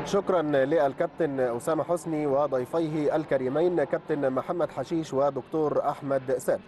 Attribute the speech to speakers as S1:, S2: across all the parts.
S1: شكرا للكابتن أسامة حسني وضيفيه الكريمين كابتن محمد حشيش ودكتور أحمد ثابت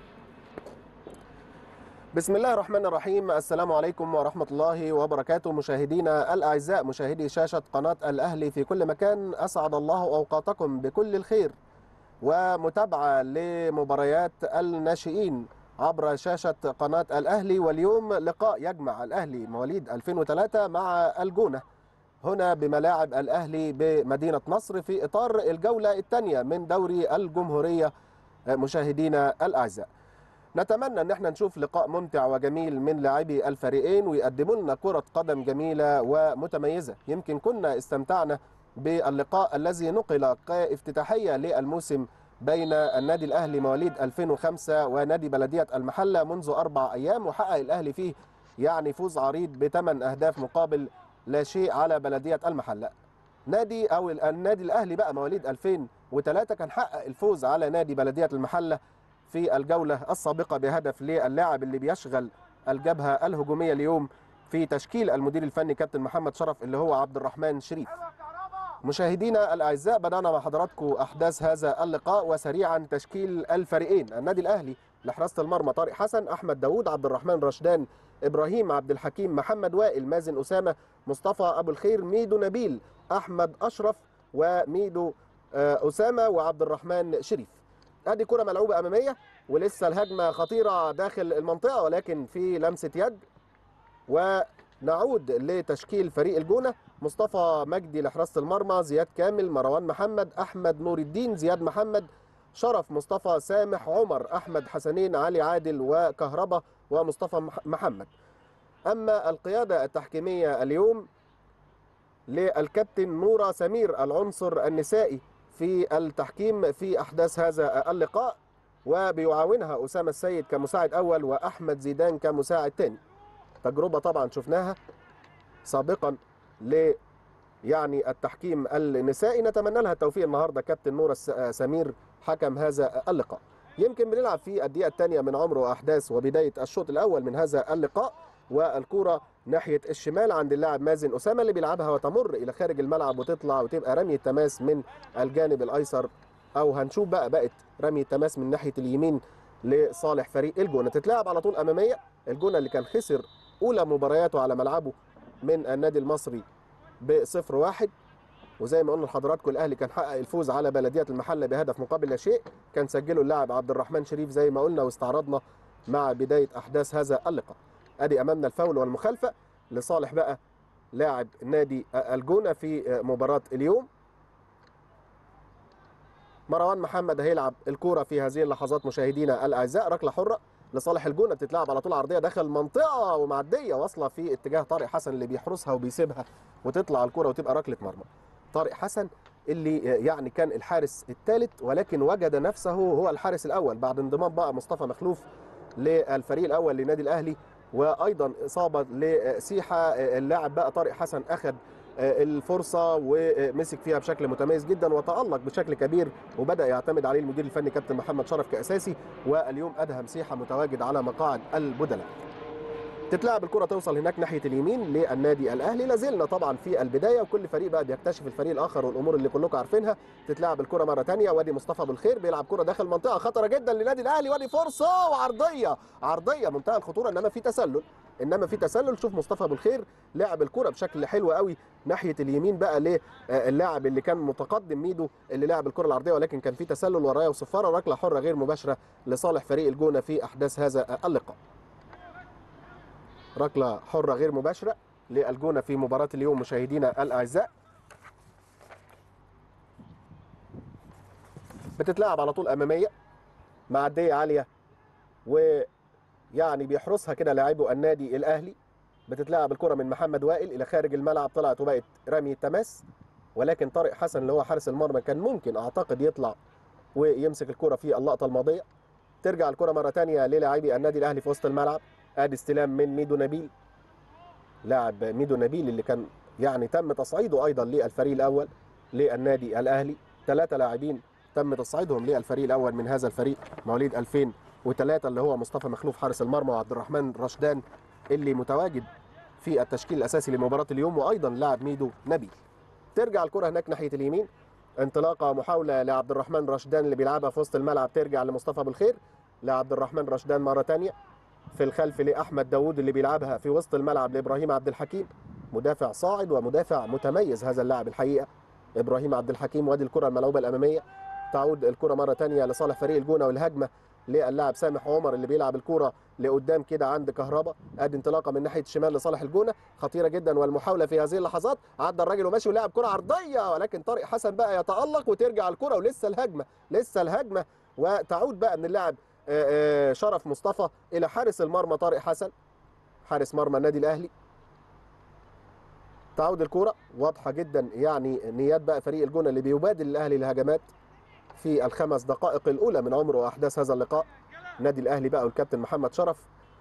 S1: بسم الله الرحمن الرحيم السلام عليكم ورحمة الله وبركاته مشاهدينا الأعزاء مشاهدي شاشة قناة الأهلي في كل مكان أسعد الله أوقاتكم بكل الخير ومتابعة لمباريات الناشئين عبر شاشة قناة الأهلي واليوم لقاء يجمع الأهلي مواليد 2003 مع الجونة هنا بملاعب الأهلي بمدينة نصر في إطار الجولة الثانية من دوري الجمهورية مشاهدينا الأعزاء نتمنى ان احنا نشوف لقاء ممتع وجميل من لاعبي الفريقين ويقدموا لنا كرة قدم جميلة ومتميزة يمكن كنا استمتعنا باللقاء الذي نقل كافتتاحية للموسم بين النادي الأهلي مواليد 2005 ونادي بلدية المحلة منذ أربع أيام وحقق الأهلي فيه يعني فوز عريض بثمان أهداف مقابل لا شيء على بلدية المحلة نادي أو النادي الأهلي بقى مواليد 2003 كان حقق الفوز على نادي بلدية المحلة في الجولة السابقة بهدف للاعب اللي بيشغل الجبهة الهجومية اليوم في تشكيل المدير الفني كابتن محمد شرف اللي هو عبد الرحمن شريف مشاهدينا الأعزاء بدأنا مع حضراتكم أحداث هذا اللقاء وسريعا تشكيل الفريقين النادي الأهلي لحراسة المرمى طارق حسن أحمد داوود عبد الرحمن رشدان إبراهيم عبد الحكيم محمد وائل مازن أسامة مصطفى أبو الخير ميدو نبيل أحمد أشرف وميدو أسامة وعبد الرحمن شريف ادي كره ملعوبه اماميه ولسه الهجمه خطيره داخل المنطقه ولكن في لمسه يد ونعود لتشكيل فريق الجونه مصطفى مجدي لحراسه المرمى زياد كامل مروان محمد احمد نور الدين زياد محمد شرف مصطفى سامح عمر احمد حسنين علي عادل وكهربا ومصطفى محمد اما القياده التحكيميه اليوم للكابتن نورا سمير العنصر النسائي في التحكيم في احداث هذا اللقاء وبيعاونها اسامه السيد كمساعد اول واحمد زيدان كمساعد ثاني تجربه طبعا شفناها سابقا ل يعني التحكيم النسائي نتمنى لها التوفيق النهارده كابتن نور سمير حكم هذا اللقاء يمكن بنلعب في الدقيقه الثانيه من عمر واحداث وبدايه الشوط الاول من هذا اللقاء والكرة ناحية الشمال عند اللاعب مازن أسامة اللي بيلعبها وتمر إلى خارج الملعب وتطلع وتبقى رمية تماس من الجانب الأيسر أو هنشوف بقى بقت رمية تماس من ناحية اليمين لصالح فريق الجونة تتلعب على طول أمامية الجونة اللي كان خسر أولى مبارياته على ملعبه من النادي المصري بصفر واحد وزي ما قلنا لحضراتكم الاهلي كان حقق الفوز على بلديه المحله بهدف مقابل لا شيء كان سجله اللاعب عبد الرحمن شريف زي ما قلنا واستعرضنا مع بدايه احداث هذا اللقاء ادي امامنا الفاول والمخالفه لصالح بقى لاعب نادي الجونه في مباراه اليوم مروان محمد هيلعب الكوره في هذه اللحظات مشاهدينا الاعزاء ركله حره لصالح الجونه بتتلعب على طول عرضيه داخل المنطقه ومعديه واصله في اتجاه طارق حسن اللي بيحرسها وبيسيبها وتطلع الكوره وتبقى ركله مرمى طارق حسن اللي يعني كان الحارس الثالث ولكن وجد نفسه هو الحارس الاول بعد انضمام بقى مصطفى مخلوف للفريق الاول للنادي الاهلي وايضا اصابه لسيحه اللاعب بقى طارق حسن اخذ الفرصه ومسك فيها بشكل متميز جدا وتالق بشكل كبير وبدا يعتمد عليه المدير الفني كابتن محمد شرف كاساسي واليوم ادهم سيحه متواجد على مقاعد البدلاء تتلعب الكره توصل هناك ناحيه اليمين للنادي الاهلي لازلنا طبعا في البدايه وكل فريق بقى بيكتشف الفريق الاخر والامور اللي كلكم عارفينها تتلعب الكره مره ثانيه وادي مصطفى ابو الخير بيلعب كره داخل منطقه خطره جدا للنادي الاهلي وادي فرصه وعرضيه عرضيه منتهى الخطوره انما في تسلل انما في تسلل شوف مصطفى ابو الخير لعب الكره بشكل حلو قوي ناحيه اليمين بقى للاعب اللي كان متقدم ميدو اللي لعب الكره العرضيه ولكن كان في تسلل ورايا وصفاره ركله حره غير مباشره لصالح فريق الجونه في احداث هذا اللقاء ركله حره غير مباشره للجونه في مباراه اليوم مشاهدينا الاعزاء بتتلعب على طول اماميه معديه عاليه ويعني بيحرسها كده لاعبو النادي الاهلي بتتلعب الكره من محمد وائل الى خارج الملعب طلعت وبقت رمي تماس ولكن طارق حسن اللي هو حارس المرمى كان ممكن اعتقد يطلع ويمسك الكره في اللقطه الماضيه ترجع الكره مره ثانيه للاعبي النادي الاهلي في وسط الملعب ادي استلام من ميدو نبيل لاعب ميدو نبيل اللي كان يعني تم تصعيده ايضا للفريق الاول للنادي الاهلي ثلاثه لاعبين تم تصعيدهم للفريق الاول من هذا الفريق مواليد 2003 اللي هو مصطفى مخلوف حارس المرمى وعبد الرحمن رشدان اللي متواجد في التشكيل الاساسي لمباراه اليوم وايضا لاعب ميدو نبيل ترجع الكره هناك ناحيه اليمين انطلاقه محاوله لعبد الرحمن رشدان اللي بيلعبها في وسط الملعب ترجع لمصطفى ابو الخير لعبد الرحمن رشدان مره ثانيه في الخلف لاحمد داوود اللي بيلعبها في وسط الملعب لابراهيم عبد الحكيم مدافع صاعد ومدافع متميز هذا اللاعب الحقيقه ابراهيم عبد الحكيم وادي الكره الملعوبه الاماميه تعود الكره مره ثانيه لصالح فريق الجونه والهجمه للاعب سامح عمر اللي بيلعب الكره لقدام كده عند كهربا ادي انطلاقه من ناحيه الشمال لصالح الجونه خطيره جدا والمحاوله في هذه اللحظات عدى الراجل وماشي ولعب كره عرضيه ولكن طارق حسن بقى يتالق وترجع الكره ولسه الهجمه لسه الهجمه وتعود بقى من اللاعب شرف مصطفى الى حارس المرمى طارق حسن حارس مرمى النادي الاهلي تعود الكره واضحه جدا يعني نيات بقى فريق الجونه اللي بيبادل الاهلي الهجمات في الخمس دقائق الاولى من عمر واحداث هذا اللقاء النادي الاهلي بقى والكابتن محمد شرف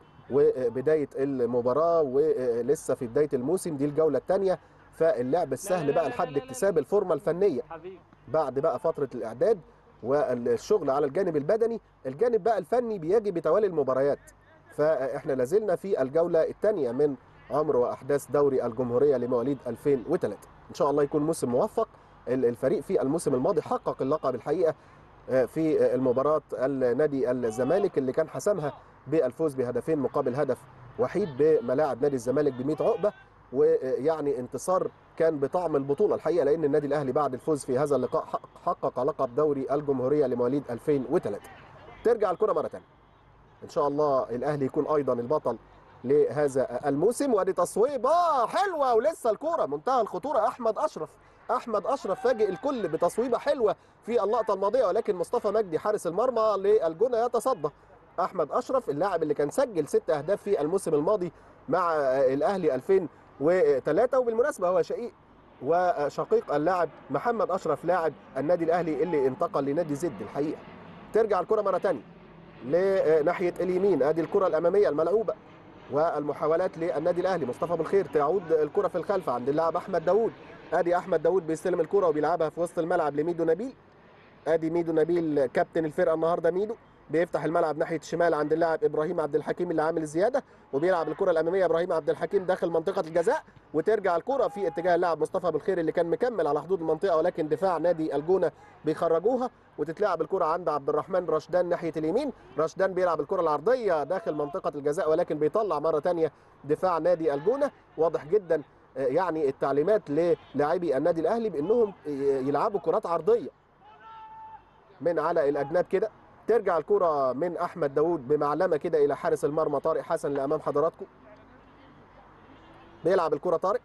S1: وبدايه المباراه ولسه في بدايه الموسم دي الجوله الثانيه فاللعب السهل بقى لحد اكتساب الفورمه الفنيه بعد بقى فتره الاعداد والشغل على الجانب البدني الجانب بقى الفني بيجي بتوالي المباريات فاحنا لازلنا في الجوله الثانيه من عمر واحداث دوري الجمهوريه لمواليد 2003 ان شاء الله يكون موسم موفق الفريق في الموسم الماضي حقق اللقب الحقيقه في المباراه النادي الزمالك اللي كان حسمها بالفوز بهدفين مقابل هدف وحيد بملاعب نادي الزمالك ب 100 عقبه ويعني انتصار كان بطعم البطوله الحقيقه لان النادي الاهلي بعد الفوز في هذا اللقاء حقق لقب دوري الجمهوريه لمواليد 2003 ترجع الكره مره ثانيه ان شاء الله الاهلي يكون ايضا البطل لهذا الموسم وادي تصويبه حلوه ولسه الكوره منتهى الخطوره احمد اشرف احمد اشرف فاجئ الكل بتصويبه حلوه في اللقطه الماضيه ولكن مصطفى مجدي حارس المرمى للجونه يتصدى احمد اشرف اللاعب اللي كان سجل ست اهداف في الموسم الماضي مع الاهلي 2003 وبالمناسبه هو شقيق وشقيق اللاعب محمد اشرف لاعب النادي الاهلي اللي انتقل لنادي زد الحقيقه ترجع الكره مره ثانيه لناحيه اليمين ادي الكره الاماميه الملعوبه والمحاولات للنادي الاهلي مصطفى بالخير تعود الكره في الخلف عند اللاعب احمد داوود ادي احمد داوود بيستلم الكره وبيلعبها في وسط الملعب لميدو نبيل ادي ميدو نبيل كابتن الفرقه النهارده ميدو بيفتح الملعب ناحيه الشمال عند اللاعب ابراهيم عبد الحكيم اللي عامل الزياده وبيلعب الكره الاماميه ابراهيم عبد الحكيم داخل منطقه الجزاء وترجع الكره في اتجاه اللاعب مصطفى بالخير اللي كان مكمل على حدود المنطقه ولكن دفاع نادي الجونه بيخرجوها وتتلعب الكره عند عبد الرحمن رشدان ناحيه اليمين رشدان بيلعب الكره العرضيه داخل منطقه الجزاء ولكن بيطلع مره ثانيه دفاع نادي الجونه واضح جدا يعني التعليمات للاعبي النادي الاهلي بانهم يلعبوا كرات عرضيه من على الاجناب كده ترجع الكرة من أحمد داوود بمعلمة كده إلى حارس المرمى طارق حسن اللي أمام حضراتكم بيلعب الكرة طارق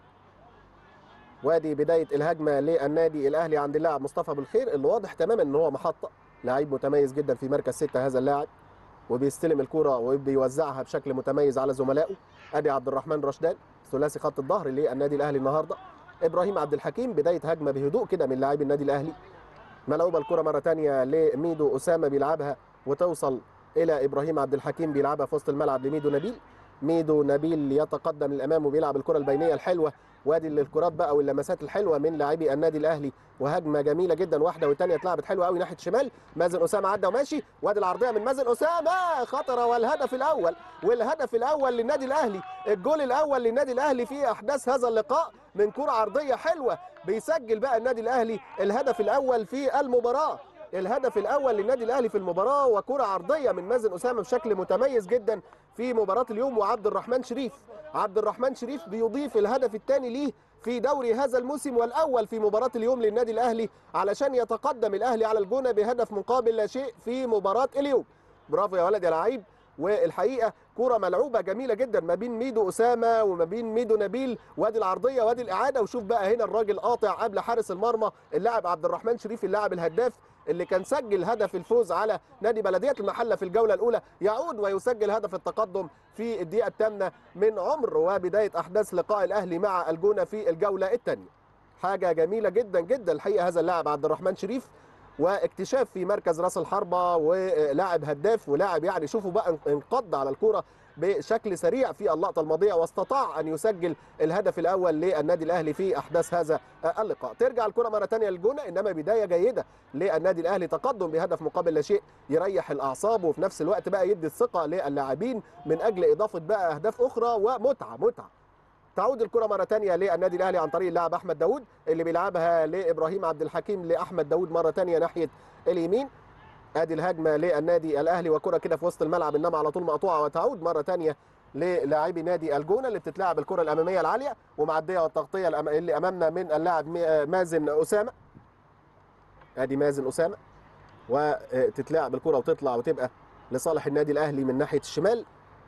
S1: وادي بداية الهجمة للنادي الأهلي عند اللاعب مصطفى بالخير اللي واضح تماما إن هو محطة لعيب متميز جدا في مركز ستة هذا اللاعب وبيستلم الكرة وبيوزعها بشكل متميز على زملائه أدي عبد الرحمن رشدان ثلاثي خط الظهر للنادي الأهلي النهاردة إبراهيم عبد الحكيم بداية هجمة بهدوء كده من لاعبي النادي الأهلي ملعوبه الكره مره ثانيه لميدو اسامه بيلعبها وتوصل الى ابراهيم عبد الحكيم بيلعبها في وسط الملعب لميدو نبيل ميدو نبيل يتقدم للامام وبيلعب الكره البينيه الحلوه وادي الكرات بقى واللمسات الحلوه من لاعبي النادي الاهلي وهجمه جميله جدا واحده والثانيه اتلعبت حلوه قوي ناحيه الشمال مازن اسامه عدى وماشي وادي العرضيه من مازن اسامه خطره والهدف الاول والهدف الاول للنادي الاهلي الجول الاول للنادي الاهلي في احداث هذا اللقاء من كره عرضيه حلوه بيسجل بقى النادي الاهلي الهدف الاول في المباراه الهدف الاول للنادي الاهلي في المباراه وكره عرضيه من مازن اسامه بشكل متميز جدا في مباراه اليوم وعبد الرحمن شريف عبد الرحمن شريف بيضيف الهدف الثاني ليه في دوري هذا الموسم والاول في مباراه اليوم للنادي الاهلي علشان يتقدم الاهلي على الجونه بهدف مقابل لا شيء في مباراه اليوم برافو يا ولد يا لعيب والحقيقه كره ملعوبه جميله جدا ما بين ميدو اسامه وما بين ميدو نبيل وادي العرضيه وادي الاعاده وشوف بقى هنا الراجل قاطع قبل حارس المرمى اللاعب عبد الرحمن شريف اللاعب الهداف اللي كان سجل هدف الفوز على نادي بلديه المحله في الجوله الاولى يعود ويسجل هدف التقدم في الدقيقه الثامنه من عمر وبدايه احداث لقاء الاهلي مع الجونه في الجوله الثانيه حاجه جميله جدا جدا الحقيقه هذا اللاعب عبد الرحمن شريف واكتشاف في مركز راس الحربه ولاعب هداف ولاعب يعني شوفوا بقى انقض على الكره بشكل سريع في اللقطه الماضيه واستطاع ان يسجل الهدف الاول للنادي الاهلي في احداث هذا اللقاء ترجع الكره مره ثانيه للجونه انما بدايه جيده للنادي الاهلي تقدم بهدف مقابل لا شيء يريح الاعصاب وفي نفس الوقت بقى يدي الثقه للاعبين من اجل اضافه بقى اهداف اخرى ومتعه متعه تعود الكره مره ثانيه للنادي الاهلي عن طريق اللاعب احمد داوود اللي بيلعبها لابراهيم عبد الحكيم لاحمد داوود مره ثانيه ناحيه اليمين ادي الهجمه للنادي الاهلي وكره كده في وسط الملعب انما على طول مقطوعه وتعود مره ثانيه للاعبي نادي الجونه اللي بتتلعب الكره الاماميه العاليه ومعديه والتغطيه اللي امامنا من اللاعب مازن اسامه ادي مازن اسامه وتتلعب الكره وتطلع وتبقى لصالح النادي الاهلي من ناحيه الشمال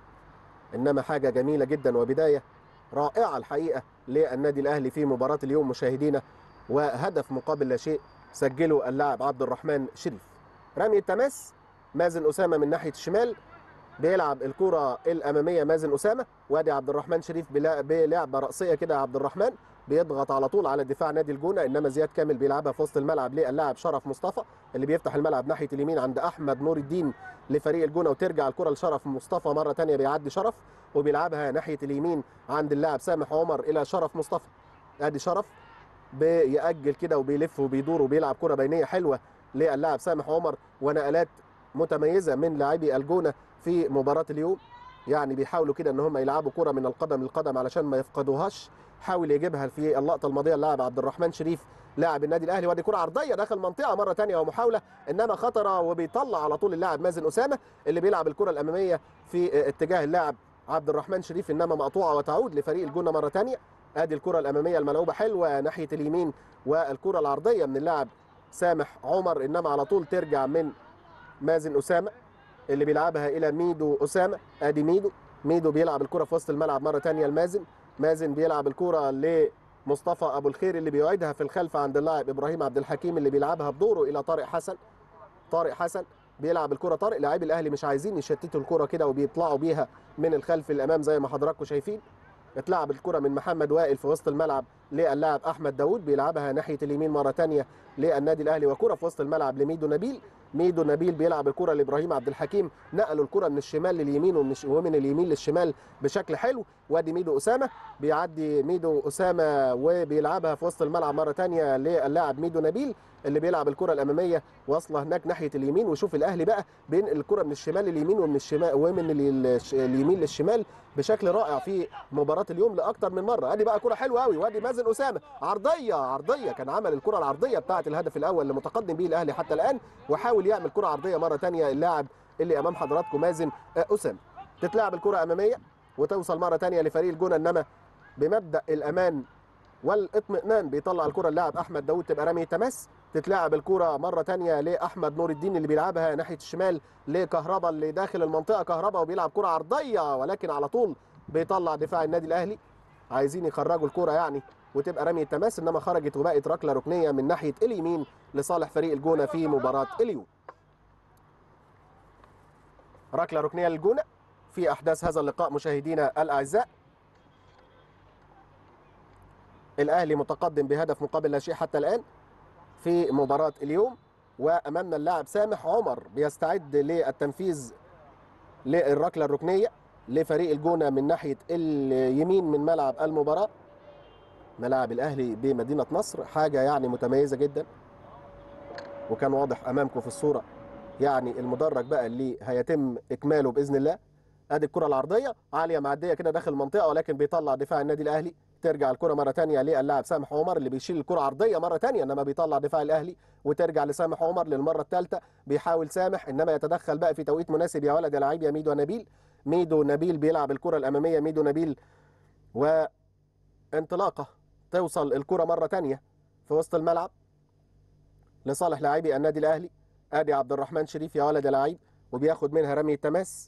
S1: انما حاجه جميله جدا وبدايه رائعه الحقيقه للنادي الاهلي في مباراه اليوم مشاهدينا وهدف مقابل لا شيء سجله اللاعب عبد الرحمن شريف رمي التماس مازن اسامه من ناحيه الشمال بيلعب الكره الاماميه مازن اسامه وادي عبد الرحمن شريف بلعبه راسيه كده عبد الرحمن بيضغط على طول على دفاع نادي الجونه انما زياد كامل بيلعبها في وسط الملعب للاعب شرف مصطفى اللي بيفتح الملعب ناحيه اليمين عند احمد نور الدين لفريق الجونه وترجع الكره لشرف مصطفى مره ثانيه بيعدي شرف وبيلعبها ناحيه اليمين عند اللاعب سامح عمر الى شرف مصطفى ادي شرف بيأجل كده وبيلف وبيدور وبيلعب كره بينيه حلوه للاعب سامح عمر ونقلات متميزه من لاعبي الجونه في مباراه اليوم يعني بيحاولوا كده ان هم يلعبوا كره من القدم للقدم علشان ما يفقدوهاش حاول يجيبها في اللقطه الماضيه اللاعب عبد الرحمن شريف لاعب النادي الاهلي وادي كره عرضيه داخل منطقه مره ثانيه ومحاوله انما خطره وبيطلع على طول اللاعب مازن اسامه اللي بيلعب الكره الاماميه في اتجاه اللاعب عبد الرحمن شريف انما مقطوعه وتعود لفريق الجونه مره ثانيه ادي الكره الاماميه الملعوبه حلوه ناحيه اليمين والكره العرضيه من اللاعب سامح عمر انما على طول ترجع من مازن اسامه اللي بيلعبها الى ميدو اسامه ادي ميدو ميدو بيلعب الكره في وسط الملعب مره ثانيه لمازن مازن بيلعب الكره لمصطفى ابو الخير اللي بيعيدها في الخلف عند اللاعب ابراهيم عبد الحكيم اللي بيلعبها بدوره الى طارق حسن طارق حسن بيلعب الكره طارق لاعبي الاهلي مش عايزين يشتتوا الكره كده وبيطلعوا بيها من الخلف للامام زي ما حضراتكم شايفين اتلعب الكره من محمد وائل في وسط الملعب للاعب احمد داوود بيلعبها ناحيه اليمين مره ثانيه للنادي الاهلي وكره في وسط الملعب لميدو نبيل ميدو نبيل بيلعب الكره لابراهيم عبد الحكيم نقلوا الكره من الشمال لليمين ومن, ومن اليمين للشمال بشكل حلو وادي ميدو اسامه بيعدي ميدو اسامه وبيلعبها في وسط الملعب مره ثانيه للاعب ميدو نبيل اللي بيلعب الكره الاماميه واصله هناك ناحيه اليمين وشوف الاهلي بقى بين الكره من الشمال لليمين ومن الشمال ومن اليمين للشمال بشكل رائع في مباراه اليوم لاكثر من مره ادي بقى كره حلوه قوي وادي مازن اسامه عرضيه عرضيه كان عمل الكره العرضيه بتاعه الهدف الاول اللي متقدم به الاهلي حتى الان وحاول يعمل كره عرضيه مره ثانيه اللاعب اللي امام حضراتكم مازن اسامه تتلعب الكره اماميه وتوصل مره ثانيه لفريق الجونه انما بمبدا الامان والاطمئنان بيطلع الكره اللاعب احمد داوود تبقى رمي تماس تتلعب الكره مره ثانيه لاحمد نور الدين اللي بيلعبها ناحيه الشمال لكهربا اللي داخل المنطقه كهربا وبيلعب كره عرضيه ولكن على طول بيطلع دفاع النادي الاهلي عايزين يخرجوا الكره يعني وتبقى رمي التماس انما خرجت وبقت ركله ركنيه من ناحيه اليمين لصالح فريق الجونه في مباراه اليوم. ركله ركنيه للجونه في احداث هذا اللقاء مشاهدينا الاعزاء. الاهلي متقدم بهدف مقابل لا شيء حتى الان في مباراه اليوم وامامنا اللاعب سامح عمر بيستعد للتنفيذ للركله الركنيه لفريق الجونه من ناحيه اليمين من ملعب المباراه. ملاعب الاهلي بمدينه نصر حاجه يعني متميزه جدا وكان واضح امامكم في الصوره يعني المدرج بقى اللي هيتم اكماله باذن الله ادي الكره العرضيه عاليه معديه كده داخل المنطقه ولكن بيطلع دفاع النادي الاهلي ترجع الكره مره ثانيه للاعب سامح عمر اللي بيشيل الكره عرضيه مره ثانيه انما بيطلع دفاع الاهلي وترجع لسامح عمر للمره الثالثه بيحاول سامح انما يتدخل بقى في توقيت مناسب يا ولد يا لعيب يا ميدو نبيل ميدو نبيل بيلعب الكره الاماميه ميدو نبيل وانطلاقه توصل الكرة مرة تانية في وسط الملعب لصالح لاعبي النادي الأهلي أدي عبد الرحمن شريف يا ولد لعيب وبياخد منها رمي التماس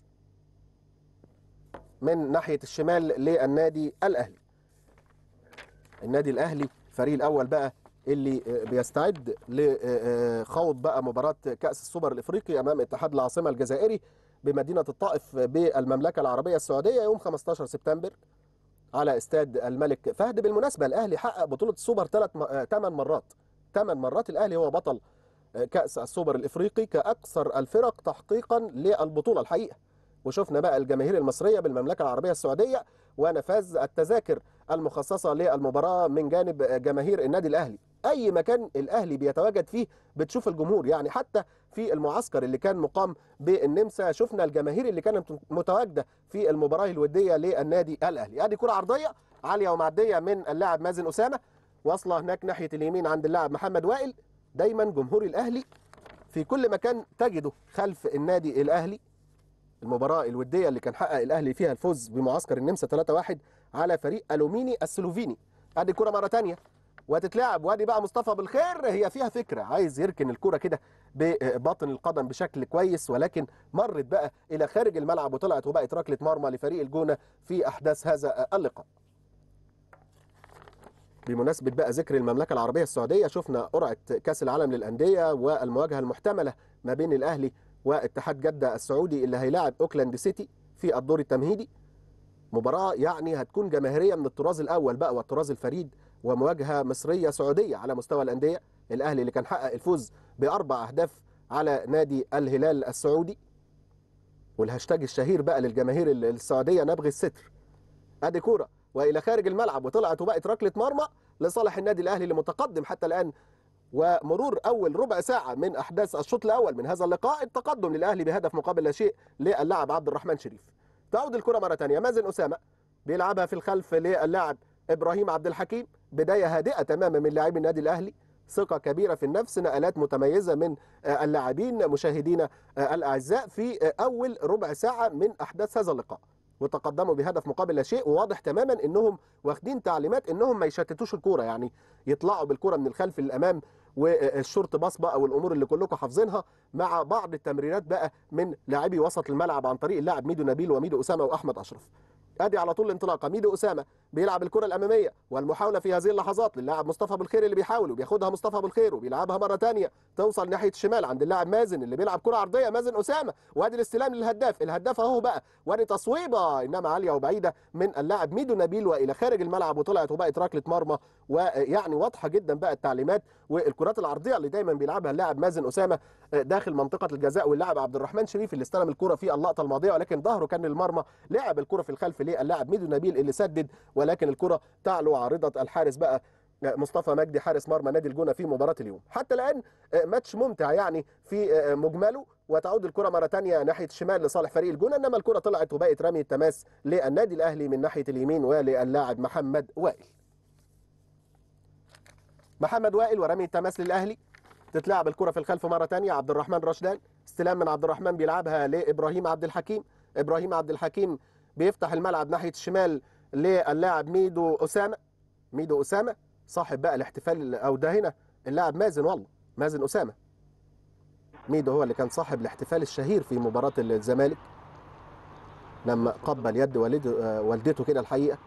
S1: من ناحية الشمال للنادي الأهلي النادي الأهلي الفريق الأول بقى اللي بيستعد لخوض بقى مباراة كأس السوبر الإفريقي أمام اتحاد العاصمة الجزائري بمدينة الطائف بالمملكة العربية السعودية يوم 15 سبتمبر على استاد الملك فهد بالمناسبه الاهلي حقق بطوله السوبر ثلاث ثمان مرات ثمان مرات الاهلي هو بطل كاس السوبر الافريقي كاكثر الفرق تحقيقا للبطوله الحقيقه وشفنا بقى الجماهير المصريه بالمملكه العربيه السعوديه ونفاذ التذاكر المخصصه للمباراه من جانب جماهير النادي الاهلي اي مكان الاهلي بيتواجد فيه بتشوف الجمهور يعني حتى في المعسكر اللي كان مقام بالنمسا شفنا الجماهير اللي كانت متواجده في المباراه الوديه للنادي الاهلي ادي كره عرضيه عاليه ومعديه من اللاعب مازن اسامه واصله هناك ناحيه اليمين عند اللاعب محمد وائل دايما جمهور الاهلي في كل مكان تجده خلف النادي الاهلي المباراه الوديه اللي كان حقق الاهلي فيها الفوز بمعسكر النمسا 3-1 على فريق الوميني السلوفيني ادي كره مره ثانيه وتتلعب وادي بقى مصطفى بالخير هي فيها فكره عايز يركن الكره كده بباطن القدم بشكل كويس ولكن مرت بقى الى خارج الملعب وطلعت وبقت ركله مرمى لفريق الجونه في احداث هذا اللقاء بمناسبة بقى ذكر المملكة العربية السعودية شفنا قرعة كأس العالم للأندية والمواجهة المحتملة ما بين الأهلي واتحاد جدة السعودي اللي هيلاعب أوكلاند سيتي في الدور التمهيدي مباراة يعني هتكون جماهيرية من الطراز الأول بقى والطراز الفريد ومواجهة مصرية سعودية على مستوى الأندية الأهلي اللي كان حقق الفوز بأربع أهداف على نادي الهلال السعودي والهاشتاج الشهير بقى للجماهير السعودية نبغي الستر أدي كورة والى خارج الملعب وطلعت وبقت ركله مرمى لصالح النادي الاهلي اللي متقدم حتى الان ومرور اول ربع ساعه من احداث الشوط الاول من هذا اللقاء التقدم للاهلي بهدف مقابل لا شيء للاعب عبد الرحمن شريف تعود الكره مره ثانيه مازن اسامه بيلعبها في الخلف للاعب ابراهيم عبد الحكيم بدايه هادئه تماما من لاعبي النادي الاهلي ثقة كبيرة في النفس نقلات متميزة من اللاعبين مشاهدينا الأعزاء في أول ربع ساعة من أحداث هذا اللقاء وتقدموا بهدف مقابل لا شيء وواضح تماما انهم واخدين تعليمات انهم ما يشتتوش الكوره يعني يطلعوا بالكوره من الخلف للامام والشورت باص بقى والامور اللي كلكم حافظينها مع بعض التمريرات بقى من لاعبي وسط الملعب عن طريق اللاعب ميدو نبيل وميدو اسامه واحمد اشرف ادي على طول الانطلاقه ميدو اسامه بيلعب الكره الاماميه والمحاوله في هذه اللحظات للاعب مصطفى بالخير اللي بيحاول وبياخدها مصطفى بالخير وبيلعبها مره ثانيه توصل ناحيه الشمال عند اللاعب مازن اللي بيلعب كره عرضيه مازن اسامه وادي الاستلام للهداف الهداف اهو بقى وادي تصويبه انما عاليه وبعيده من اللاعب ميدو نبيل والى خارج الملعب وطلعت وبقت ركله مرمى ويعني واضحه جدا بقى التعليمات والكرات العرضيه اللي دايما بيلعبها اللاعب مازن اسامه داخل منطقه الجزاء واللاعب عبد الرحمن شريف اللي استلم الكره في اللقطه الماضيه ولكن ظهره كان للمرمى لعب الكره في الخلف للاعب ميدو نبيل اللي سدد ولكن الكره تعلو عارضه الحارس بقى مصطفى مجدي حارس مرمى نادي الجونه في مباراه اليوم حتى الان ماتش ممتع يعني في مجمله وتعود الكره مره ثانيه ناحيه الشمال لصالح فريق الجونه انما الكره طلعت وبقت رمي التماس للنادي الاهلي من ناحيه اليمين وللاعب محمد وائل محمد وائل ورمي التماس للاهلي تتلعب الكره في الخلف مره ثانيه عبد الرحمن رشدان استلام من عبد الرحمن بيلعبها لابراهيم عبد الحكيم ابراهيم عبد الحكيم بيفتح الملعب ناحيه الشمال للاعب ميدو اسامه ميدو اسامه صاحب بقى الاحتفال او ده هنا اللاعب مازن والله مازن اسامه ميدو هو اللي كان صاحب الاحتفال الشهير في مباراه الزمالك لما قبل يد والده والدته كده الحقيقه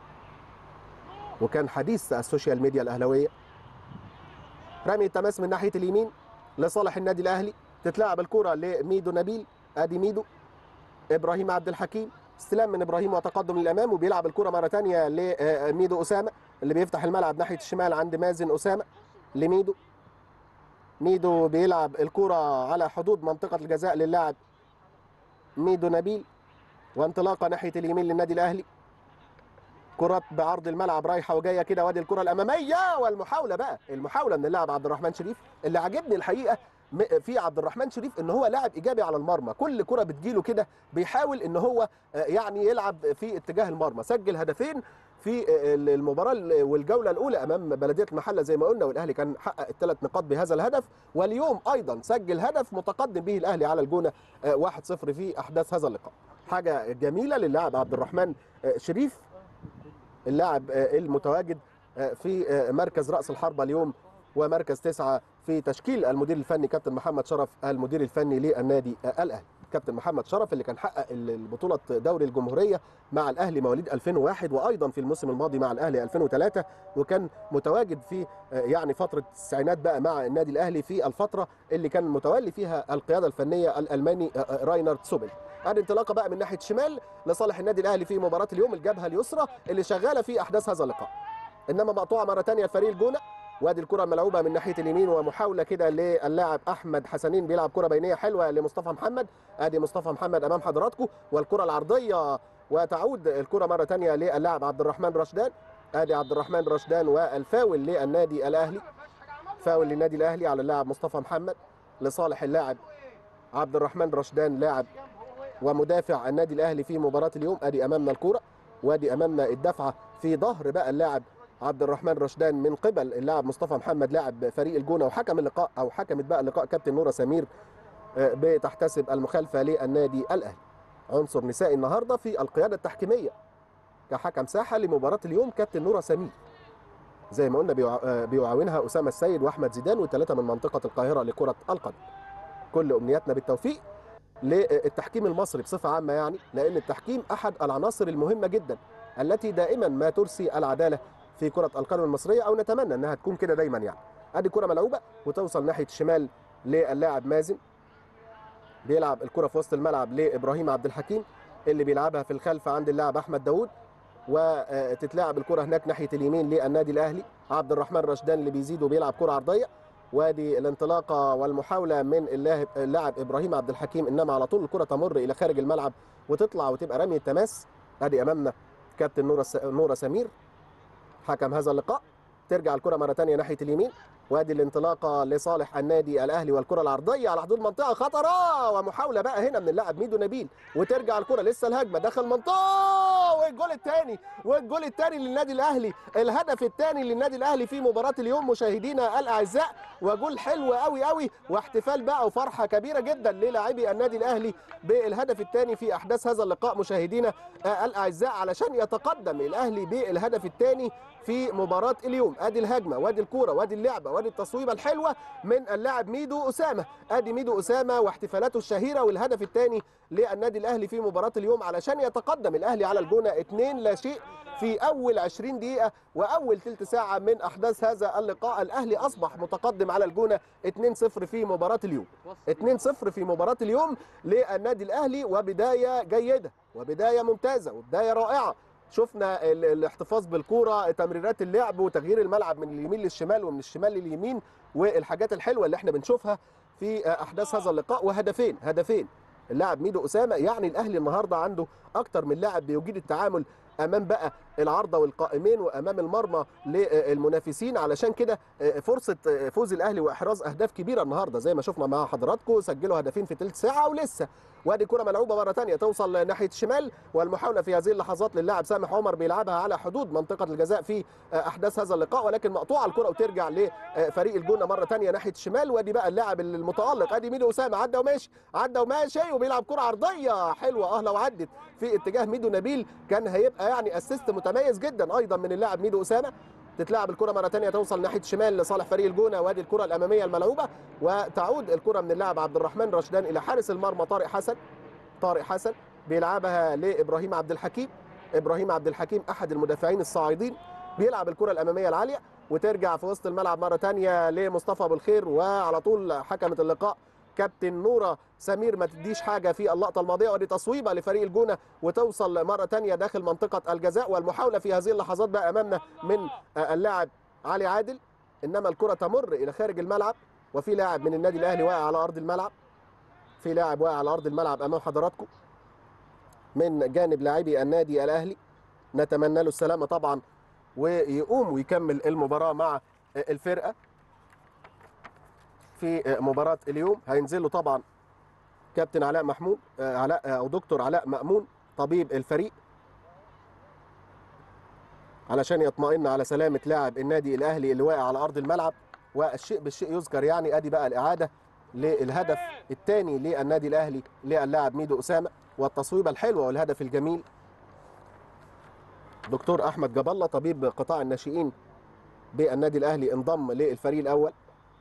S1: وكان حديث السوشيال ميديا الاهلاويه رمي التماس من ناحيه اليمين لصالح النادي الاهلي تتلعب الكره لميدو نبيل ادي ميدو ابراهيم عبد الحكيم استلام من ابراهيم وتقدم للامام وبيلعب الكره مره ثانيه لميدو اسامه اللي بيفتح الملعب ناحيه الشمال عند مازن اسامه لميدو ميدو بيلعب الكره على حدود منطقه الجزاء للاعب ميدو نبيل وانطلاقه ناحيه اليمين للنادي الاهلي كرات بعرض الملعب رايحه وجايه كده وادي الكره الاماميه والمحاوله بقى المحاوله من اللاعب عبد الرحمن شريف اللي عجبني الحقيقه في عبد الرحمن شريف ان هو لاعب ايجابي على المرمى كل كره بتجيله كده بيحاول ان هو يعني يلعب في اتجاه المرمى سجل هدفين في المباراه والجوله الاولى امام بلديه المحله زي ما قلنا والاهلي كان حقق الثلاث نقاط بهذا الهدف واليوم ايضا سجل هدف متقدم به الاهلي على الجونه 1-0 في احداث هذا اللقاء حاجه جميله للاعب عبد الرحمن شريف اللاعب المتواجد في مركز راس الحربه اليوم ومركز تسعة في تشكيل المدير الفني كابتن محمد شرف المدير الفني للنادي الاهلي كابتن محمد شرف اللي كان حقق البطوله دوري الجمهوريه مع الاهلي مواليد 2001 وايضا في الموسم الماضي مع الاهلي 2003 وكان متواجد في يعني فتره التسعينات بقى مع النادي الاهلي في الفتره اللي كان متولي فيها القياده الفنيه الالماني راينارد سوبل ادي انطلاقه بقى من ناحيه الشمال لصالح النادي الاهلي في مباراه اليوم الجبهه اليسرى اللي شغاله في احداث هذا اللقاء انما مقطوعه مره ثانيه لفريق الجونه وادي الكره ملعوبه من ناحيه اليمين ومحاوله كده للاعب احمد حسنين بيلعب كره بينيه حلوه لمصطفى محمد ادي مصطفى محمد امام حضراتكم والكره العرضيه وتعود الكره مره ثانيه للاعب عبد الرحمن رشدان ادي عبد الرحمن رشدان والفاول للنادي الاهلي فاول للنادي الاهلي على اللاعب مصطفى محمد لصالح اللاعب عبد الرحمن رشدان لاعب ومدافع النادي الاهلي في مباراه اليوم ادي امامنا الكوره وادي امامنا الدفعه في ظهر بقى اللاعب عبد الرحمن رشدان من قبل اللاعب مصطفى محمد لاعب فريق الجونه وحكم اللقاء او حكمت بقى اللقاء كابتن نوره سمير آه، بتحتسب المخالفه للنادي الاهلي عنصر نسائي النهارده في القياده التحكيميه كحكم ساحه لمباراه اليوم كابتن نوره سمير زي ما قلنا بيع- آه، بيعاونها اسامه السيد واحمد زيدان وثلاثه من منطقه القاهره لكره القدم كل امنياتنا بالتوفيق للتحكيم المصري بصفه عامه يعني لان التحكيم احد العناصر المهمه جدا التي دائما ما ترسي العداله في كره القدم المصريه او نتمنى انها تكون كده دايما يعني ادي كره ملعوبه وتوصل ناحيه الشمال للاعب مازن بيلعب الكره في وسط الملعب لابراهيم عبد الحكيم اللي بيلعبها في الخلف عند اللاعب احمد داوود وتتلعب الكره هناك ناحيه اليمين للنادي الاهلي عبد الرحمن رشدان اللي بيزيد وبيلعب كره عرضيه وادي الانطلاقه والمحاوله من اللاعب اللاعب ابراهيم عبد الحكيم انما على طول الكره تمر الى خارج الملعب وتطلع وتبقى رمي التماس ادي امامنا كابتن نوره س- نوره سمير حكم هذا اللقاء ترجع الكره مره ثانيه ناحيه اليمين وادي الانطلاقه لصالح النادي الاهلي والكره العرضيه على حدود منطقه خطره ومحاوله بقى هنا من اللاعب ميدو نبيل وترجع الكره لسه الهجمه دخل منطقه والجول الثاني والجول الثاني للنادي الاهلي الهدف الثاني للنادي الاهلي في مباراه اليوم مشاهدينا الاعزاء وجول حلو قوي قوي واحتفال بقى وفرحه كبيره جدا للاعبي النادي الاهلي بالهدف الثاني في احداث هذا اللقاء مشاهدينا آه، الاعزاء علشان يتقدم الاهلي بالهدف الثاني في مباراه اليوم ادي الهجمه وادي الكوره وادي اللعبه وادي التصويبه الحلوه من اللاعب ميدو اسامه ادي ميدو اسامه واحتفالاته الشهيره والهدف الثاني للنادي الاهلي في مباراه اليوم علشان يتقدم الاهلي على الجونه 2 لا شيء في اول 20 دقيقه واول ثلث ساعه من احداث هذا اللقاء الاهلي اصبح متقدم على الجونه 2-0 في مباراه اليوم 2-0 في مباراه اليوم للنادي الاهلي وبدايه جيده وبدايه ممتازه وبدايه رائعه شفنا ال- الاحتفاظ بالكوره تمريرات اللعب وتغيير الملعب من اليمين للشمال ومن الشمال لليمين والحاجات الحلوه اللي احنا بنشوفها في احداث هذا اللقاء وهدفين هدفين اللاعب ميدو اسامه يعني الاهلي النهارده عنده اكتر من لاعب بيجيد التعامل امام بقى العارضه والقائمين وامام المرمى للمنافسين علشان كده فرصه فوز الاهلي واحراز اهداف كبيره النهارده زي ما شفنا مع حضراتكم سجلوا هدفين في ثلث ساعه ولسه وادي كره ملعوبه مره ثانيه توصل ناحيه الشمال والمحاوله في هذه اللحظات للاعب سامح عمر بيلعبها على حدود منطقه الجزاء في احداث هذا اللقاء ولكن مقطوعه الكره وترجع لفريق الجونه مره ثانيه ناحيه الشمال وادي بقى اللاعب المتالق ادي ميدو اسامه عدى وماشي عدى وماشي وبيلعب كره عرضيه حلوه اه لو عدت في اتجاه ميدو نبيل كان هيبقى يعني اسيست متميز جدا ايضا من اللاعب ميدو اسامه تتلعب الكره مره ثانيه توصل ناحيه الشمال لصالح فريق الجونه وادي الكره الاماميه الملعوبه وتعود الكره من اللاعب عبد الرحمن رشدان الى حارس المرمى طارق حسن طارق حسن بيلعبها لابراهيم عبد الحكيم ابراهيم عبد الحكيم احد المدافعين الصاعدين بيلعب الكره الاماميه العاليه وترجع في وسط الملعب مره ثانيه لمصطفى ابو الخير وعلى طول حكمت اللقاء كابتن نوره سمير ما تديش حاجه في اللقطه الماضيه ودي تصويبه لفريق الجونه وتوصل مره ثانيه داخل منطقه الجزاء والمحاوله في هذه اللحظات بقى امامنا من اللاعب علي عادل انما الكره تمر الى خارج الملعب وفي لاعب من النادي الاهلي واقع على ارض الملعب في لاعب واقع على ارض الملعب امام حضراتكم من جانب لاعبي النادي الاهلي نتمنى له السلامه طبعا ويقوم ويكمل المباراه مع الفرقه في مباراه اليوم هينزلوا طبعا كابتن علاء محمود علاء او دكتور علاء مامون طبيب الفريق علشان يطمئن على سلامه لاعب النادي الاهلي اللي واقع على ارض الملعب والشيء بالشيء يذكر يعني ادي بقى الاعاده للهدف الثاني للنادي الاهلي للاعب ميدو اسامه والتصويبه الحلوه والهدف الجميل دكتور احمد جاب الله طبيب قطاع الناشئين بالنادي الاهلي انضم للفريق الاول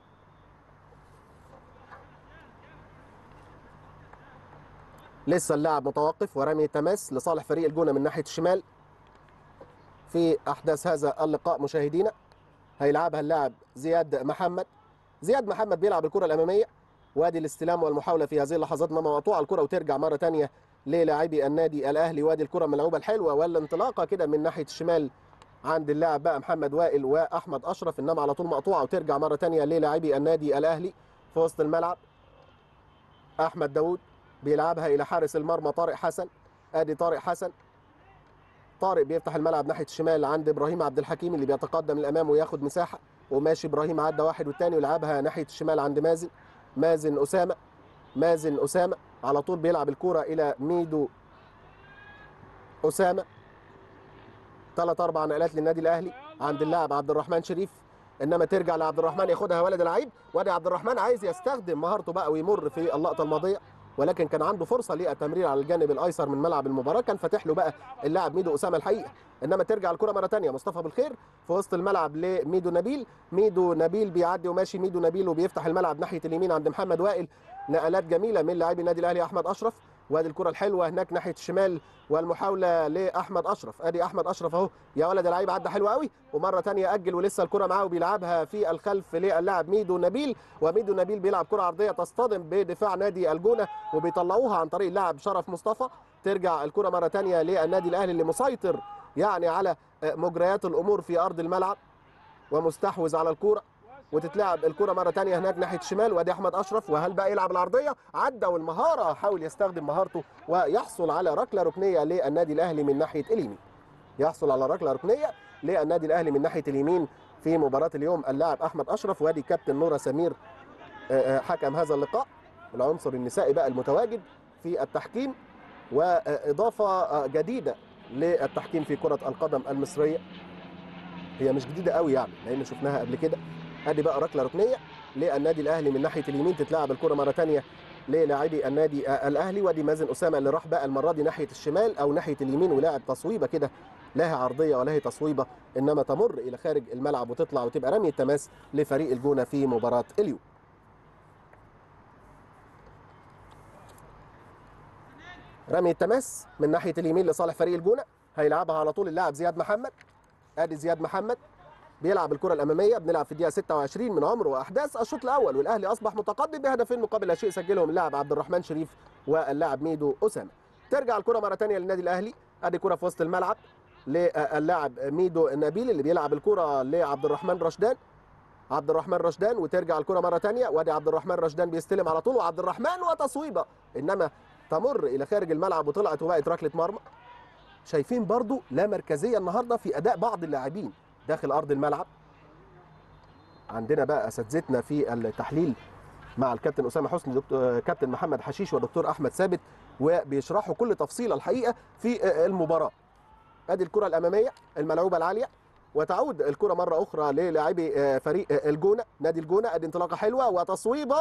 S1: لسه اللاعب متوقف ورمي تماس لصالح فريق الجونه من ناحيه الشمال في احداث هذا اللقاء مشاهدينا هيلعبها اللاعب زياد محمد زياد محمد بيلعب الكره الاماميه وادي الاستلام والمحاوله في هذه اللحظات ما مقطوعه الكره وترجع مره ثانيه للاعبي النادي الاهلي وادي الكره الملعوبه الحلوه والانطلاقه كده من ناحيه الشمال عند اللاعب بقى محمد وائل واحمد اشرف انما على طول مقطوعه وترجع مره ثانيه للاعبي النادي الاهلي في وسط الملعب احمد داوود بيلعبها الى حارس المرمى طارق حسن ادي طارق حسن طارق بيفتح الملعب ناحيه الشمال عند ابراهيم عبد الحكيم اللي بيتقدم للامام وياخد مساحه وماشي ابراهيم عدى واحد والتاني ويلعبها ناحيه الشمال عند مازن مازن اسامه مازن اسامه على طول بيلعب الكوره الى ميدو اسامه ثلاث اربع نقلات للنادي الاهلي عند اللاعب عبد الرحمن شريف انما ترجع لعبد الرحمن ياخدها ولد العيب وادي عبد الرحمن عايز يستخدم مهارته بقى ويمر في اللقطه الماضيه ولكن كان عنده فرصه للتمرير على الجانب الايسر من ملعب المباراه كان فاتح له بقى اللاعب ميدو اسامه الحقيقه انما ترجع الكره مره ثانيه مصطفى بالخير في وسط الملعب لميدو نبيل ميدو نبيل بيعدي وماشي ميدو نبيل وبيفتح الملعب ناحيه اليمين عند محمد وائل نقلات جميله من لاعبي النادي الاهلي احمد اشرف وادي الكره الحلوه هناك ناحيه الشمال والمحاوله لاحمد اشرف ادي احمد اشرف اهو يا ولد اللعيب عدى حلو قوي ومره ثانيه اجل ولسه الكره معاه وبيلعبها في الخلف للاعب ميدو نبيل وميدو نبيل بيلعب كره عرضيه تصطدم بدفاع نادي الجونه وبيطلعوها عن طريق اللاعب شرف مصطفى ترجع الكره مره ثانيه للنادي الاهلي اللي مسيطر يعني على مجريات الامور في ارض الملعب ومستحوذ على الكوره وتتلعب الكره مره ثانيه هناك ناحيه الشمال وادي احمد اشرف وهل بقى يلعب العرضيه عدى والمهاره حاول يستخدم مهارته ويحصل على ركله ركنيه للنادي الاهلي من ناحيه اليمين يحصل على ركله ركنيه للنادي الاهلي من ناحيه اليمين في مباراه اليوم اللاعب احمد اشرف وادي كابتن نوره سمير حكم هذا اللقاء العنصر النسائي بقى المتواجد في التحكيم واضافه جديده للتحكيم في كره القدم المصريه هي مش جديده قوي يعني لان شفناها قبل كده ادي بقى ركله ركنيه للنادي الاهلي من ناحيه اليمين تتلعب الكره مره ثانيه للاعبي النادي الاهلي وادي مازن اسامه اللي راح بقى المره دي ناحيه الشمال او ناحيه اليمين ولاعب تصويبه كده لا عرضيه ولا هي تصويبه انما تمر الى خارج الملعب وتطلع وتبقى رميه تماس لفريق الجونه في مباراه اليوم رمي التماس من ناحيه اليمين لصالح فريق الجونه هيلعبها على طول اللاعب زياد محمد ادي زياد محمد بيلعب الكره الاماميه بنلعب في الدقيقه 26 من عمر واحداث الشوط الاول والاهلي اصبح متقدم بهدفين مقابل لا شيء سجلهم اللاعب عبد الرحمن شريف واللاعب ميدو اسامه ترجع الكره مره ثانيه للنادي الاهلي ادي كره في وسط الملعب للاعب ميدو نبيل اللي بيلعب الكره لعبد الرحمن رشدان عبد الرحمن رشدان وترجع الكره مره ثانيه وادي عبد الرحمن رشدان بيستلم على طول وعبد الرحمن وتصويبه انما تمر الى خارج الملعب وطلعت وبقت ركله مرمى شايفين برضو لا مركزيه النهارده في اداء بعض اللاعبين داخل ارض الملعب عندنا بقى اساتذتنا في التحليل مع الكابتن اسامه حسني دكتور كابتن محمد حشيش ودكتور احمد ثابت وبيشرحوا كل تفصيله الحقيقه في المباراه ادي الكره الاماميه الملعوبه العاليه وتعود الكره مره اخرى للاعبي فريق الجونه نادي الجونه ادي انطلاقه حلوه وتصويبه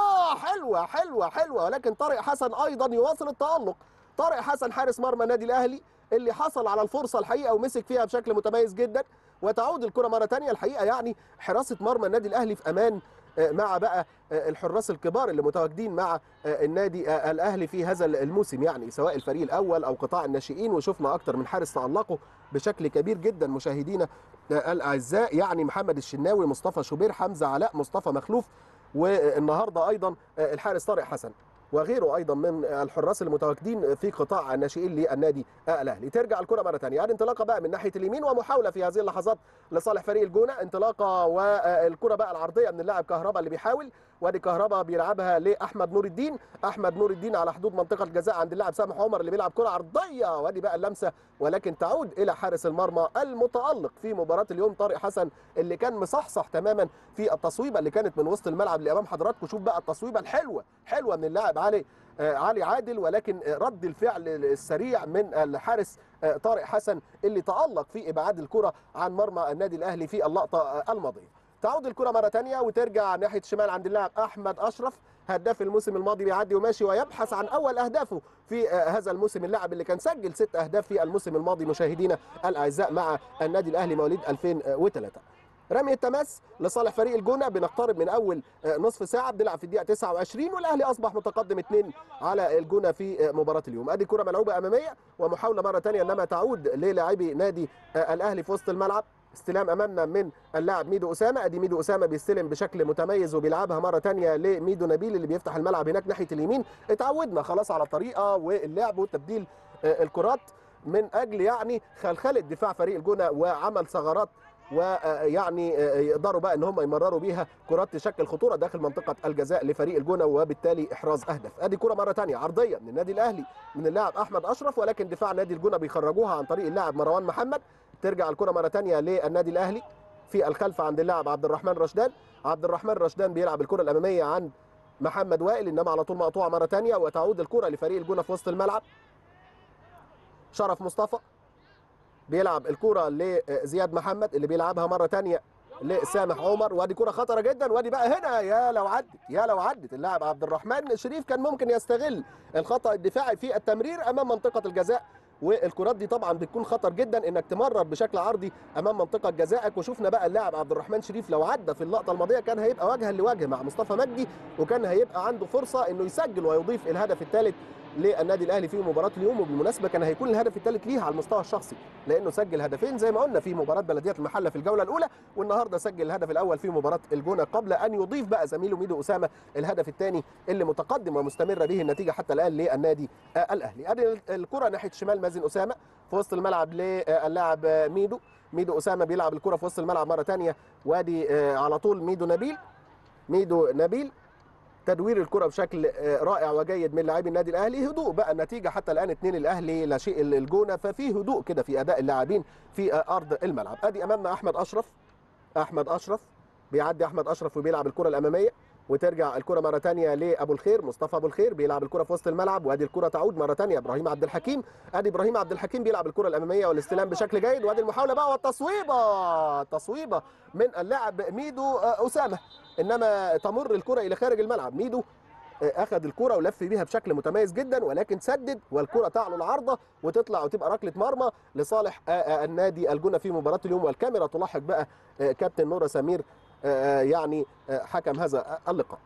S1: حلوه حلوه حلوه ولكن طارق حسن ايضا يواصل التالق طارق حسن حارس مرمى النادي الاهلي اللي حصل على الفرصه الحقيقه ومسك فيها بشكل متميز جدا وتعود الكره مره ثانيه الحقيقه يعني حراسه مرمى النادي الاهلي في امان مع بقى الحراس الكبار اللي متواجدين مع النادي الاهلي في هذا الموسم يعني سواء الفريق الاول او قطاع الناشئين وشفنا اكتر من حارس تالقوا بشكل كبير جدا مشاهدينا الاعزاء يعني محمد الشناوي مصطفى شوبير حمزه علاء مصطفى مخلوف والنهارده ايضا الحارس طارق حسن وغيره ايضا من الحراس المتواجدين في قطاع الناشئين للنادي الاهلي ترجع الكره مره ثانيه يعني انطلاقه بقى من ناحيه اليمين ومحاوله في هذه اللحظات لصالح فريق الجونه انطلاقه والكره بقى العرضيه من اللاعب كهربا اللي بيحاول وادي كهربا بيلعبها لاحمد نور الدين احمد نور الدين على حدود منطقه الجزاء عند اللاعب سامح عمر اللي بيلعب كره عرضيه وادي بقى اللمسه ولكن تعود الى حارس المرمى المتالق في مباراه اليوم طارق حسن اللي كان مصحصح تماما في التصويبه اللي كانت من وسط الملعب اللي امام حضراتكم شوف بقى التصويبه الحلوه حلوه من اللاعب علي علي عادل ولكن رد الفعل السريع من الحارس طارق حسن اللي تالق في ابعاد الكره عن مرمى النادي الاهلي في اللقطه الماضيه تعود الكره مره ثانيه وترجع ناحيه الشمال عند اللاعب احمد اشرف هداف الموسم الماضي بيعدي وماشي ويبحث عن اول اهدافه في هذا الموسم اللاعب اللي كان سجل ست اهداف في الموسم الماضي مشاهدينا الاعزاء مع النادي الاهلي مواليد 2003 رمي التماس لصالح فريق الجونه بنقترب من اول نصف ساعه بنلعب في الدقيقه 29 والاهلي اصبح متقدم اثنين على الجونه في مباراه اليوم ادي كره ملعوبه اماميه ومحاوله مره ثانيه انما تعود للاعبي نادي الاهلي في وسط الملعب استلام امامنا من اللاعب ميدو اسامه ادي ميدو اسامه بيستلم بشكل متميز وبيلعبها مره ثانيه لميدو نبيل اللي بيفتح الملعب هناك ناحيه اليمين اتعودنا خلاص على الطريقه واللعب وتبديل الكرات من اجل يعني خلخله دفاع فريق الجونه وعمل ثغرات ويعني يقدروا بقى ان هم يمرروا بيها كرات تشكل خطوره داخل منطقه الجزاء لفريق الجونه وبالتالي احراز اهداف ادي كره مره ثانيه عرضيه من النادي الاهلي من اللاعب احمد اشرف ولكن دفاع نادي الجونه بيخرجوها عن طريق اللاعب مروان محمد ترجع الكره مره ثانيه للنادي الاهلي في الخلف عند اللاعب عبد الرحمن رشدان عبد الرحمن رشدان بيلعب الكره الاماميه عند محمد وائل انما على طول مقطوعه مره ثانيه وتعود الكره لفريق الجونه في وسط الملعب شرف مصطفى بيلعب الكره لزياد محمد اللي بيلعبها مره ثانيه لسامح عمر وادي كره خطره جدا وادي بقى هنا يا لو عدت يا لو عدت اللاعب عبد الرحمن شريف كان ممكن يستغل الخطا الدفاعي في التمرير امام منطقه الجزاء والكرات دي طبعا بتكون خطر جدا انك تمرر بشكل عرضي امام منطقه جزائك وشفنا بقى اللاعب عبد الرحمن شريف لو عدى في اللقطه الماضيه كان هيبقى وجها لوجه مع مصطفى مجدي وكان هيبقى عنده فرصه انه يسجل ويضيف الهدف الثالث للنادي الاهلي في مباراه اليوم وبالمناسبه كان هيكون الهدف الثالث ليه على المستوى الشخصي لانه سجل هدفين زي ما قلنا في مباراه بلديه المحله في الجوله الاولى والنهارده سجل الهدف الاول في مباراه الجونه قبل ان يضيف بقى زميله ميدو اسامه الهدف الثاني اللي متقدم ومستمره به النتيجه حتى الان للنادي الاهلي ادي الكره ناحيه شمال مازن اسامه في وسط الملعب للاعب ميدو ميدو اسامه بيلعب الكره في وسط الملعب مره ثانيه وادي على طول ميدو نبيل ميدو نبيل تدوير الكره بشكل رائع وجيد من لاعبي النادي الاهلي هدوء بقى النتيجه حتى الان اثنين الاهلي لا شيء الجونه ففي هدوء كده في اداء اللاعبين في ارض الملعب ادي امامنا احمد اشرف احمد اشرف بيعدي احمد اشرف وبيلعب الكره الاماميه وترجع الكره مره ثانيه لابو الخير مصطفى ابو الخير بيلعب الكره في وسط الملعب وادي الكره تعود مره ثانيه ابراهيم عبد الحكيم ادي ابراهيم عبد الحكيم بيلعب الكره الاماميه والاستلام بشكل جيد وادي المحاوله بقى والتصويبه تصويبه من اللاعب ميدو اسامه انما تمر الكره الى خارج الملعب ميدو اخذ الكره ولف بيها بشكل متميز جدا ولكن سدد والكره تعلو العارضه وتطلع وتبقى ركله مرمى لصالح النادي الجونه في مباراه اليوم والكاميرا تلاحق بقى كابتن نورا سمير يعني حكم هذا اللقاء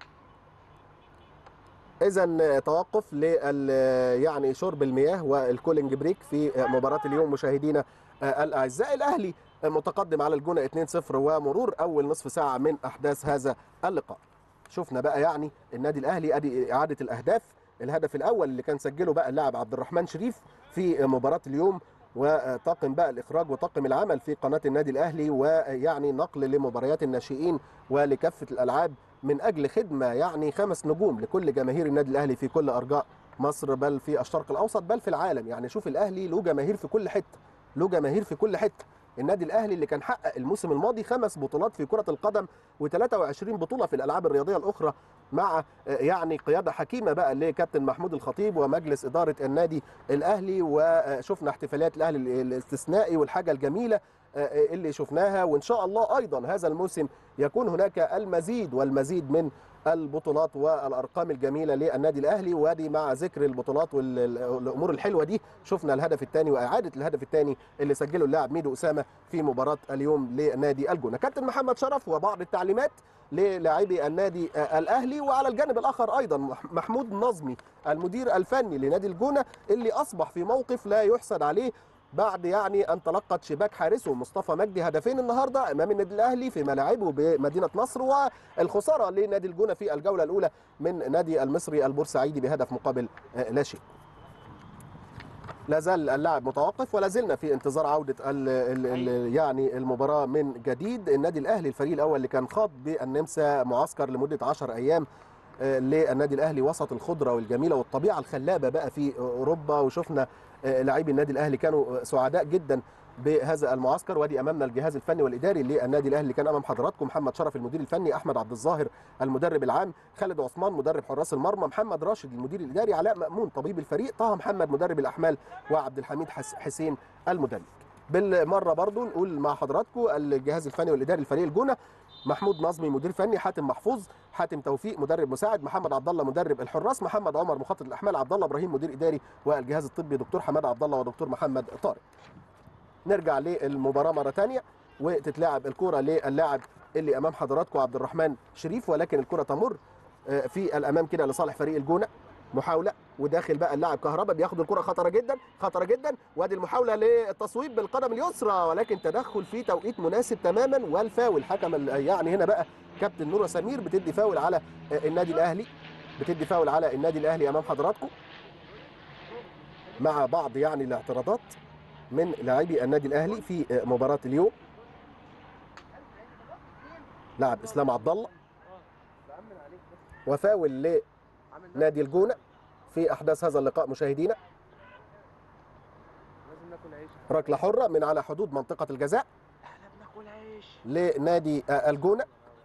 S1: اذا توقف لل يعني شرب المياه والكولينج بريك في مباراه اليوم مشاهدينا الاعزاء الاهلي متقدم على الجونه 2-0 ومرور اول نصف ساعه من احداث هذا اللقاء شفنا بقى يعني النادي الاهلي ادي اعاده الاهداف الهدف الاول اللي كان سجله بقى اللاعب عبد الرحمن شريف في مباراه اليوم وطاقم بقى الاخراج وطاقم العمل في قناه النادي الاهلي ويعني نقل لمباريات الناشئين ولكافه الالعاب من اجل خدمه يعني خمس نجوم لكل جماهير النادي الاهلي في كل ارجاء مصر بل في الشرق الاوسط بل في العالم يعني شوف الاهلي له جماهير في كل حته له جماهير في كل حته النادي الاهلي اللي كان حقق الموسم الماضي خمس بطولات في كره القدم و23 بطوله في الالعاب الرياضيه الاخرى مع يعني قياده حكيمه بقى لكابتن محمود الخطيب ومجلس اداره النادي الاهلي وشفنا احتفالات الاهلي الاستثنائي والحاجه الجميله اللي شفناها وان شاء الله ايضا هذا الموسم يكون هناك المزيد والمزيد من البطولات والارقام الجميله للنادي الاهلي وادي مع ذكر البطولات والامور الحلوه دي شفنا الهدف الثاني واعاده الهدف الثاني اللي سجله اللاعب ميدو اسامه في مباراه اليوم لنادي الجونه كابتن محمد شرف وبعض التعليمات للاعبي النادي الاهلي وعلى الجانب الاخر ايضا محمود نظمي المدير الفني لنادي الجونه اللي اصبح في موقف لا يحسد عليه بعد يعني ان تلقت شباك حارسه مصطفى مجدي هدفين النهارده امام النادي الاهلي في ملاعبه بمدينه نصر والخساره لنادي الجونه في الجوله الاولى من نادي المصري البورسعيدي بهدف مقابل لا شيء. لا زال اللاعب متوقف ولا زلنا في انتظار عوده ال ال ال يعني المباراه من جديد النادي الاهلي الفريق الاول اللي كان خاض بالنمسا معسكر لمده 10 ايام للنادي الاهلي وسط الخضره والجميله والطبيعه الخلابه بقى في اوروبا وشفنا لاعبي النادي الاهلي كانوا سعداء جدا بهذا المعسكر وادي امامنا الجهاز الفني والاداري للنادي الاهلي اللي كان امام حضراتكم محمد شرف المدير الفني احمد عبد الظاهر المدرب العام خالد عثمان مدرب حراس المرمى محمد راشد المدير الاداري علاء مامون طبيب الفريق طه محمد مدرب الاحمال وعبد الحميد حسين المدرب بالمره برضو نقول مع حضراتكم الجهاز الفني والاداري لفريق الجونه محمود نظمي مدير فني حاتم محفوظ حاتم توفيق مدرب مساعد محمد عبد الله مدرب الحراس محمد عمر مخطط الاحمال عبد الله ابراهيم مدير اداري والجهاز الطبي دكتور حماد عبد الله ودكتور محمد طارق نرجع للمباراه مره ثانيه وتتلعب الكره للاعب اللي امام حضراتكم عبد الرحمن شريف ولكن الكره تمر في الامام كده لصالح فريق الجونه محاوله وداخل بقى اللاعب كهربا بياخد الكره خطره جدا خطره جدا وادي المحاوله للتصويب بالقدم اليسرى ولكن تدخل في توقيت مناسب تماما والفاول حكم يعني هنا بقى كابتن نور سمير بتدي فاول على النادي الاهلي بتدي فاول على النادي الاهلي امام حضراتكم مع بعض يعني الاعتراضات من لاعبي النادي الاهلي في مباراه اليوم لاعب اسلام عبد الله وفاول لنادي الجونه في احداث هذا اللقاء مشاهدينا ركله حره من على حدود منطقه الجزاء لنادي آه، الجونه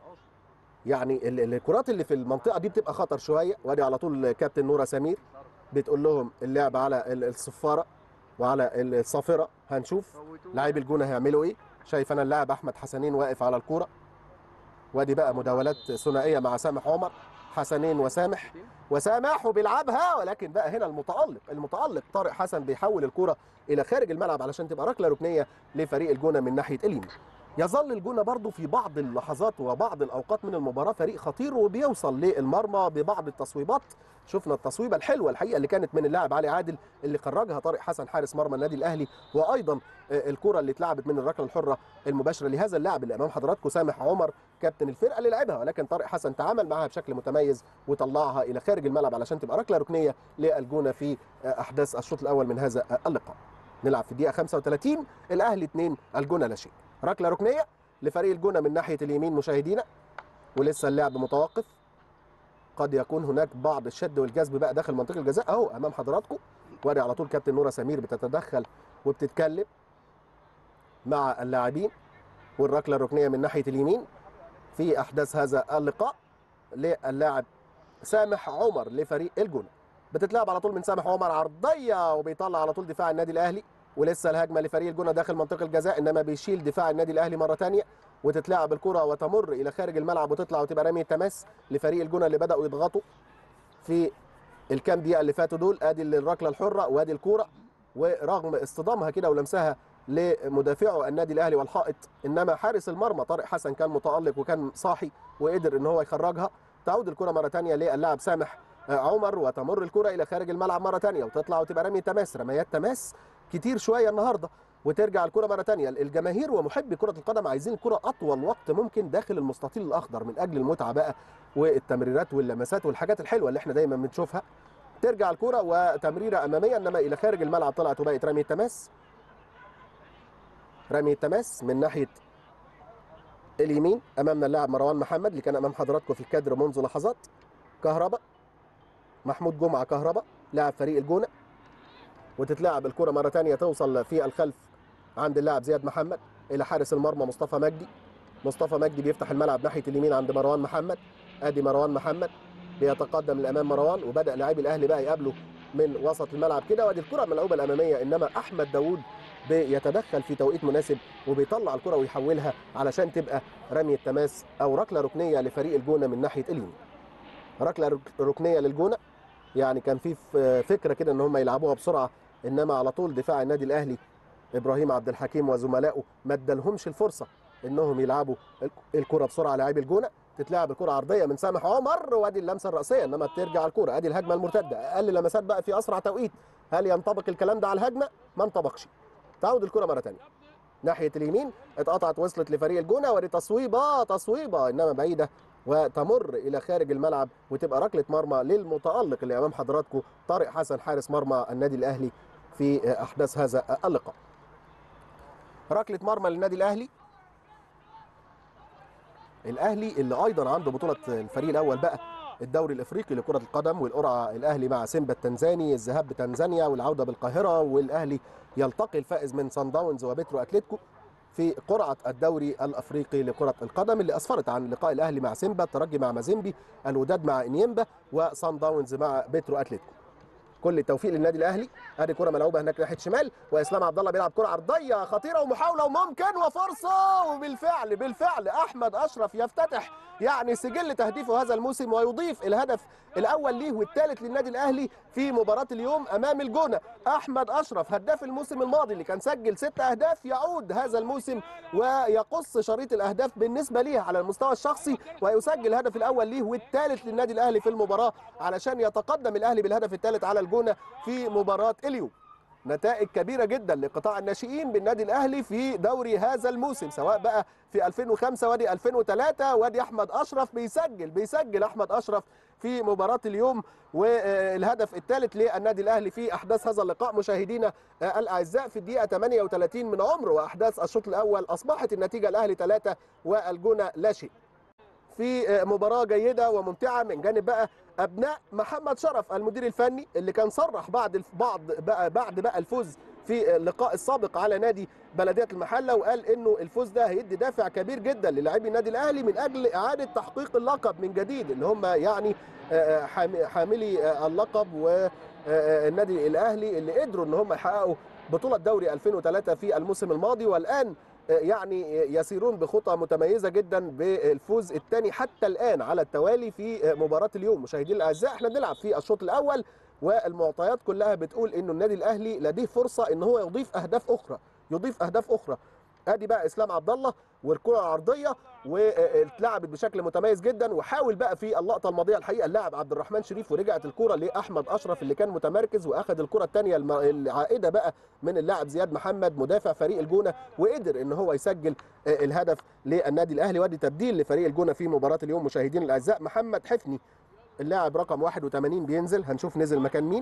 S1: يعني ال- ال- الكرات اللي في المنطقه دي بتبقى خطر شويه وادي على طول كابتن نوره سمير بتقول لهم اللعب على ال- الصفاره وعلى الصافره هنشوف لاعبي الجونه هيعملوا ايه شايف انا اللاعب احمد حسنين واقف على الكوره وادي بقى مداولات ثنائيه مع سامح عمر حسنين وسامح وسامح وبيلعبها ولكن بقى هنا المتالق المتالق طارق حسن بيحول الكوره الى خارج الملعب علشان تبقى ركله ركنيه لفريق الجونه من ناحيه اليمين يظل الجونه برضو في بعض اللحظات وبعض الاوقات من المباراه فريق خطير وبيوصل للمرمى ببعض التصويبات شفنا التصويبه الحلوه الحقيقه اللي كانت من اللاعب علي عادل اللي خرجها طارق حسن حارس مرمى النادي الاهلي وايضا آه، الكره اللي اتلعبت من الركله الحره المباشره لهذا اللاعب اللي امام حضراتكم سامح عمر كابتن الفرقه اللي لعبها ولكن طارق حسن تعامل معها بشكل متميز وطلعها الى خارج الملعب علشان تبقى ركله ركنيه للجونه في آه، احداث الشوط الاول من هذا آه، اللقاء نلعب في الدقيقه 35 الاهلي 2 الجونه لا شيء ركله ركنيه لفريق الجونه من ناحيه اليمين مشاهدينا ولسه اللعب متوقف قد يكون هناك بعض الشد والجذب بقى داخل منطقه الجزاء اهو امام حضراتكم وادي على طول كابتن نوره سمير بتتدخل وبتتكلم مع اللاعبين والركله الركنيه من ناحيه اليمين في احداث هذا اللقاء للاعب سامح عمر لفريق الجونه بتتلعب على طول من سامح عمر عرضيه وبيطلع على طول دفاع النادي الاهلي ولسه الهجمه لفريق الجونه داخل منطقه الجزاء انما بيشيل دفاع النادي الاهلي مره ثانيه وتتلعب الكره وتمر الى خارج الملعب وتطلع وتبقى رميه تماس لفريق الجونه اللي بداوا يضغطوا في الكام دقيقه اللي فاتوا دول ادي الركله الحره وادي الكوره ورغم اصطدامها كده ولمسها لمدافعه النادي الاهلي والحائط انما حارس المرمى طارق حسن كان متالق وكان صاحي وقدر ان هو يخرجها تعود الكره مره ثانيه للاعب سامح آه، عمر وتمر الكره الى خارج الملعب مره ثانيه وتطلع وتبقى رمي تماس رميات تماس كتير شويه النهارده وترجع الكره مره ثانيه الجماهير ومحبي كره القدم عايزين الكره اطول وقت ممكن داخل المستطيل الاخضر من اجل المتعه بقى والتمريرات واللمسات والحاجات الحلوه اللي احنا دايما بنشوفها ترجع الكره وتمريره اماميه انما الى خارج الملعب طلعت وبقت رميه تماس رميه تماس من ناحيه اليمين امامنا اللاعب مروان محمد اللي كان امام حضراتكم في الكادر منذ لحظات كهربا محمود جمعه كهربا لاعب فريق الجونه وتتلعب الكره مره ثانيه توصل في الخلف عند اللاعب زياد محمد الى حارس المرمى مصطفى مجدي مصطفى مجدي بيفتح الملعب ناحيه اليمين عند مروان محمد ادي مروان محمد بيتقدم لامام مروان وبدا لاعبي الاهلي بقى يقابله من وسط الملعب كده وادي الكره الملعوبه الاماميه انما احمد داوود بيتدخل في توقيت مناسب وبيطلع الكره ويحولها علشان تبقى رميه تماس او ركله ركنيه لفريق الجونه من ناحيه اليمين ركله رك- ركنيه للجونه يعني كان في ف- فكره كده ان هم يلعبوها بسرعه انما على طول دفاع النادي الاهلي ابراهيم عبد الحكيم وزملائه ما ادالهمش الفرصه انهم يلعبوا الك- الكره بسرعه لاعبي الجونه تتلعب الكره عرضيه من سامح عمر وادي اللمسه الراسيه انما بترجع الكره ادي الهجمه المرتده اقل لمسات بقى في اسرع توقيت هل ينطبق الكلام ده على الهجمه ما انطبقش تعود الكره مره ثانيه ناحيه اليمين اتقطعت وصلت لفريق الجونه ودي تصويبه تصويبه انما بعيده وتمر الى خارج الملعب وتبقى ركله مرمى للمتالق اللي امام حضراتكم طارق حسن حارس مرمى النادي الاهلي في احداث هذا اللقاء ركله مرمى للنادي الاهلي الاهلي اللي ايضا عنده بطوله الفريق الاول بقى الدوري الافريقي لكره القدم والقرعه الاهلي مع سيمبا التنزاني الذهاب بتنزانيا والعوده بالقاهره والاهلي يلتقي الفائز من سان داونز وبترو اتلتيكو في قرعه الدوري الافريقي لكره القدم اللي اسفرت عن لقاء الاهلي مع سيمبا الترجي مع مازيمبي الوداد مع انيمبا وسان داونز مع بترو اتلتيكو كل التوفيق للنادي الاهلي ادي كره ملعوبه هناك ناحيه شمال واسلام عبد الله بيلعب كره عرضيه خطيره ومحاوله وممكن وفرصه وبالفعل بالفعل احمد اشرف يفتتح يعني سجل تهديفه هذا الموسم ويضيف الهدف الاول ليه والثالث للنادي الاهلي في مباراه اليوم امام الجونه احمد اشرف هداف الموسم الماضي اللي كان سجل ست اهداف يعود هذا الموسم ويقص شريط الاهداف بالنسبه ليه على المستوى الشخصي ويسجل الهدف الاول ليه والثالث للنادي الاهلي في المباراه علشان يتقدم الاهلي بالهدف الثالث على الجونه في مباراه اليوم نتائج كبيرة جدا لقطاع الناشئين بالنادي الأهلي في دوري هذا الموسم سواء بقى في 2005 وادي 2003 وادي أحمد أشرف بيسجل بيسجل أحمد أشرف في مباراة اليوم والهدف الثالث للنادي الأهلي في أحداث هذا اللقاء مشاهدينا الأعزاء في الدقيقة 38 من عمر وأحداث الشوط الأول أصبحت النتيجة الأهلي 3 والجونة لا شيء في مباراة جيدة وممتعة من جانب بقى أبناء محمد شرف المدير الفني اللي كان صرح بعد الف- بعض بقى بعد بقى الفوز في اللقاء السابق على نادي بلديه المحله وقال انه الفوز ده هيدي دافع كبير جدا للاعبي النادي الاهلي من اجل اعاده تحقيق اللقب من جديد اللي هم يعني آه، حام- حاملي آه، اللقب والنادي الاهلي اللي قدروا ان هم يحققوا بطوله دوري 2003 في الموسم الماضي والان آه، يعني يسيرون بخطى متميزه جدا بالفوز الثاني حتى الان على التوالي في آه، مباراه اليوم مشاهدينا الاعزاء احنا بنلعب في الشوط الاول والمعطيات كلها بتقول انه النادي الاهلي لديه فرصه ان هو يضيف اهداف اخرى يضيف اهداف اخرى ادي بقى اسلام عبد الله والكره العرضيه واتلعبت بشكل متميز جدا وحاول بقى في اللقطه الماضيه الحقيقه اللاعب عبد الرحمن شريف ورجعت الكره لاحمد اشرف اللي كان متمركز واخذ الكره الثانيه العائده بقى من اللاعب زياد محمد مدافع فريق الجونه وقدر ان هو يسجل آه، الهدف للنادي الاهلي وادي تبديل لفريق الجونه في مباراه اليوم مشاهدينا الاعزاء محمد حفني اللاعب رقم 81 بينزل هنشوف نزل مكان مين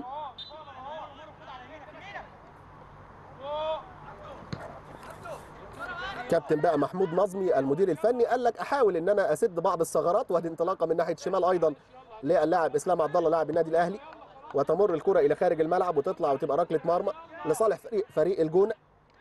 S1: كابتن بقى محمود نظمي المدير الفني قال لك احاول ان انا اسد بعض الثغرات وادي انطلاقه من ناحيه الشمال ايضا للاعب اسلام عبد الله لاعب النادي الاهلي وتمر الكره الى خارج الملعب وتطلع وتبقى ركله مرمى لصالح فريق فريق الجونه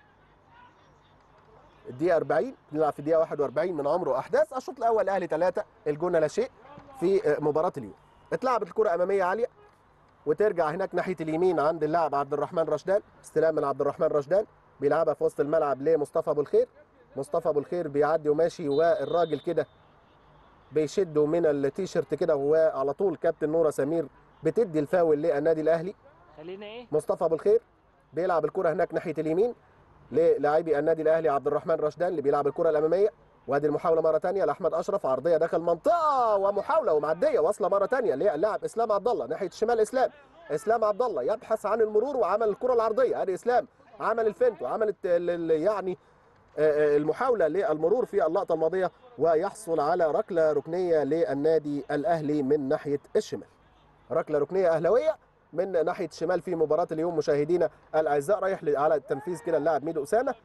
S1: الدقيقه 40 بنلعب في الدقيقه 41 من عمر واحداث الشوط الاول الاهلي 3 الجونه لا شيء في مباراه اليوم اتلعبت الكره اماميه عاليه وترجع هناك ناحيه اليمين عند اللاعب عبد الرحمن رشدان استلام من عبد الرحمن رشدان بيلعبها في وسط الملعب لمصطفى ابو الخير مصطفى ابو الخير بيعدي وماشي والراجل كده بيشده من التيشيرت كده وعلى طول كابتن نوره سمير بتدي الفاول للنادي الاهلي
S2: خلينا ايه
S1: مصطفى ابو الخير بيلعب الكره هناك ناحيه اليمين للاعبي النادي الاهلي عبد الرحمن رشدان اللي بيلعب الكره الاماميه وادي المحاوله مره ثانيه لاحمد اشرف عرضيه داخل منطقه ومحاوله ومعديه واصله مره ثانيه للاعب اسلام عبد الله ناحيه الشمال اسلام اسلام عبد الله يبحث عن المرور وعمل الكره العرضيه ادي اسلام عمل الفنت وعمل الت- ال- ال- يعني آه، آه، المحاوله للمرور في اللقطه الماضيه ويحصل على ركله ركنيه للنادي الاهلي من ناحيه الشمال ركله ركنيه اهلاويه من ناحيه الشمال في مباراه اليوم مشاهدينا الاعزاء رايح ل- على التنفيذ كده اللاعب ميدو اسامه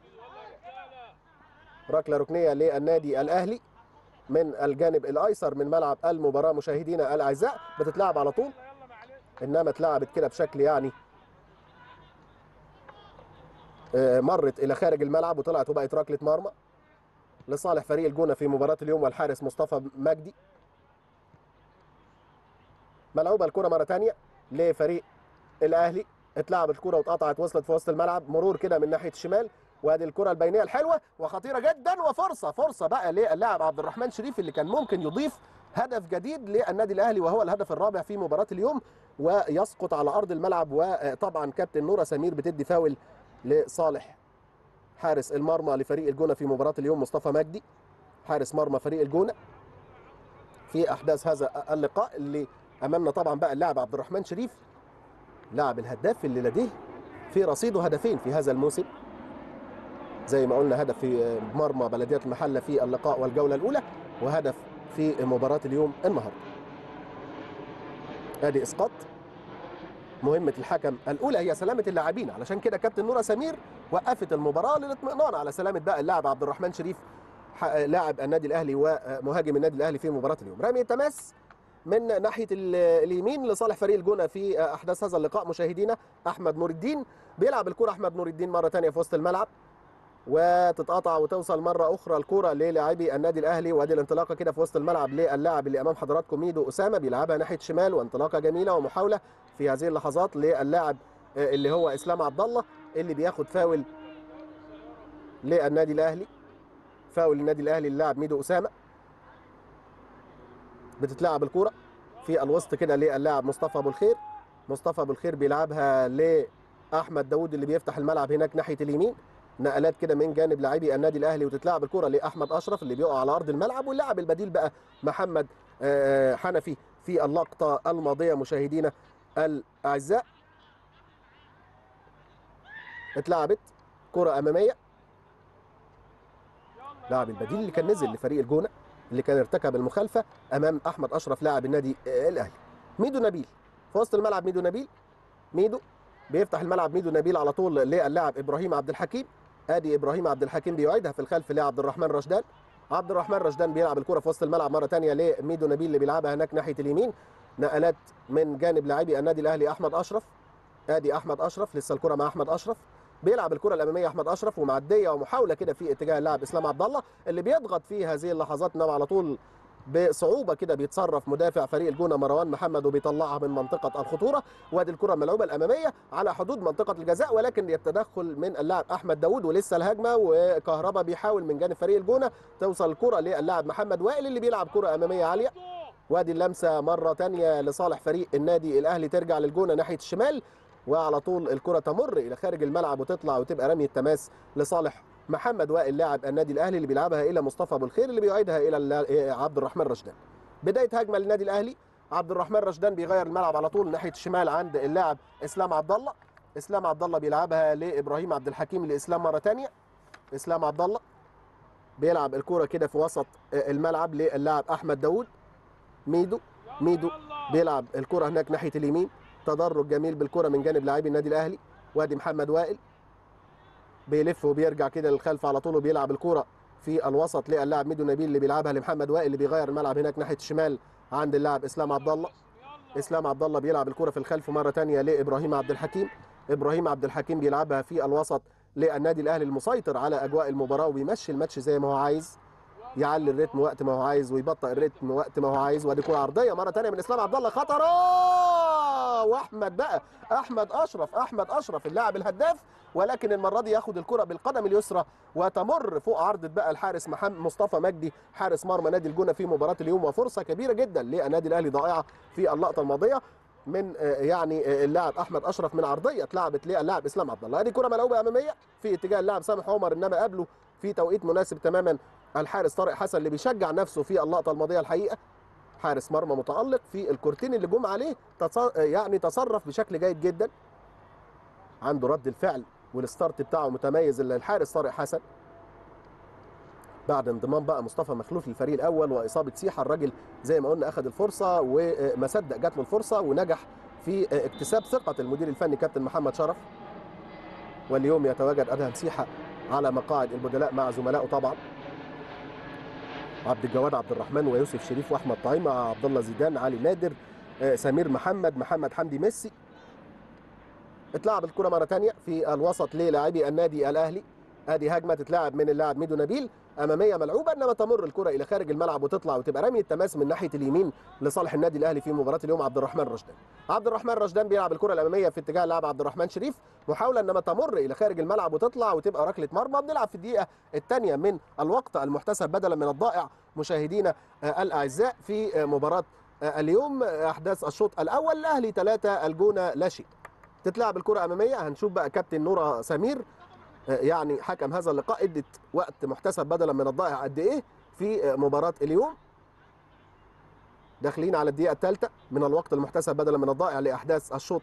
S1: ركله ركنيه للنادي الاهلي من الجانب الايسر من ملعب المباراه مشاهدينا الاعزاء بتتلعب على طول انما اتلعبت كده بشكل يعني آه، مرت الى خارج الملعب وطلعت وبقت ركله مرمى لصالح فريق الجونه في مباراه اليوم والحارس مصطفى مجدي ملعوبه الكره مره ثانيه لفريق الاهلي اتلعبت الكره واتقطعت وصلت في وسط الملعب مرور كده من ناحيه الشمال وادي الكره البينيه الحلوه وخطيره جدا وفرصه فرصه بقى للاعب عبد الرحمن شريف اللي كان ممكن يضيف هدف جديد للنادي الاهلي وهو الهدف الرابع في مباراه اليوم ويسقط على ارض الملعب وطبعا كابتن نوره سمير بتدي فاول لصالح حارس المرمى لفريق الجونه في مباراه اليوم مصطفى مجدي حارس مرمى فريق الجونه في احداث هذا اللقاء اللي امامنا طبعا بقى اللاعب عبد الرحمن شريف لاعب الهداف اللي لديه في رصيده هدفين في هذا الموسم زي ما قلنا هدف في مرمى بلديه المحله في اللقاء والجوله الاولى وهدف في مباراه اليوم النهارده ادي اسقاط مهمه الحكم الاولى هي سلامه اللاعبين علشان كده كابتن نوره سمير وقفت المباراه للاطمئنان على سلامه بقى اللاعب عبد الرحمن شريف ح- لاعب النادي الاهلي ومهاجم النادي الاهلي في مباراه اليوم رمي التماس من ناحيه ال- اليمين لصالح فريق الجونه في احداث هذا اللقاء مشاهدينا احمد نور الدين بيلعب الكره احمد نور الدين مره ثانيه في وسط الملعب وتتقطع وتوصل مره اخرى الكره للاعبي النادي الاهلي وادي الانطلاقه كده في وسط الملعب للاعب اللي امام حضراتكم ميدو اسامه بيلعبها ناحيه شمال وانطلاقه جميله ومحاوله في هذه اللحظات للاعب آه، اللي هو اسلام عبد الله اللي بياخد فاول للنادي الاهلي فاول النادي الاهلي للاعب ميدو اسامه بتتلعب الكره في الوسط كده للاعب مصطفى ابو الخير مصطفى ابو الخير بيلعبها لاحمد داوود اللي بيفتح الملعب هناك ناحيه اليمين نقلات كده من جانب لاعبي النادي الاهلي وتتلعب الكره لاحمد اشرف اللي بيقع على ارض الملعب واللاعب البديل بقى محمد آه، حنفي في اللقطه الماضيه مشاهدينا الاعزاء اتلعبت كره اماميه لاعب البديل اللي كان نزل لفريق الجونه اللي كان ارتكب المخالفه امام احمد اشرف لاعب النادي آه، الاهلي ميدو نبيل في وسط الملعب ميدو نبيل ميدو بيفتح الملعب ميدو نبيل على طول للاعب ابراهيم عبد الحكيم ادي ابراهيم عبد الحكيم بيعيدها في الخلف لعبد الرحمن رشدان عبد الرحمن رشدان بيلعب الكره في وسط الملعب مره ثانيه لميدو نبيل اللي بيلعبها هناك ناحيه اليمين نقلات من جانب لاعبي النادي الاهلي احمد اشرف ادي احمد اشرف لسه الكره مع احمد اشرف بيلعب الكره الاماميه احمد اشرف ومعديه ومحاوله كده في اتجاه اللاعب اسلام عبد الله اللي بيضغط في هذه اللحظات انما على طول بصعوبه كده بيتصرف مدافع فريق الجونه مروان محمد وبيطلعها من منطقه الخطوره وادي الكره الملعوبه الاماميه على حدود منطقه الجزاء ولكن التدخل من اللاعب احمد داوود ولسه الهجمه وكهربا بيحاول من جانب فريق الجونه توصل الكره للاعب محمد وائل اللي بيلعب كره اماميه عاليه وادي اللمسه مره ثانيه لصالح فريق النادي الاهلي ترجع للجونه ناحيه الشمال وعلى طول الكره تمر الى خارج الملعب وتطلع وتبقى رميه تماس لصالح محمد وائل لاعب النادي الاهلي اللي بيلعبها الى مصطفى ابو الخير اللي بيعيدها الى عبد الرحمن رشدان بدايه هجمه للنادي الاهلي عبد الرحمن رشدان بيغير الملعب على طول ناحيه الشمال عند اللاعب اسلام عبد الله اسلام عبد الله بيلعبها لابراهيم عبد الحكيم لاسلام مره ثانيه اسلام عبد الله بيلعب الكوره كده في وسط الملعب للاعب احمد داوود ميدو ميدو بيلعب الكره هناك ناحيه اليمين تدرج جميل بالكره من جانب لاعبي النادي الاهلي وادي محمد وائل بيلف وبيرجع كده للخلف على طول وبيلعب الكره في الوسط للاعب ميدو نبيل اللي بيلعبها لمحمد وائل اللي بيغير الملعب هناك ناحيه الشمال عند اللاعب اسلام عبد الله اسلام عبد الله بيلعب الكره في الخلف مره ثانيه لابراهيم عبد الحكيم ابراهيم عبد الحكيم بيلعبها في الوسط للنادي الاهلي المسيطر على اجواء المباراه وبيمشي الماتش زي ما هو عايز يعلي الريتم وقت ما هو عايز ويبطئ الريتم وقت ما هو عايز وادي كره عرضيه مره ثانيه من اسلام عبد الله خطره واحمد بقى احمد اشرف احمد اشرف اللاعب الهداف ولكن المره دي ياخد الكره بالقدم اليسرى وتمر فوق عرضه بقى الحارس محمد مصطفى مجدي حارس مرمى نادي الجونه في مباراه اليوم وفرصه كبيره جدا للنادي الاهلي ضائعه في اللقطه الماضيه من يعني اللاعب احمد اشرف من عرضيه اتلعبت للاعب اسلام عبد الله ادي كره ملعوبه اماميه في اتجاه اللاعب سامح عمر انما قبله في توقيت مناسب تماما الحارس طارق حسن اللي بيشجع نفسه في اللقطه الماضيه الحقيقه حارس مرمى متالق في الكورتين اللي جم عليه يعني تصرف بشكل جيد جدا عنده رد الفعل والستارت بتاعه متميز الحارس طارق حسن بعد انضمام بقى مصطفى مخلوف للفريق الاول واصابه سيحه الراجل زي ما قلنا اخذ الفرصه وما صدق جات له الفرصه ونجح في اكتساب ثقه المدير الفني كابتن محمد شرف واليوم يتواجد ادهم سيحه على مقاعد البدلاء مع زملائه طبعا عبد الجواد عبد الرحمن ويوسف شريف واحمد طعيمه عبد الله زيدان علي نادر سمير محمد محمد حمدي ميسي اتلعب الكره مره ثانيه في الوسط للاعبي النادي الاهلي ادي هجمه تتلعب من اللاعب ميدو نبيل اماميه ملعوبه انما تمر الكره الى خارج الملعب وتطلع وتبقى رميه تماس من ناحيه اليمين لصالح النادي الاهلي في مباراه اليوم عبد الرحمن رشدان عبد الرحمن رشدان بيلعب الكره الاماميه في اتجاه اللاعب عبد الرحمن شريف محاوله انما تمر الى خارج الملعب وتطلع وتبقى ركله مرمى بنلعب في الدقيقه الثانيه من الوقت المحتسب بدلا من الضائع مشاهدينا الاعزاء في مباراه اليوم احداث الشوط الاول الاهلي ثلاثه الجونه لا شيء تتلعب الكره اماميه هنشوف بقى كابتن نورا سمير يعني حكم هذا اللقاء ادت وقت محتسب بدلا من الضائع قد ايه في مباراه اليوم داخلين على الدقيقه الثالثه من الوقت المحتسب بدلا من الضائع لاحداث الشوط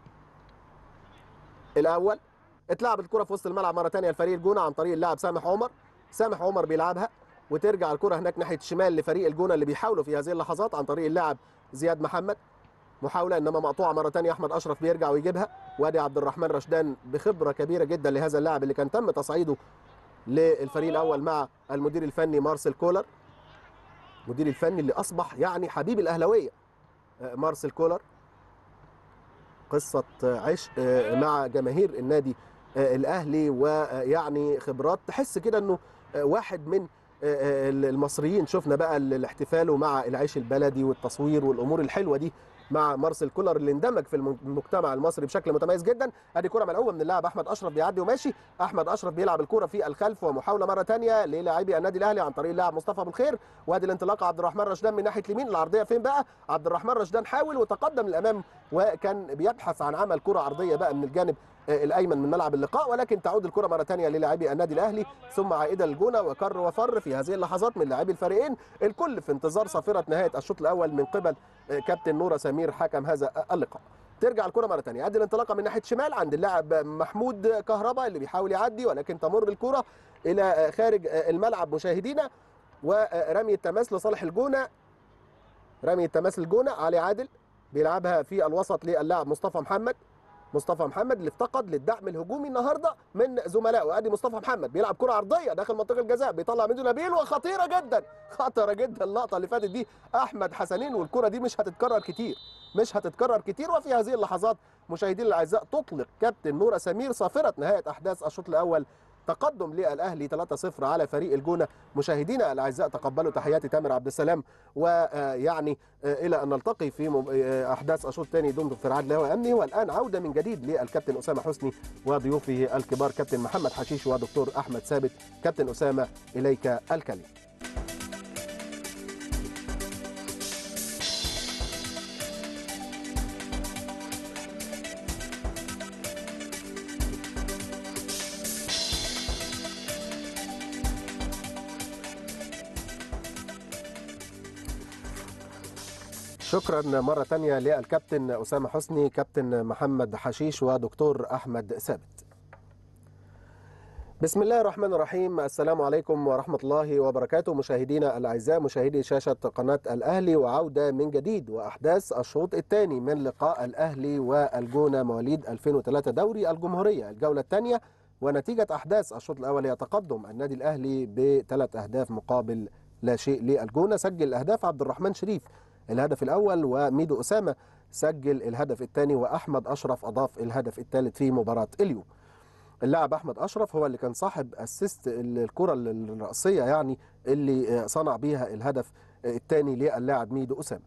S1: الاول اتلعب الكره في وسط الملعب مره ثانيه لفريق الجونه عن طريق اللاعب سامح عمر سامح عمر بيلعبها وترجع الكره هناك ناحيه الشمال لفريق الجونه اللي بيحاولوا في هذه اللحظات عن طريق اللاعب زياد محمد محاوله انما مقطوعه مره ثانيه احمد اشرف بيرجع ويجيبها وادي عبد الرحمن رشدان بخبره كبيره جدا لهذا اللاعب اللي كان تم تصعيده للفريق الاول مع المدير الفني مارسيل كولر المدير الفني اللي اصبح يعني حبيب الاهلاويه مارسيل كولر قصه عشق مع جماهير النادي الاهلي ويعني خبرات تحس كده انه واحد من المصريين شفنا بقى الاحتفال مع العيش البلدي والتصوير والامور الحلوه دي مع مارسيل كولر اللي اندمج في المجتمع المصري بشكل متميز جدا ادي كره ملعوبه من اللاعب احمد اشرف بيعدي وماشي احمد اشرف بيلعب الكره في الخلف ومحاوله مره ثانيه للاعبي النادي الاهلي عن طريق اللاعب مصطفى ابو الخير وادي الانطلاقه عبد الرحمن رشدان من ناحيه اليمين العرضيه فين بقى عبد الرحمن رشدان حاول وتقدم للامام وكان بيبحث عن عمل كره عرضيه بقى من الجانب الايمن من ملعب اللقاء ولكن تعود الكره مره ثانيه للاعبي النادي الاهلي ثم عائده للجونه وكر وفر في هذه اللحظات من لاعبي الفريقين الكل في انتظار صافره نهايه الشوط الاول من قبل كابتن نورا سمير حكم هذا اللقاء ترجع الكره مره ثانيه ادي الانطلاقه من ناحيه شمال عند اللاعب محمود كهربا اللي بيحاول يعدي ولكن تمر الكره الى خارج الملعب مشاهدينا ورمي التماس لصالح الجونه رمي التماس الجونه علي عادل بيلعبها في الوسط للاعب مصطفى محمد مصطفى محمد اللي افتقد للدعم الهجومي النهارده من زملائه ادي مصطفى محمد بيلعب كره عرضيه داخل منطقه الجزاء بيطلع ميدو نبيل وخطيره جدا خطره جدا اللقطه اللي فاتت دي احمد حسنين والكره دي مش هتتكرر كتير مش هتتكرر كتير وفي هذه اللحظات مشاهدينا الاعزاء تطلق كابتن نوره سمير صافره نهايه احداث الشوط الاول تقدم للاهلي 3-0 على فريق الجونه مشاهدينا الاعزاء تقبلوا تحياتي تامر عبد السلام ويعني الى ان نلتقي في مب- آه، احداث الشوط الثاني دمتم في رعايه الله وامني والان عوده من جديد للكابتن اسامه حسني وضيوفه الكبار كابتن محمد حشيش ودكتور احمد ثابت كابتن اسامه اليك الكلمه شكرا مرة تانية للكابتن أسامة حسني كابتن محمد حشيش ودكتور أحمد ثابت بسم الله الرحمن الرحيم السلام عليكم ورحمة الله وبركاته مشاهدينا الأعزاء مشاهدي شاشة قناة الأهلي وعودة من جديد وأحداث الشوط الثاني من لقاء الأهلي والجونة مواليد 2003 دوري الجمهورية الجولة الثانية ونتيجة أحداث الشوط الأول يتقدم النادي الأهلي بثلاث أهداف مقابل لا شيء للجونة سجل أهداف عبد الرحمن شريف الهدف الأول وميدو أسامة سجل الهدف الثاني وأحمد أشرف أضاف الهدف الثالث في مباراة اليوم اللاعب احمد اشرف هو اللي كان صاحب اسيست الكره الراسيه يعني اللي صنع بيها الهدف الثاني للاعب ميدو اسامه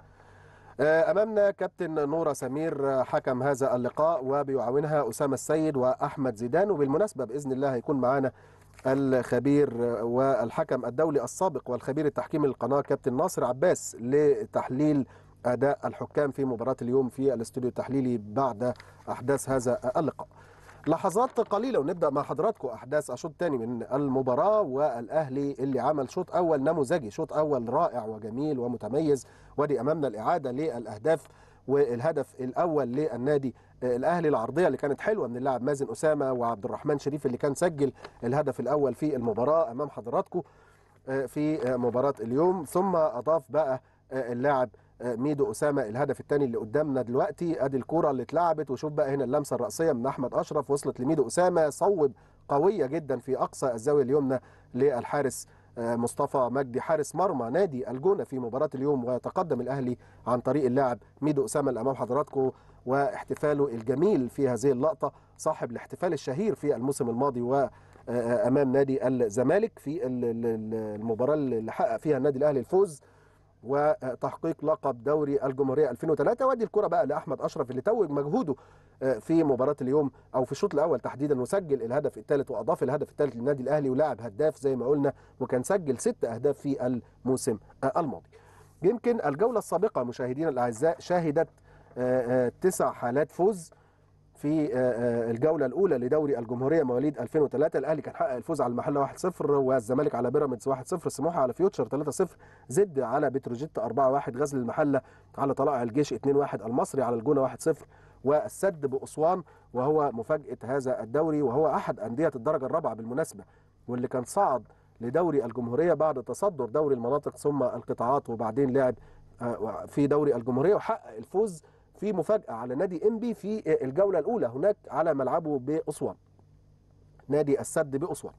S1: امامنا كابتن نوره سمير حكم هذا اللقاء وبيعاونها اسامه السيد واحمد زيدان وبالمناسبه باذن الله هيكون معانا الخبير والحكم الدولي السابق والخبير التحكيمي للقناه كابتن ناصر عباس لتحليل اداء الحكام في مباراه اليوم في الاستوديو التحليلي بعد احداث هذا اللقاء لحظات قليلة ونبدأ مع حضراتكم أحداث الشوط الثاني من المباراة والأهلي اللي عمل شوط أول نموذجي شوط أول رائع وجميل ومتميز ودي أمامنا الإعادة للأهداف والهدف الأول للنادي الأهلي العرضية اللي كانت حلوة من اللاعب مازن أسامة وعبد الرحمن شريف اللي كان سجل الهدف الأول في المباراة أمام حضراتكم في مباراة اليوم ثم أضاف بقى اللاعب ميدو اسامه الهدف الثاني اللي قدامنا دلوقتي ادي الكوره اللي اتلعبت وشوف بقى هنا اللمسه الراسيه من احمد اشرف وصلت لميدو اسامه صوب قويه جدا في اقصى الزاويه اليمنى للحارس مصطفى مجدي حارس مرمى نادي الجونه في مباراه اليوم ويتقدم الاهلي عن طريق اللاعب ميدو اسامه اللي امام حضراتكم واحتفاله الجميل في هذه اللقطه صاحب الاحتفال الشهير في الموسم الماضي و امام نادي الزمالك في المباراه اللي حقق فيها النادي الاهلي الفوز وتحقيق لقب دوري الجمهوريه 2003 وادي الكره بقى لاحمد اشرف اللي توج مجهوده في مباراه اليوم او في الشوط الاول تحديدا وسجل الهدف الثالث واضاف الهدف الثالث للنادي الاهلي ولاعب هداف زي ما قلنا وكان سجل ست اهداف في الموسم الماضي. يمكن الجوله السابقه مشاهدينا الاعزاء شهدت تسع حالات فوز في الجوله الاولى لدوري الجمهوريه مواليد 2003 الاهلي كان حقق الفوز على المحله 1-0 والزمالك على بيراميدز 1-0 سموحه على فيوتشر 3-0 زد على بتروجيت 4-1 غزل المحله على طلائع الجيش 2-1 المصري على الجونه 1-0 والسد باسوان وهو مفاجاه هذا الدوري وهو احد انديه الدرجه الرابعه بالمناسبه واللي كان صعد لدوري الجمهوريه بعد تصدر دوري المناطق ثم القطاعات وبعدين لعب في دوري الجمهوريه وحقق الفوز في مفاجأة على نادي إنبي في الجولة الأولى هناك على ملعبه بأسوان نادي السد بأسوان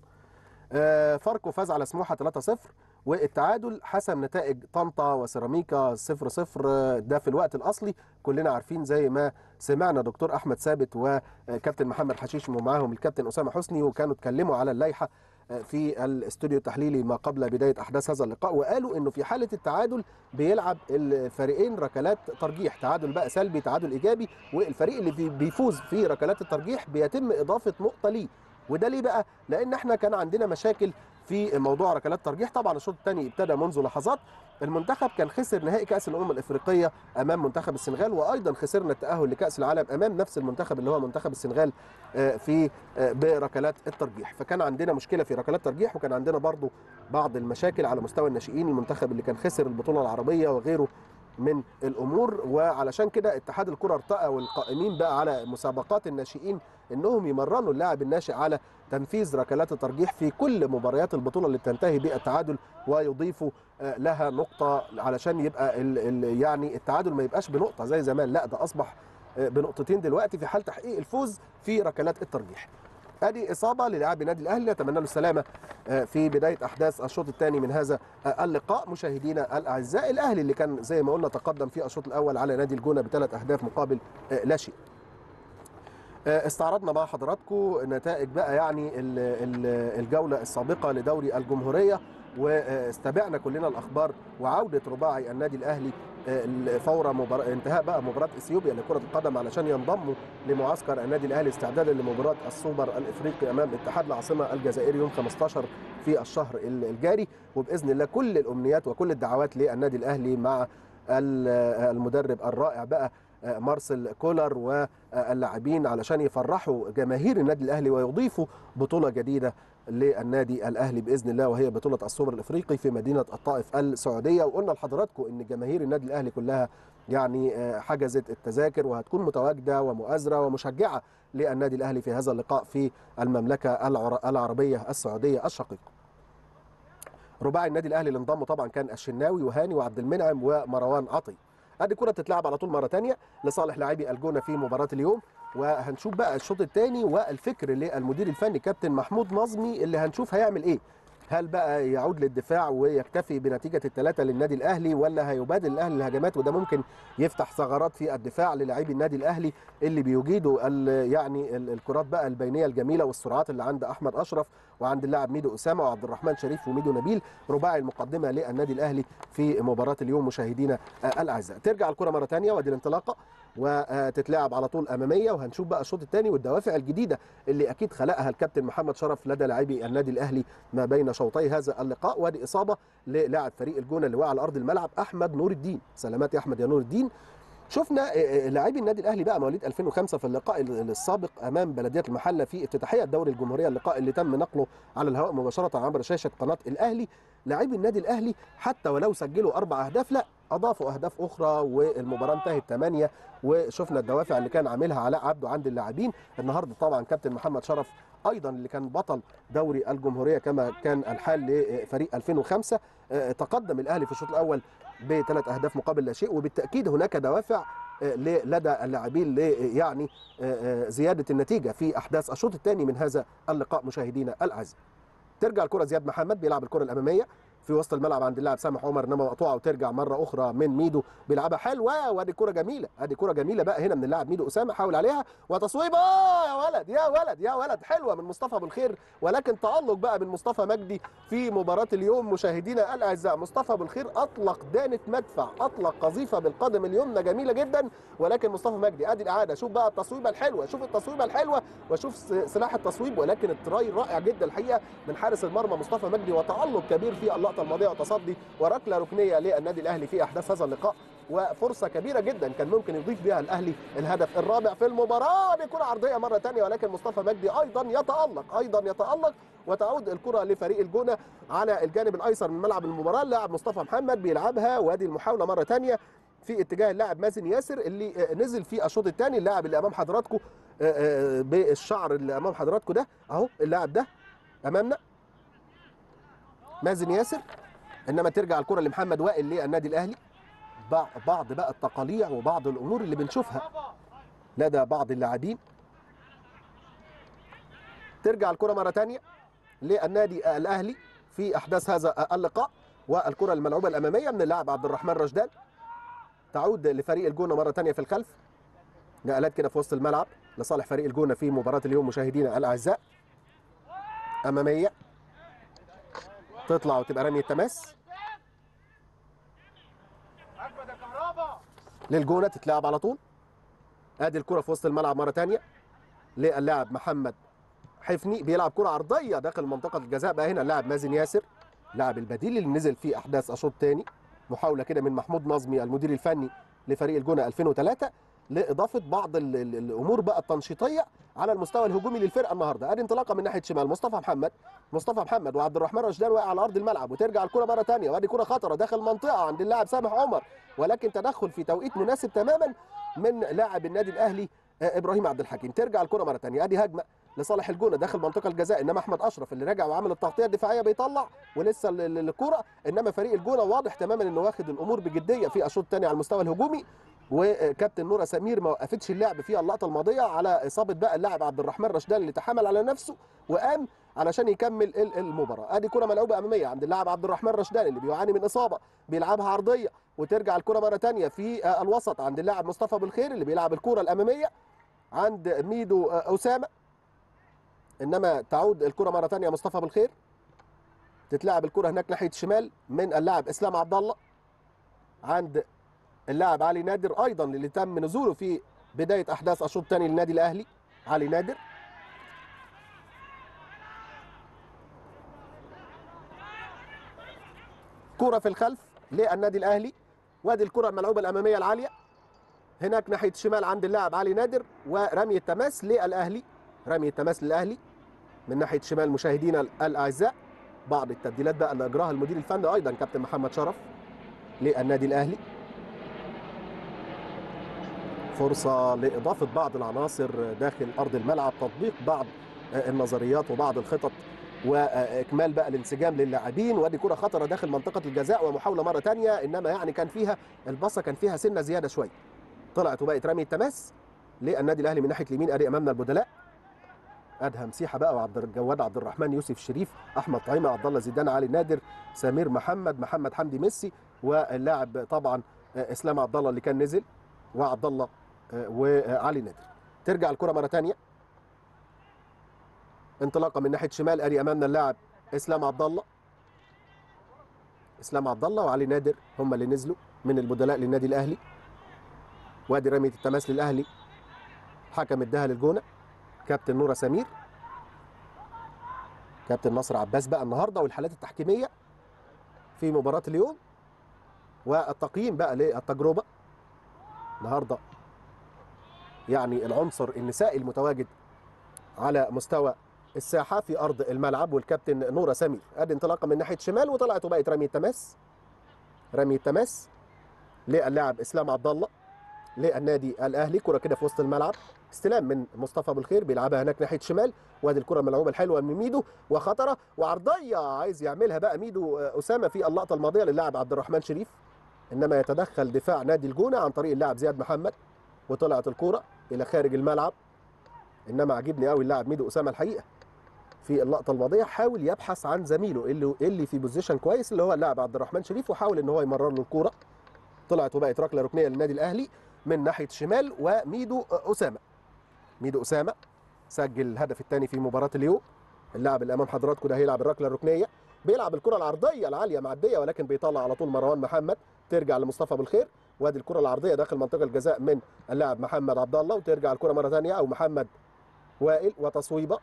S1: فاركو فاز على سموحة 3-0 والتعادل حسم نتائج طنطا وسيراميكا 0-0 ده في الوقت الأصلي كلنا عارفين زي ما سمعنا دكتور أحمد ثابت وكابتن محمد حشيش ومعاهم الكابتن أسامة حسني وكانوا اتكلموا على اللائحة في الاستوديو التحليلي ما قبل بدايه احداث هذا اللقاء وقالوا انه في حاله التعادل بيلعب الفريقين ركلات ترجيح تعادل بقى سلبي تعادل ايجابي والفريق اللي بيفوز في ركلات الترجيح بيتم اضافه نقطه ليه وده ليه بقى لان احنا كان عندنا مشاكل في موضوع ركلات الترجيح طبعا الشوط الثاني ابتدى منذ لحظات المنتخب كان خسر نهائي كاس الامم الافريقيه امام منتخب السنغال وايضا خسرنا التاهل لكاس العالم امام نفس المنتخب اللي هو منتخب السنغال في بركلات الترجيح فكان عندنا مشكله في ركلات الترجيح وكان عندنا برضو بعض المشاكل على مستوى الناشئين المنتخب اللي كان خسر البطوله العربيه وغيره من الامور وعلشان كده اتحاد الكره ارتقى والقائمين بقى على مسابقات الناشئين انهم يمرنوا اللاعب الناشئ على تنفيذ ركلات الترجيح في كل مباريات البطوله اللي بتنتهي بالتعادل ويضيفوا لها نقطه علشان يبقى ال ال يعني التعادل ما يبقاش بنقطه زي زمان لا ده اصبح بنقطتين دلوقتي في حال تحقيق الفوز في ركلات الترجيح ادي اصابه للاعب النادي الاهلي نتمنى له السلامه في بدايه احداث الشوط الثاني من هذا اللقاء مشاهدينا الاعزاء الاهلي اللي كان زي ما قلنا تقدم في الشوط الاول على نادي الجونه بثلاث اهداف مقابل لا شيء آه، استعرضنا مع حضراتكم نتائج بقى يعني ال- ال- الجوله السابقه لدوري الجمهوريه واستبعنا كلنا الاخبار وعوده رباعي النادي الاهلي آه، فور مباراة انتهاء بقى مباراه اثيوبيا لكره القدم علشان ينضموا لمعسكر النادي الاهلي استعدادا لمباراه السوبر الافريقي امام اتحاد العاصمه الجزائري يوم 15 في الشهر ال- الجاري وباذن الله كل الامنيات وكل الدعوات للنادي الاهلي مع ال- المدرب الرائع بقى آه، مارسيل كولر واللاعبين علشان يفرحوا جماهير النادي الاهلي ويضيفوا بطوله جديده للنادي الاهلي باذن الله وهي بطوله السوبر الافريقي في مدينه الطائف السعوديه وقلنا لحضراتكم ان جماهير النادي الاهلي كلها يعني آه، حجزت التذاكر وهتكون متواجده ومؤازره ومشجعه للنادي الاهلي في هذا اللقاء في المملكه العر- العربيه السعوديه الشقيقه. رباعي النادي الاهلي اللي انضموا طبعا كان الشناوي وهاني وعبد المنعم ومروان عطي. ادي كره تتلعب على طول مره ثانيه لصالح لاعبي الجونه في مباراه اليوم وهنشوف بقى الشوط الثاني والفكر للمدير الفني كابتن محمود نظمي اللي هنشوف هيعمل ايه هل بقى يعود للدفاع ويكتفي بنتيجه الثلاثه للنادي الاهلي ولا هيبادل الاهلي الهجمات وده ممكن يفتح ثغرات في الدفاع للاعبي النادي الاهلي اللي بيجيدوا ال- يعني ال- الكرات بقى البينيه الجميله والسرعات اللي عند احمد اشرف وعند اللاعب ميدو اسامه وعبد الرحمن شريف وميدو نبيل رباعي المقدمه للنادي الاهلي في مباراه اليوم مشاهدينا آه، الاعزاء ترجع الكره مره ثانيه وادي الانطلاقه وتتلعب على طول اماميه وهنشوف بقى الشوط الثاني والدوافع الجديده اللي اكيد خلقها الكابتن محمد شرف لدى لاعبي النادي الاهلي ما بين شوطي هذا اللقاء وادي اصابه للاعب فريق الجونه اللي وقع على ارض الملعب احمد نور الدين سلامات يا احمد يا نور الدين شفنا آه، آه، لاعبي النادي الاهلي بقى مواليد 2005 في اللقاء ال- السابق امام بلديه المحله في افتتاحيه دوري الجمهوريه اللقاء اللي تم نقله على الهواء مباشره عبر شاشه قناه الاهلي لاعبي النادي الاهلي حتى ولو سجلوا اربع اهداف لا اضافوا اهداف اخرى والمباراه انتهت 8 وشفنا الدوافع اللي كان عاملها علاء عبده عند اللاعبين النهارده طبعا كابتن محمد شرف ايضا اللي كان بطل دوري الجمهوريه كما كان الحال لفريق 2005 آه، تقدم الاهلي في الشوط الاول بثلاث اهداف مقابل لا شيء وبالتاكيد هناك دوافع آه، ل- لدى اللاعبين ل يعني آه، آه، زياده النتيجه في احداث الشوط الثاني من هذا اللقاء مشاهدينا الاعزاء. ترجع الكره زياد محمد بيلعب الكره الاماميه في وسط الملعب عند اللاعب سامح عمر انما مقطوعه وترجع مره اخرى من ميدو بيلعبها حلوه وادي كره جميله ادي كره جميله بقى هنا من اللاعب ميدو اسامه حاول عليها وتصويبه يا ولد يا ولد يا ولد حلوه من مصطفى بالخير ولكن تالق بقى من مصطفى مجدي في مباراه اليوم مشاهدينا الاعزاء مصطفى بالخير اطلق دانه مدفع اطلق قذيفه بالقدم اليمنى جميله جدا ولكن مصطفى مجدي ادي الاعاده شوف بقى التصويبه الحلوه شوف التصويبه الحلوه وشوف س- سلاح التصويب ولكن التراي رائع جدا الحقيقه من حارس المرمى مصطفى مجدي وتالق كبير في اللقطه الماضيه وتصدي وركله ركنيه للنادي الاهلي في احداث هذا اللقاء وفرصه كبيره جدا كان ممكن يضيف بها الاهلي الهدف الرابع في المباراه دي كره عرضيه مره ثانيه ولكن مصطفى مجدي ايضا يتالق ايضا يتالق وتعود الكره لفريق الجونه على الجانب الايسر من ملعب المباراه اللاعب مصطفى محمد بيلعبها وادي المحاوله مره ثانيه في اتجاه اللاعب مازن ياسر اللي آه، نزل في الشوط الثاني اللاعب اللي امام حضراتكم آه، آه، بالشعر اللي امام حضراتكم ده اهو اللاعب ده امامنا مازن ياسر انما ترجع الكره لمحمد وائل للنادي الاهلي بع- بعض بقى التقاليع وبعض الامور اللي بنشوفها لدى بعض اللاعبين ترجع الكره مره ثانيه للنادي الاهلي في احداث هذا اللقاء والكره الملعوبه الاماميه من اللاعب عبد الرحمن رشدان تعود لفريق الجونه مره ثانيه في الخلف نقلات كده في وسط الملعب لصالح فريق الجونه في مباراه اليوم مشاهدينا الاعزاء اماميه تطلع وتبقى رميه تماس للجونه تتلعب على طول ادي الكره في وسط الملعب مره ثانيه للاعب محمد حفني بيلعب كره عرضيه داخل منطقه الجزاء بقى هنا اللاعب مازن ياسر لاعب البديل اللي نزل في احداث اشوط ثاني محاوله كده من محمود نظمي المدير الفني لفريق الجونه 2003 لاضافه بعض ال ال الامور بقى التنشيطيه على المستوى الهجومي للفرقه النهارده ادي انطلاقه من ناحيه شمال مصطفى محمد مصطفى محمد وعبد الرحمن رشدان واقع على ارض الملعب وترجع الكره مره ثانيه وادي كره خطره داخل المنطقه عند اللاعب سامح عمر ولكن تدخل في توقيت مناسب تماما من لاعب النادي الاهلي آه، ابراهيم عبد الحكيم ترجع الكره مره ثانيه ادي هجمه لصالح الجونه داخل منطقه الجزاء انما احمد اشرف اللي راجع وعمل التغطيه الدفاعيه بيطلع ولسه ال- ال- الكره انما فريق الجونه واضح تماما انه واخد الامور بجديه في الشوط الثاني على المستوى الهجومي وكابتن نورا سمير ما وقفتش اللعب في اللقطه الماضيه على اصابه بقى اللاعب عبد الرحمن رشدان اللي تحمل على نفسه وقام علشان يكمل ال- المباراه ادي كره ملعوبه اماميه عند اللاعب عبد الرحمن رشدان اللي بيعاني من اصابه بيلعبها عرضيه وترجع الكره مره ثانيه في آه، الوسط عند اللاعب مصطفى بالخير اللي بيلعب الكره الاماميه عند ميدو اسامه انما تعود الكره مره ثانيه مصطفى بالخير تتلعب الكره هناك ناحيه الشمال من اللاعب اسلام عبد الله عند اللاعب علي نادر ايضا اللي تم نزوله في بدايه احداث الشوط الثاني للنادي الاهلي علي نادر كرة في الخلف للنادي الاهلي وادي الكرة الملعوبة الامامية العالية هناك ناحية الشمال عند اللاعب علي نادر ورمي التماس للاهلي رمي التماس للاهلي من ناحية شمال مشاهدينا الاعزاء بعض التبديلات بقى اللي اجراها المدير الفني ايضا كابتن محمد شرف للنادي الاهلي فرصة لإضافة بعض العناصر داخل أرض الملعب تطبيق بعض النظريات وبعض الخطط واكمال بقى الانسجام للاعبين وادي كره خطره داخل منطقه الجزاء ومحاوله مره ثانيه انما يعني كان فيها البصه كان فيها سنه زياده شويه طلعت وبقت رمي التماس للنادي الاهلي من ناحيه اليمين ادي امامنا البدلاء ادهم سيحه بقى وعبد الجواد عبد الرحمن يوسف شريف احمد طعيمه عبد الله زيدان علي نادر سمير محمد محمد حمدي ميسي واللاعب طبعا اسلام عبد الله اللي كان نزل وعبد الله وعلي نادر ترجع الكره مره ثانيه انطلاقه من ناحيه شمال ادي امامنا اللاعب اسلام عبد الله اسلام عبد الله وعلي نادر هم اللي نزلوا من البدلاء للنادي الاهلي وادي رميه التماس للاهلي حكم اداها للجونه كابتن نورا سمير كابتن نصر عباس بقى النهارده والحالات التحكيميه في مباراه اليوم والتقييم بقى للتجربه النهارده يعني العنصر النسائي المتواجد على مستوى الساحه في ارض الملعب والكابتن نورا سمير ادي انطلاقه من ناحيه شمال وطلعت وبقت رمي التماس رمي التماس للاعب اسلام عبد الله للنادي الاهلي كره كده في وسط الملعب استلام من مصطفى ابو الخير بيلعبها هناك ناحيه شمال وادي الكره الملعوبه الحلوه من ميدو وخطره وعرضيه عايز يعملها بقى ميدو اسامه في اللقطه الماضيه للاعب عبد الرحمن شريف انما يتدخل دفاع نادي الجونه عن طريق اللاعب زياد محمد وطلعت الكره الى خارج الملعب انما عجبني قوي اللاعب ميدو اسامه الحقيقه في اللقطه الماضيه حاول يبحث عن زميله اللي اللي في بوزيشن كويس اللي هو اللاعب عبد الرحمن شريف وحاول ان هو يمرر له الكوره طلعت وبقت ركله ركنيه للنادي الاهلي من ناحيه الشمال وميدو اسامه ميدو اسامه سجل الهدف الثاني في مباراه اليوم اللاعب اللي امام حضراتكم ده هيلعب الركله الركنيه بيلعب الكره العرضيه العاليه معديه ولكن بيطلع على طول مروان محمد ترجع لمصطفى ابو الخير وادي الكره العرضيه داخل منطقه الجزاء من اللاعب محمد عبد الله وترجع الكره مره ثانيه او محمد وائل وتصويبه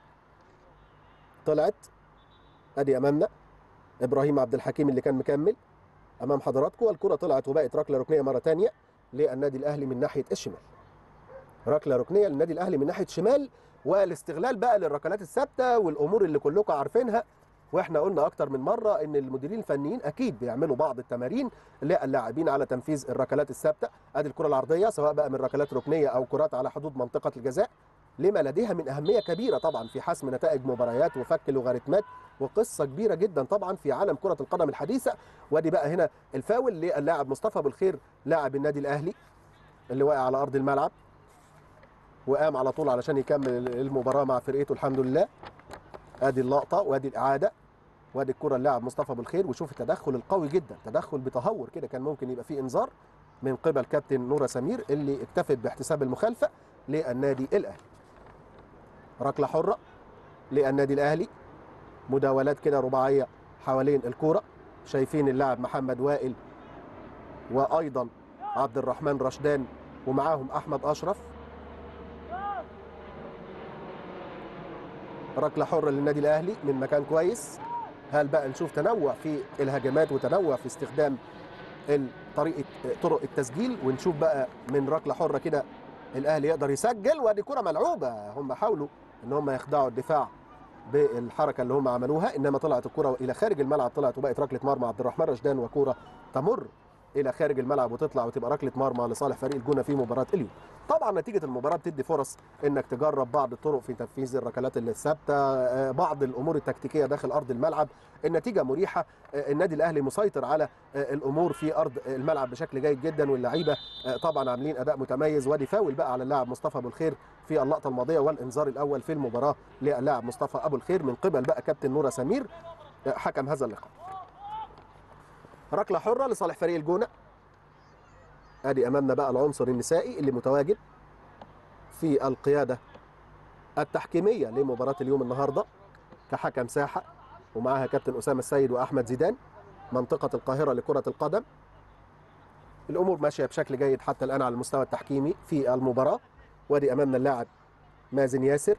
S1: طلعت ادي امامنا ابراهيم عبد الحكيم اللي كان مكمل امام حضراتكم والكره طلعت وبقت ركله ركنيه مره ثانيه للنادي الاهلي من ناحيه الشمال ركله ركنيه للنادي الاهلي من ناحيه الشمال والاستغلال بقى للركلات الثابته والامور اللي كلكم عارفينها واحنا قلنا اكتر من مره ان المديرين الفنيين اكيد بيعملوا بعض التمارين للاعبين على تنفيذ الركلات الثابته ادي الكره العرضيه سواء بقى من ركلات ركنيه او كرات على حدود منطقه الجزاء لما لديها من اهميه كبيره طبعا في حسم نتائج مباريات وفك لوغاريتمات وقصه كبيره جدا طبعا في عالم كره القدم الحديثه وادي بقى هنا الفاول للاعب مصطفى بالخير لاعب النادي الاهلي اللي واقع على ارض الملعب وقام على طول علشان يكمل المباراه مع فرقته الحمد لله ادي اللقطه وادي الاعاده وادي الكره اللاعب مصطفى بالخير وشوف التدخل القوي جدا تدخل بتهور كده كان ممكن يبقى فيه انذار من قبل كابتن نورا سمير اللي اكتفت باحتساب المخالفه للنادي الاهلي ركله حره للنادي الاهلي مداولات كده رباعيه حوالين الكوره شايفين اللاعب محمد وائل وايضا عبد الرحمن رشدان ومعاهم احمد اشرف ركله حره للنادي الاهلي من مكان كويس هل بقى نشوف تنوع في الهجمات وتنوع في استخدام طريقه طرق التسجيل ونشوف بقى من ركله حره كده الاهلي يقدر يسجل وادي كره ملعوبه هم حاولوا ان هم يخدعوا الدفاع بالحركه اللي هم عملوها انما طلعت الكره الى خارج الملعب طلعت وبقت ركله مرمى عبد الرحمن رشدان وكره تمر الى خارج الملعب وتطلع وتبقى ركله مرمى لصالح فريق الجونه في مباراه اليوم طبعا نتيجه المباراه بتدي فرص انك تجرب بعض الطرق في تنفيذ الركلات الثابته بعض الامور التكتيكيه داخل ارض الملعب النتيجه مريحه النادي الاهلي مسيطر على الامور في ارض الملعب بشكل جيد جدا واللعيبه طبعا عاملين اداء متميز وادي فاول بقى على اللاعب مصطفى ابو الخير في اللقطه الماضيه والانذار الاول في المباراه للاعب مصطفى ابو الخير من قبل بقى كابتن نورا سمير حكم هذا اللقاء ركله حره لصالح فريق الجونه ادي امامنا بقى العنصر النسائي اللي متواجد في القياده التحكيميه لمباراه اليوم النهارده كحكم ساحه ومعاها كابتن اسامه السيد واحمد زيدان منطقه القاهره لكره القدم الامور ماشيه بشكل جيد حتى الان على المستوى التحكيمي في المباراه وادي امامنا اللاعب مازن ياسر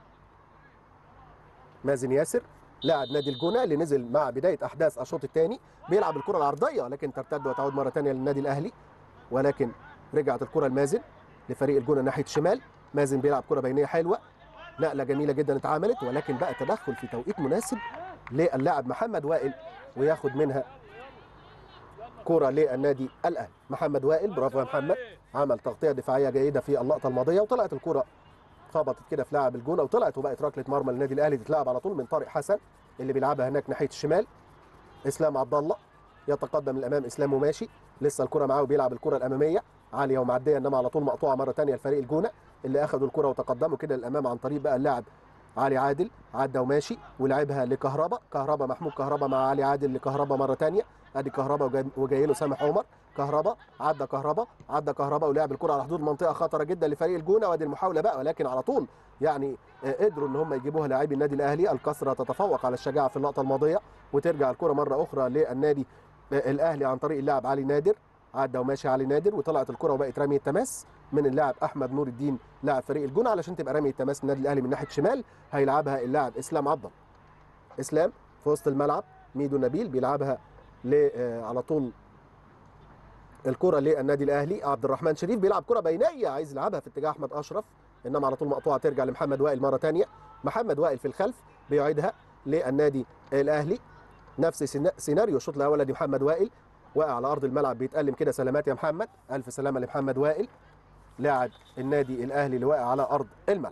S1: مازن ياسر لاعب نادي الجونه اللي نزل مع بدايه احداث الشوط الثاني بيلعب الكره العرضيه ولكن ترتد وتعود مره ثانيه للنادي الاهلي ولكن رجعت الكره لمازن لفريق الجونه ناحيه الشمال مازن بيلعب كره بينيه حلوه نقله جميله جدا اتعملت ولكن بقى تدخل في توقيت مناسب للاعب محمد وائل وياخد منها كرة للنادي الاهلي محمد وائل برافو يا محمد عمل تغطيه دفاعيه جيده في اللقطه الماضيه وطلعت الكره خبطت كده في لاعب الجونه وطلعت وبقت ركله مرمى للنادي الاهلي تتلعب على طول من طارق حسن اللي بيلعبها هناك ناحيه الشمال اسلام عبد الله يتقدم للامام اسلام وماشي لسه الكره معاه وبيلعب الكره الاماميه عاليه ومعديه انما على طول مقطوعه مره ثانيه لفريق الجونه اللي اخذوا الكره وتقدموا كده للامام عن طريق بقى اللاعب علي عادل عدى وماشي ولعبها لكهربا كهربا محمود كهربا مع علي عادل لكهربا مره ثانيه ادي كهربا وجاي- وجاي له سامح عمر كهربا عدى كهربا عدى كهربا ولعب الكره على حدود منطقه خطره جدا لفريق الجونه وادي المحاوله بقى ولكن على طول يعني آه، قدروا ان هم يجيبوها لاعبي النادي الاهلي الكسره تتفوق على الشجاعه في اللقطه الماضيه وترجع الكره مره اخرى للنادي آه، الاهلي عن طريق اللاعب علي نادر عدى وماشي علي نادر وطلعت الكره وبقت رميه تماس من اللاعب احمد نور الدين لاعب فريق الجونه علشان تبقى رميه تماس النادي الاهلي من ناحيه شمال هيلعبها اللاعب اسلام عبد الله اسلام في وسط الملعب ميدو نبيل بيلعبها ل آه، على طول الكره للنادي الاهلي عبد الرحمن شريف بيلعب كره بينيه عايز يلعبها في اتجاه احمد اشرف انما على طول مقطوعه ترجع لمحمد وائل مره ثانيه محمد وائل في الخلف بيعيدها للنادي الاهلي نفس سينا- سيناريو الشوط الاول ادي محمد وائل واقع على ارض الملعب بيتالم كده سلامات يا محمد الف سلامه لمحمد وائل لاعب النادي الاهلي اللي واقع على ارض الملعب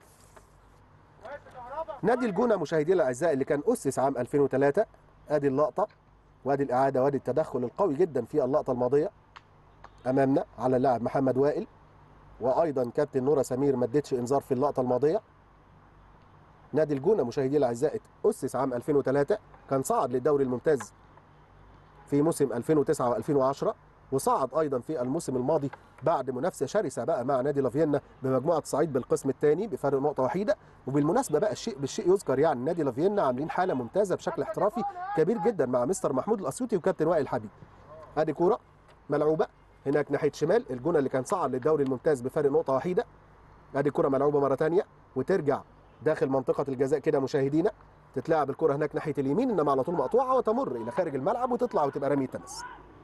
S1: نادي الجونه مشاهدينا الاعزاء اللي كان اسس عام 2003 ادي اللقطه وادي الاعاده وادي التدخل القوي جدا في اللقطه الماضيه امامنا على اللاعب محمد وائل وايضا كابتن نورا سمير ما ادتش انذار في اللقطه الماضيه نادي الجونه مشاهدينا الاعزاء اسس عام 2003 كان صعد للدوري الممتاز في موسم 2009 و2010 وصعد ايضا في الموسم الماضي بعد منافسه شرسه بقى مع نادي لافيينا بمجموعه صعيد بالقسم الثاني بفرق نقطه وحيده وبالمناسبه بقى الشيء بالشيء يذكر يعني نادي لافيينا عاملين حاله ممتازه بشكل احترافي كبير جدا مع مستر محمود الاسيوطي وكابتن وائل حبيب ادي كوره ملعوبه هناك ناحيه شمال الجونه اللي كان صعد للدوري الممتاز بفارق نقطه وحيده ادي كره ملعوبه مره ثانيه وترجع داخل منطقه الجزاء كده مشاهدينا تتلعب الكره هناك ناحيه اليمين انما على طول مقطوعه وتمر الى خارج الملعب وتطلع وتبقى رميه تمس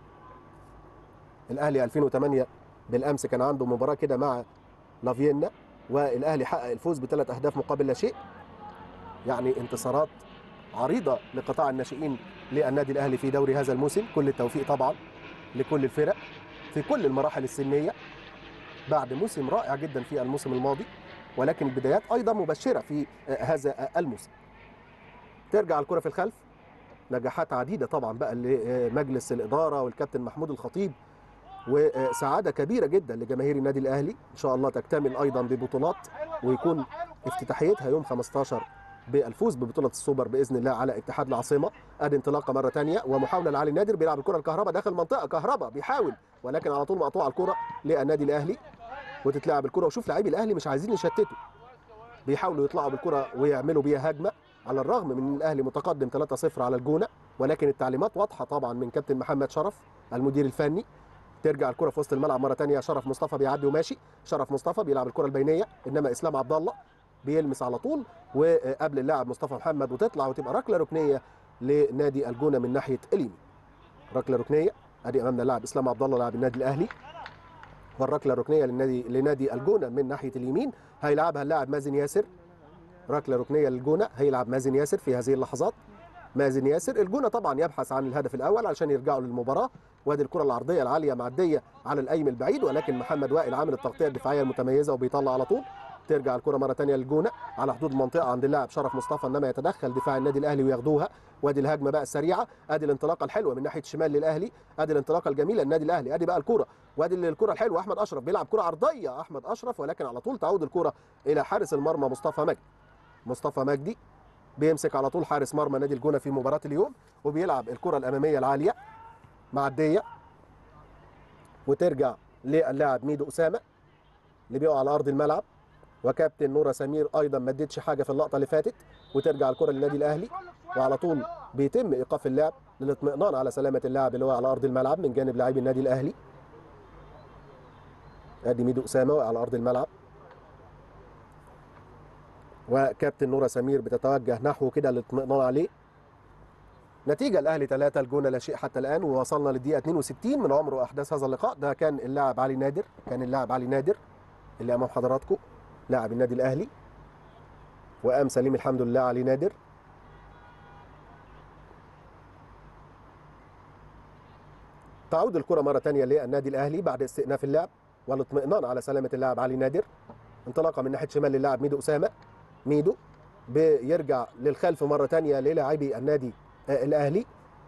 S1: الاهلي 2008 بالامس كان عنده مباراه كده مع لافيينا والاهلي حقق الفوز بثلاث اهداف مقابل لا شيء يعني انتصارات عريضه لقطاع الناشئين للنادي الاهلي في دوري هذا الموسم كل التوفيق طبعا لكل الفرق في كل المراحل السنيه بعد موسم رائع جدا في الموسم الماضي ولكن البدايات ايضا مبشره في آه، هذا آه، الموسم ترجع الكره في الخلف نجاحات عديده طبعا بقى لمجلس الاداره والكابتن محمود الخطيب وسعاده كبيره جدا لجماهير النادي الاهلي ان شاء الله تكتمل ايضا ببطولات ويكون افتتاحيتها يوم 15 بالفوز ببطوله السوبر باذن الله على اتحاد العاصمه ادي انطلاقه مره ثانيه ومحاوله لعلي نادر بيلعب الكره الكهرباء داخل المنطقه كهرباء بيحاول ولكن على طول مقطوعه الكره للنادي الاهلي وتتلعب الكره وشوف لاعبي الاهلي مش عايزين يشتتوا بيحاولوا يطلعوا بالكره ويعملوا بيها هجمه على الرغم من ان الاهلي متقدم 3-0 على الجونه ولكن التعليمات واضحه طبعا من كابتن محمد شرف المدير الفني ترجع الكره في وسط الملعب مره ثانيه شرف مصطفى بيعدي وماشي شرف مصطفى بيلعب الكره البينيه انما اسلام عبد الله بيلمس على طول وقبل اللاعب مصطفى محمد وتطلع وتبقى ركله ركنيه لنادي الجونه من ناحيه اليمين ركله ركنيه ادي امامنا اللاعب اسلام عبد الله لاعب النادي الاهلي والركله الركنيه للنادي لنادي الجونه من ناحيه اليمين هيلعبها اللاعب مازن ياسر ركله ركنيه للجونه هيلعب مازن ياسر في هذه اللحظات مازن ياسر الجونه طبعا يبحث عن الهدف الاول علشان يرجعوا للمباراه وادي الكره العرضيه العاليه معديه على الايم البعيد ولكن محمد وائل عامل التغطيه الدفاعيه المتميزه وبيطلع على طول ترجع الكره مره ثانيه للجونه على حدود المنطقه عند اللاعب شرف مصطفى انما يتدخل دفاع النادي الاهلي وياخدوها وادي الهجمه بقى السريعه ادي الانطلاقه الحلوه من ناحيه الشمال للاهلي ادي الانطلاقه الجميله للنادي الاهلي ادي بقى الكره وادي الكره الحلوه احمد اشرف بيلعب كره عرضيه احمد اشرف ولكن على طول تعود الكره الى حارس المرمى مصطفى مجدي مصطفى مجدي بيمسك على طول حارس مرمى نادي الجونه في مباراه اليوم وبيلعب الكره الاماميه العاليه معديه وترجع للاعب ميدو اسامه اللي بيقع على ارض الملعب وكابتن نورة سمير ايضا ما ادتش حاجه في اللقطه اللي فاتت وترجع الكره للنادي الاهلي وعلى طول بيتم ايقاف اللعب للاطمئنان على سلامه اللاعب اللي هو على ارض الملعب من جانب لاعبي النادي الاهلي ادي ميدو اسامه على ارض الملعب وكابتن نورة سمير بتتوجه نحو كده للاطمئنان عليه نتيجة الأهلي 3 الجونة لا شيء حتى الآن ووصلنا للدقيقة 62 من عمر وأحداث هذا اللقاء ده كان اللاعب علي نادر كان اللاعب علي نادر اللي أمام حضراتكم لاعب النادي الأهلي وقام سليم الحمد لله علي نادر تعود الكرة مرة تانية للنادي الأهلي بعد استئناف اللعب والاطمئنان على سلامة اللاعب علي نادر انطلاقة من ناحية شمال للاعب ميدو أسامة ميدو بيرجع للخلف مرة تانية للاعبي النادي آه الأهلي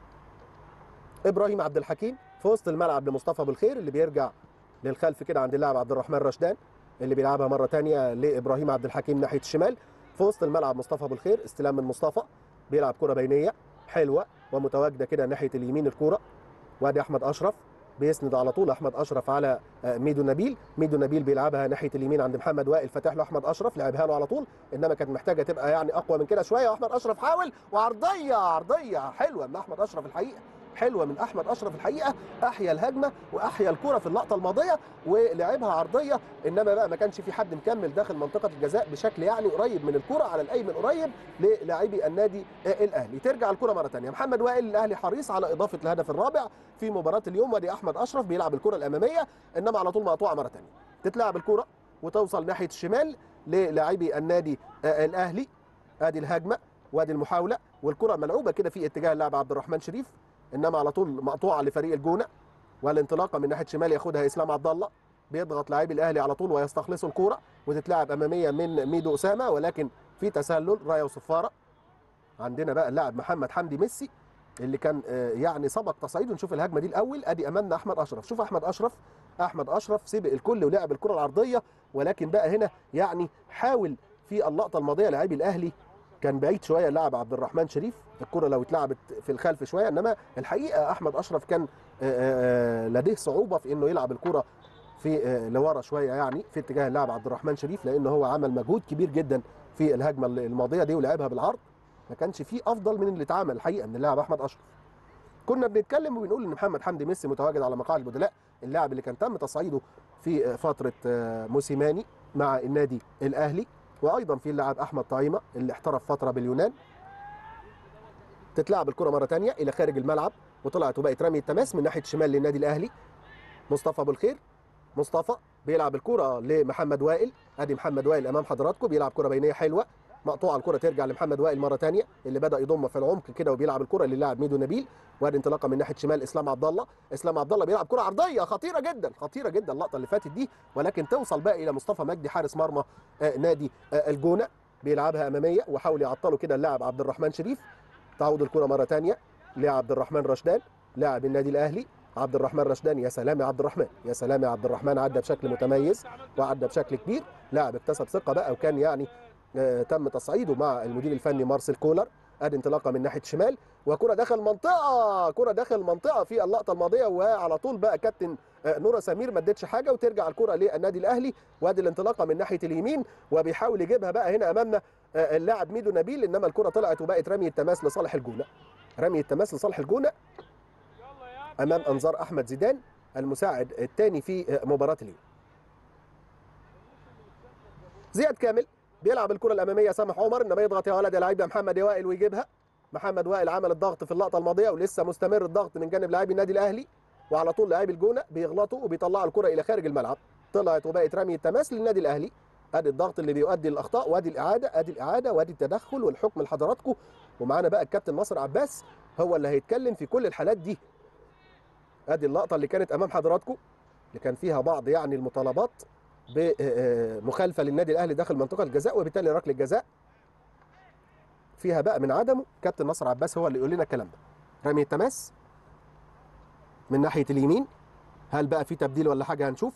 S1: إبراهيم عبد الحكيم في وسط الملعب لمصطفى بالخير اللي بيرجع للخلف كده عند اللاعب عبد الرحمن رشدان اللي بيلعبها مرة تانية لإبراهيم عبد الحكيم ناحية الشمال في وسط الملعب مصطفى بالخير استلام من مصطفى بيلعب كرة بينية حلوة ومتواجدة كده ناحية اليمين الكرة وادي أحمد أشرف بيسند على طول احمد اشرف على ميدو نبيل ميدو نبيل بيلعبها ناحيه اليمين عند محمد وائل فتح له احمد اشرف لعبها له على طول انما كانت محتاجه تبقى يعني اقوى من كده شويه واحمد اشرف حاول وعرضيه عرضيه حلوه من احمد اشرف الحقيقه حلوه من احمد اشرف الحقيقه احيا الهجمه واحيا الكره في اللقطه الماضيه ولعبها عرضيه انما بقى ما كانش في حد مكمل داخل منطقه الجزاء بشكل يعني قريب من الكره على الايمن قريب للاعبي النادي الاهلي ترجع الكره مره ثانيه محمد وائل الاهلي حريص على اضافه الهدف الرابع في مباراه اليوم وادي احمد اشرف بيلعب الكره الاماميه انما على طول مقطوعه مره ثانيه تتلعب الكره وتوصل ناحيه الشمال للاعبي النادي الاهلي ادي الهجمه وادي المحاوله والكره ملعوبه كده في اتجاه اللاعب عبد الرحمن شريف انما على طول مقطوعه لفريق الجونه والانطلاقه من ناحيه شمال ياخدها اسلام عبد الله بيضغط لاعبي الاهلي على طول ويستخلصوا الكوره وتتلعب اماميه من ميدو اسامه ولكن في تسلل رايه وصفاره عندنا بقى اللاعب محمد حمدي ميسي اللي كان يعني سبق تصعيده نشوف الهجمه دي الاول ادي امامنا احمد اشرف شوف احمد اشرف احمد اشرف سبق الكل ولعب الكره العرضيه ولكن بقى هنا يعني حاول في اللقطه الماضيه لاعبي الاهلي كان بعيد شويه اللاعب عبد الرحمن شريف الكره لو اتلعبت في الخلف شويه انما الحقيقه احمد اشرف كان لديه صعوبه في انه يلعب الكره في لورا شويه يعني في اتجاه اللاعب عبد الرحمن شريف لانه هو عمل مجهود كبير جدا في الهجمه الماضيه دي ولعبها بالعرض ما كانش فيه افضل من اللي اتعمل الحقيقه من اللاعب احمد اشرف كنا بنتكلم وبنقول ان محمد حمدي ميسي متواجد على مقاعد البدلاء اللاعب اللي كان تم تصعيده في فتره موسيماني مع النادي الاهلي وايضا في اللاعب احمد طعيمه اللي احترف فتره باليونان تتلعب الكره مره ثانيه الى خارج الملعب وطلعت وبقت رمي التماس من ناحيه الشمال للنادي الاهلي مصطفى ابو الخير مصطفى بيلعب الكره لمحمد وائل ادي محمد وائل امام حضراتكم بيلعب كره بينيه حلوه مقطوعه الكره ترجع لمحمد وائل مره ثانيه اللي بدا يضم في العمق كده وبيلعب الكره للاعب ميدو نبيل وادي انطلاقه من ناحيه شمال اسلام عبد الله اسلام عبد الله بيلعب كره عرضيه خطيره جدا خطيره جدا اللقطه اللي فاتت دي ولكن توصل بقى الى مصطفى مجدي حارس مرمى آه نادي آه الجونه بيلعبها اماميه وحاول يعطله كده اللاعب عبد الرحمن شريف تعود الكره مره ثانيه لعبد الرحمن رشدان لاعب النادي الاهلي عبد الرحمن رشدان يا سلام يا عبد الرحمن يا سلام يا عبد الرحمن عدى بشكل متميز وعدى بشكل كبير لاعب اكتسب ثقه بقى وكان يعني آه تم تصعيده مع المدير الفني مارسيل كولر ادي انطلاقه من ناحيه شمال وكره داخل المنطقه كره داخل المنطقه في اللقطه الماضيه وعلى طول بقى كابتن نورا سمير ما ادتش حاجه وترجع الكره للنادي الاهلي وادي الانطلاقه من ناحيه اليمين وبيحاول يجيبها بقى هنا امامنا اللاعب ميدو نبيل انما الكره طلعت وبقت رمي التماس لصالح الجونه رمي التماس لصالح الجونه امام انظار احمد زيدان المساعد الثاني في مباراه اليوم زياد كامل بيلعب الكره الاماميه سامح عمر انما يضغط يا ولد يا لعيب يا محمد يا وائل ويجيبها محمد وائل عمل الضغط في اللقطه الماضيه ولسه مستمر الضغط من جانب لاعبي النادي الاهلي وعلى طول لاعبي الجونه بيغلطوا وبيطلعوا الكره الى خارج الملعب طلعت وبقت رمي التماس للنادي الاهلي ادي الضغط اللي بيؤدي الاخطاء وادي الاعاده ادي الاعاده وادي التدخل والحكم لحضراتكم ومعانا بقى الكابتن ناصر عباس هو اللي هيتكلم في كل الحالات دي ادي اللقطه اللي كانت امام حضراتكم اللي كان فيها بعض يعني المطالبات بمخالفه للنادي الاهلي داخل منطقه الجزاء وبالتالي ركله جزاء فيها بقى من عدمه كابتن نصر عباس هو اللي يقول لنا الكلام ده رمي التماس من ناحيه اليمين هل بقى في تبديل ولا حاجه هنشوف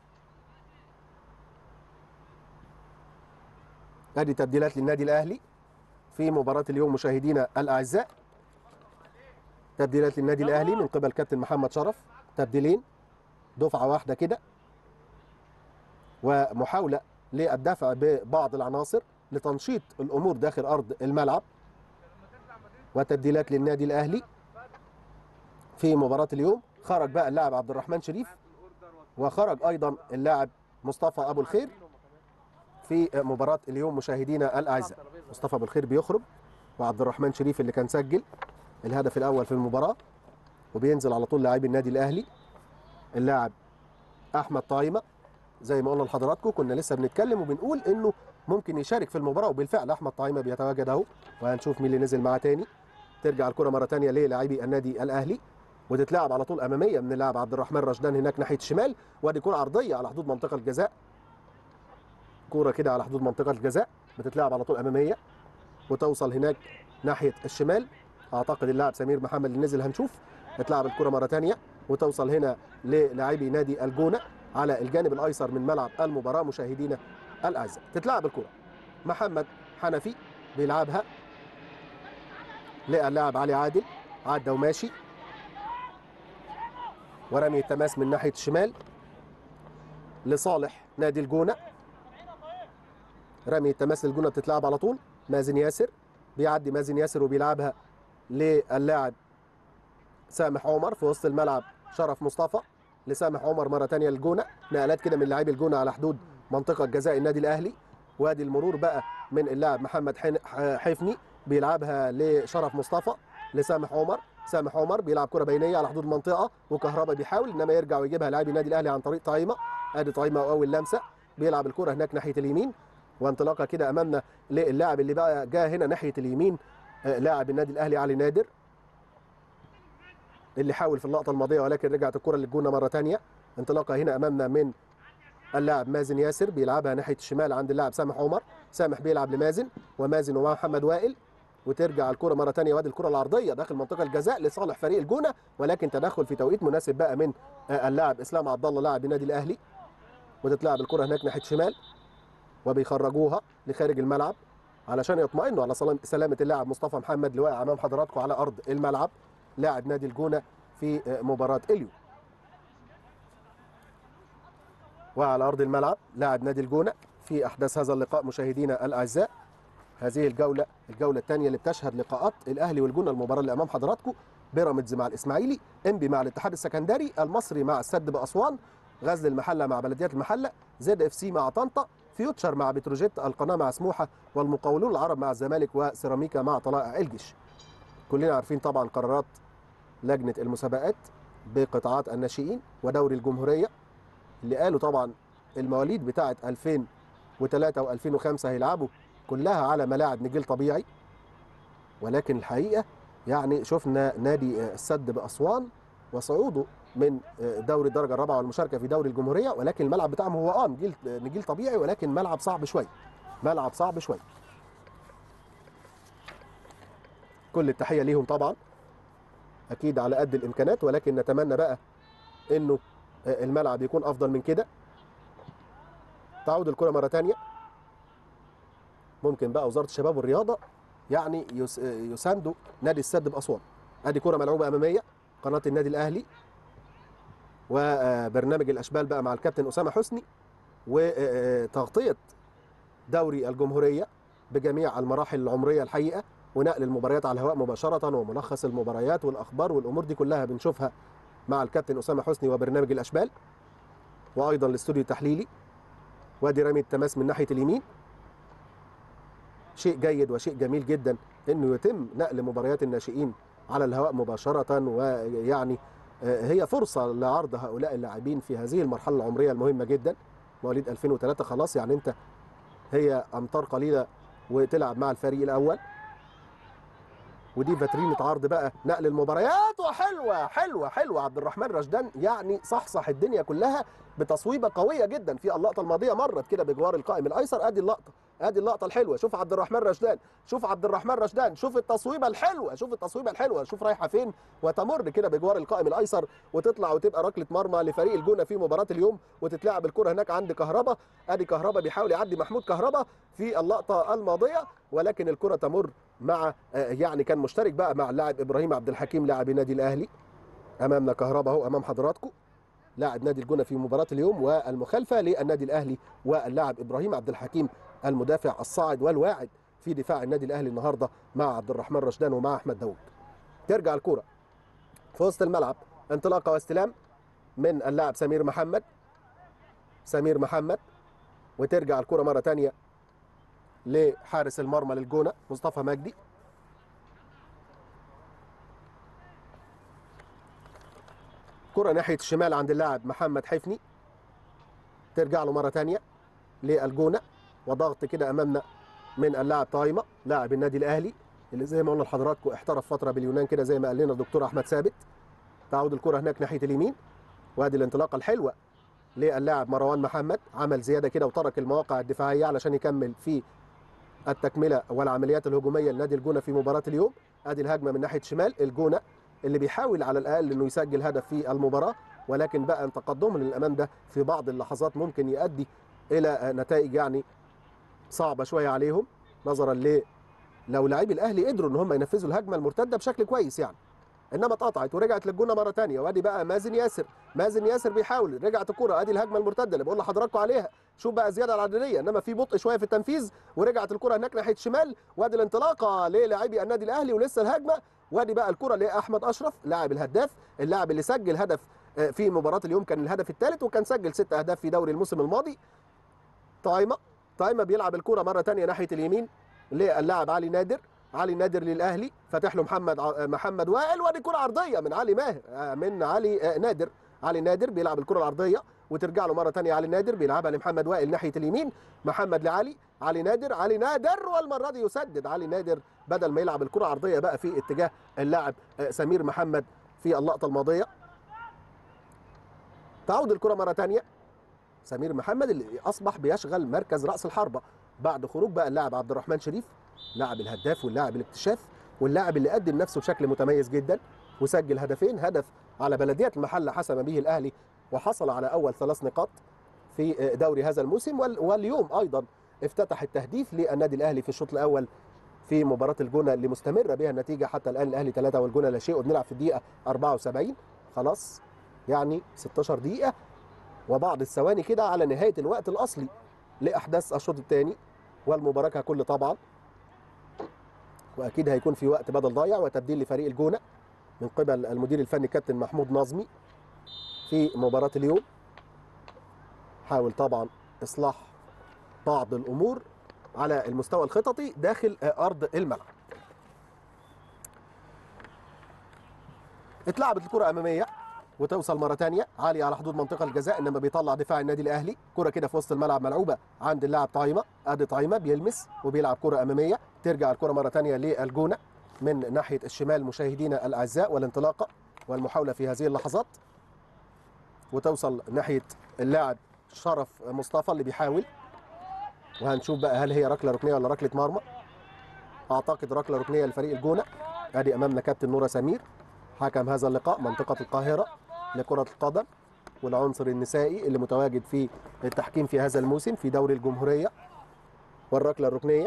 S1: ادي تبديلات للنادي الاهلي في مباراه اليوم مشاهدينا الاعزاء تبديلات للنادي الاهلي من قبل كابتن محمد شرف تبديلين دفعه واحده كده ومحاوله للدفع ببعض العناصر لتنشيط الامور داخل ارض الملعب وتبديلات للنادي الاهلي في مباراه اليوم خرج بقى اللاعب عبد الرحمن شريف وخرج ايضا اللاعب مصطفى ابو الخير في مباراه اليوم مشاهدينا الاعزاء مصطفى ابو الخير بيخرج وعبد الرحمن شريف اللي كان سجل الهدف الاول في المباراه وبينزل على طول لاعبي النادي الاهلي اللاعب احمد طايمه زي ما قلنا لحضراتكم كنا لسه بنتكلم وبنقول انه ممكن يشارك في المباراه وبالفعل احمد طايمه بيتواجد اهو وهنشوف مين اللي نزل معاه تاني ترجع الكره مره تانيه للاعبي النادي الاهلي وتتلعب على طول اماميه من اللاعب عبد الرحمن رشدان هناك ناحيه الشمال وادي كره عرضيه على حدود منطقه الجزاء كوره كده على حدود منطقه الجزاء بتتلعب على طول اماميه وتوصل هناك ناحيه الشمال اعتقد اللاعب سمير محمد اللي نزل هنشوف تتلعب الكره مره ثانيه وتوصل هنا للاعبي نادي الجونه على الجانب الايسر من ملعب المباراه مشاهدينا الاعزاء تتلعب الكره محمد حنفي بيلعبها لقى اللاعب علي عادل عدى وماشي ورمي التماس من ناحيه الشمال لصالح نادي الجونه رمي التماس للجونه بتتلعب على طول مازن ياسر بيعدي مازن ياسر وبيلعبها للاعب سامح عمر في وسط الملعب شرف مصطفى لسامح عمر مره ثانيه للجونه نقلات كده من لاعبي الجونه على حدود منطقه جزاء النادي الاهلي وادي المرور بقى من اللاعب محمد حفني بيلعبها لشرف مصطفى لسامح عمر سامح عمر بيلعب كره بينيه على حدود المنطقه وكهربا بيحاول انما يرجع ويجيبها لاعبي النادي الاهلي عن طريق طايمه ادي طايمه واول لمسه بيلعب الكره هناك ناحيه اليمين وانطلاقه كده امامنا للاعب اللي بقى جاء هنا ناحيه اليمين لاعب النادي الاهلي علي نادر اللي حاول في اللقطه الماضيه ولكن رجعت الكره للجونه مره ثانيه انطلاقه هنا امامنا من اللاعب مازن ياسر بيلعبها ناحيه الشمال عند اللاعب سامح عمر سامح بيلعب لمازن ومازن ومحمد وائل وترجع الكره مره ثانيه وادي الكره العرضيه داخل منطقه الجزاء لصالح فريق الجونه ولكن تدخل في توقيت مناسب بقى من اللاعب اسلام عبد الله لاعب النادي الاهلي وتتلعب الكره هناك ناحيه شمال وبيخرجوها لخارج الملعب علشان يطمئنوا على سلامه اللاعب مصطفى محمد اللي واقع امام حضراتكم على ارض الملعب لاعب نادي الجونه في مباراه اليوم وعلى ارض الملعب لاعب نادي الجونه في احداث هذا اللقاء مشاهدينا الاعزاء هذه الجوله الجوله الثانيه اللي بتشهد لقاءات الاهلي والجونه المباراه اللي امام حضراتكم بيراميدز مع الاسماعيلي انبي مع الاتحاد السكندري المصري مع السد باسوان غزل المحله مع بلديه المحله زد اف سي مع طنطا فيوتشر مع بتروجيت القناه مع سموحه والمقاولون العرب مع الزمالك وسيراميكا مع طلائع الجيش كلنا عارفين طبعا قرارات لجنه المسابقات بقطاعات الناشئين ودوري الجمهوريه اللي قالوا طبعا المواليد بتاعه 2003 و2005 هيلعبوا كلها على ملاعب نجيل طبيعي ولكن الحقيقه يعني شفنا نادي السد باسوان وصعوده من دوري الدرجه الرابعه والمشاركه في دوري الجمهوريه ولكن الملعب بتاعهم هو اه نجيل نجيل طبيعي ولكن ملعب صعب شويه ملعب صعب شويه كل التحيه ليهم طبعا اكيد على قد الامكانات ولكن نتمنى بقى انه الملعب يكون افضل من كده تعود الكره مره ثانيه ممكن بقى وزاره الشباب والرياضه يعني يساندوا نادي السد باسوان ادي كره ملعوبه اماميه قناه النادي الاهلي وبرنامج الاشبال بقى مع الكابتن اسامه حسني وتغطيه دوري الجمهوريه بجميع المراحل العمريه الحقيقه ونقل المباريات على الهواء مباشره وملخص المباريات والاخبار والامور دي كلها بنشوفها مع الكابتن اسامه حسني وبرنامج الاشبال وايضا الاستوديو التحليلي وادي رمي التماس من ناحيه اليمين شيء جيد وشيء جميل جدا انه يتم نقل مباريات الناشئين على الهواء مباشره ويعني هي فرصه لعرض هؤلاء اللاعبين في هذه المرحله العمريه المهمه جدا مواليد 2003 خلاص يعني انت هي امتار قليله وتلعب مع الفريق الاول ودي فاترينة عرض بقى نقل المباريات وحلوه حلوه حلوه عبد الرحمن رشدان يعني صحصح الدنيا كلها بتصويبه قويه جدا في اللقطه الماضيه مرت كده بجوار القائم الايسر ادي اللقطه ادي اللقطه الحلوه شوف عبد الرحمن رشدان شوف عبد الرحمن رشدان شوف التصويبه الحلوه شوف التصويبه الحلوه شوف رايحه فين وتمر كده بجوار القائم الايسر وتطلع وتبقى ركله مرمى لفريق الجونه في مباراه اليوم وتتلعب الكره هناك عند كهربا ادي كهربا بيحاول يعدي محمود كهربا في اللقطه الماضيه ولكن الكره تمر مع يعني كان مشترك بقى مع اللاعب ابراهيم عبد الحكيم لاعب النادي الاهلي امامنا كهربا اهو امام حضراتكم لاعب نادي الجونه في مباراه اليوم والمخالفه للنادي الاهلي واللاعب ابراهيم عبد الحكيم المدافع الصاعد والواعد في دفاع النادي الاهلي النهارده مع عبد الرحمن رشدان ومع احمد داوود ترجع الكره في وسط الملعب انطلاقه واستلام من اللاعب سمير محمد سمير محمد وترجع الكره مره ثانيه لحارس المرمى للجونه مصطفى مجدي كرة ناحية الشمال عند اللاعب محمد حفني ترجع له مرة تانية للجونة وضغط كده أمامنا من اللاعب طايمة لاعب النادي الأهلي اللي زي ما قلنا لحضراتكم احترف فترة باليونان كده زي ما قال لنا الدكتور أحمد ثابت تعود الكرة هناك ناحية اليمين وادي الانطلاقة الحلوة للاعب مروان محمد عمل زيادة كده وترك المواقع الدفاعية علشان يكمل في التكملة والعمليات الهجومية لنادي الجونة في مباراة اليوم ادي الهجمة من ناحية شمال الجونة اللي بيحاول على الاقل انه يسجل هدف في المباراه ولكن بقى ان تقدمه للامام ده في بعض اللحظات ممكن يؤدي الى نتائج يعني صعبه شويه عليهم نظرا ل لو لاعبي الاهلي قدروا ان هم ينفذوا الهجمه المرتده بشكل كويس يعني انما اتقطعت ورجعت للجونه مره ثانيه وادي بقى مازن ياسر مازن ياسر بيحاول رجعت الكره ادي الهجمه المرتده اللي بقول لحضراتكم عليها شوف بقى زياده العدديه انما في بطء شويه في التنفيذ ورجعت الكره هناك ناحيه الشمال وادي الانطلاقه للاعبي النادي الاهلي ولسه الهجمه وادي بقى الكره لاحمد اشرف لاعب الهداف اللاعب اللي سجل هدف في مباراه اليوم كان الهدف الثالث وكان سجل ست اهداف في دوري الموسم الماضي طايمه طايمه بيلعب الكره مره ثانيه ناحيه اليمين للاعب علي نادر علي نادر للاهلي فاتح له محمد محمد وائل وادي كره عرضيه من علي ماهر من علي نادر علي نادر بيلعب الكره العرضيه وترجع له مره ثانيه علي نادر بيلعبها لمحمد وائل ناحيه اليمين محمد لعلي علي نادر علي نادر والمره دي يسدد علي نادر بدل ما يلعب الكره عرضيه بقى في اتجاه اللاعب سمير محمد في اللقطه الماضيه تعود الكره مره ثانيه سمير محمد اللي اصبح بيشغل مركز راس الحربه بعد خروج بقى اللاعب عبد الرحمن شريف لاعب الهداف واللاعب الاكتشاف واللاعب اللي قدم نفسه بشكل متميز جدا وسجل هدفين هدف على بلديه المحله حسم به الاهلي وحصل على اول ثلاث نقاط في دوري هذا الموسم واليوم ايضا افتتح التهديف للنادي الاهلي في الشوط الاول في مباراه الجونه اللي مستمره بها النتيجه حتى الان الاهلي 3 والجونه لا شيء وبنلعب في الدقيقه 74 خلاص يعني 16 دقيقه وبعض الثواني كده على نهايه الوقت الاصلي لاحداث الشوط الثاني والمباراه ككل طبعا واكيد هيكون في وقت بدل ضايع وتبديل لفريق الجونه من قبل المدير الفني كابتن محمود نظمي في مباراه اليوم حاول طبعا اصلاح بعض الامور على المستوى الخططي داخل ارض الملعب اتلعبت الكره اماميه وتوصل مره ثانيه عاليه على حدود منطقه الجزاء انما بيطلع دفاع النادي الاهلي كره كده في وسط الملعب ملعوبه عند اللاعب طايمه ادي طايمه بيلمس وبيلعب كره اماميه ترجع الكره مره ثانيه للجونه من ناحيه الشمال مشاهدينا الاعزاء والانطلاقه والمحاوله في هذه اللحظات وتوصل ناحيه اللاعب شرف مصطفى اللي بيحاول وهنشوف بقى هل هي ركله ركنيه ولا ركله مرمى اعتقد ركله ركنيه لفريق الجونه ادي امامنا كابتن نوره سمير حكم هذا اللقاء منطقه القاهره لكره القدم والعنصر النسائي اللي متواجد في التحكيم في هذا الموسم في دوري الجمهوريه والركله الركنيه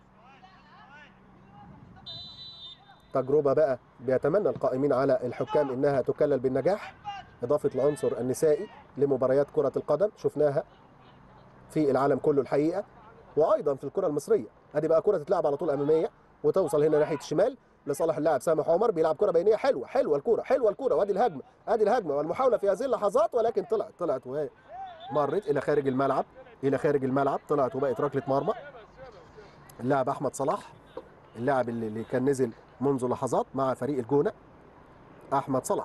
S1: تجربه بقى بيتمنى القائمين على الحكام انها تكلل بالنجاح اضافه العنصر النسائي لمباريات كره القدم شفناها في العالم كله الحقيقه وايضا في الكره المصريه ادي بقى كره تتلعب على طول اماميه وتوصل هنا ناحيه الشمال لصالح اللاعب سامح عمر بيلعب كره بينيه حلوه حلوه الكره حلوه الكره وادي الهجمه ادي الهجمه والمحاوله في هذه اللحظات ولكن طلعت طلعت وهي مرت الى خارج الملعب الى خارج الملعب طلعت وبقت ركله مرمى اللاعب احمد صلاح اللاعب اللي اللي كان نزل منذ لحظات مع فريق الجونه احمد صلاح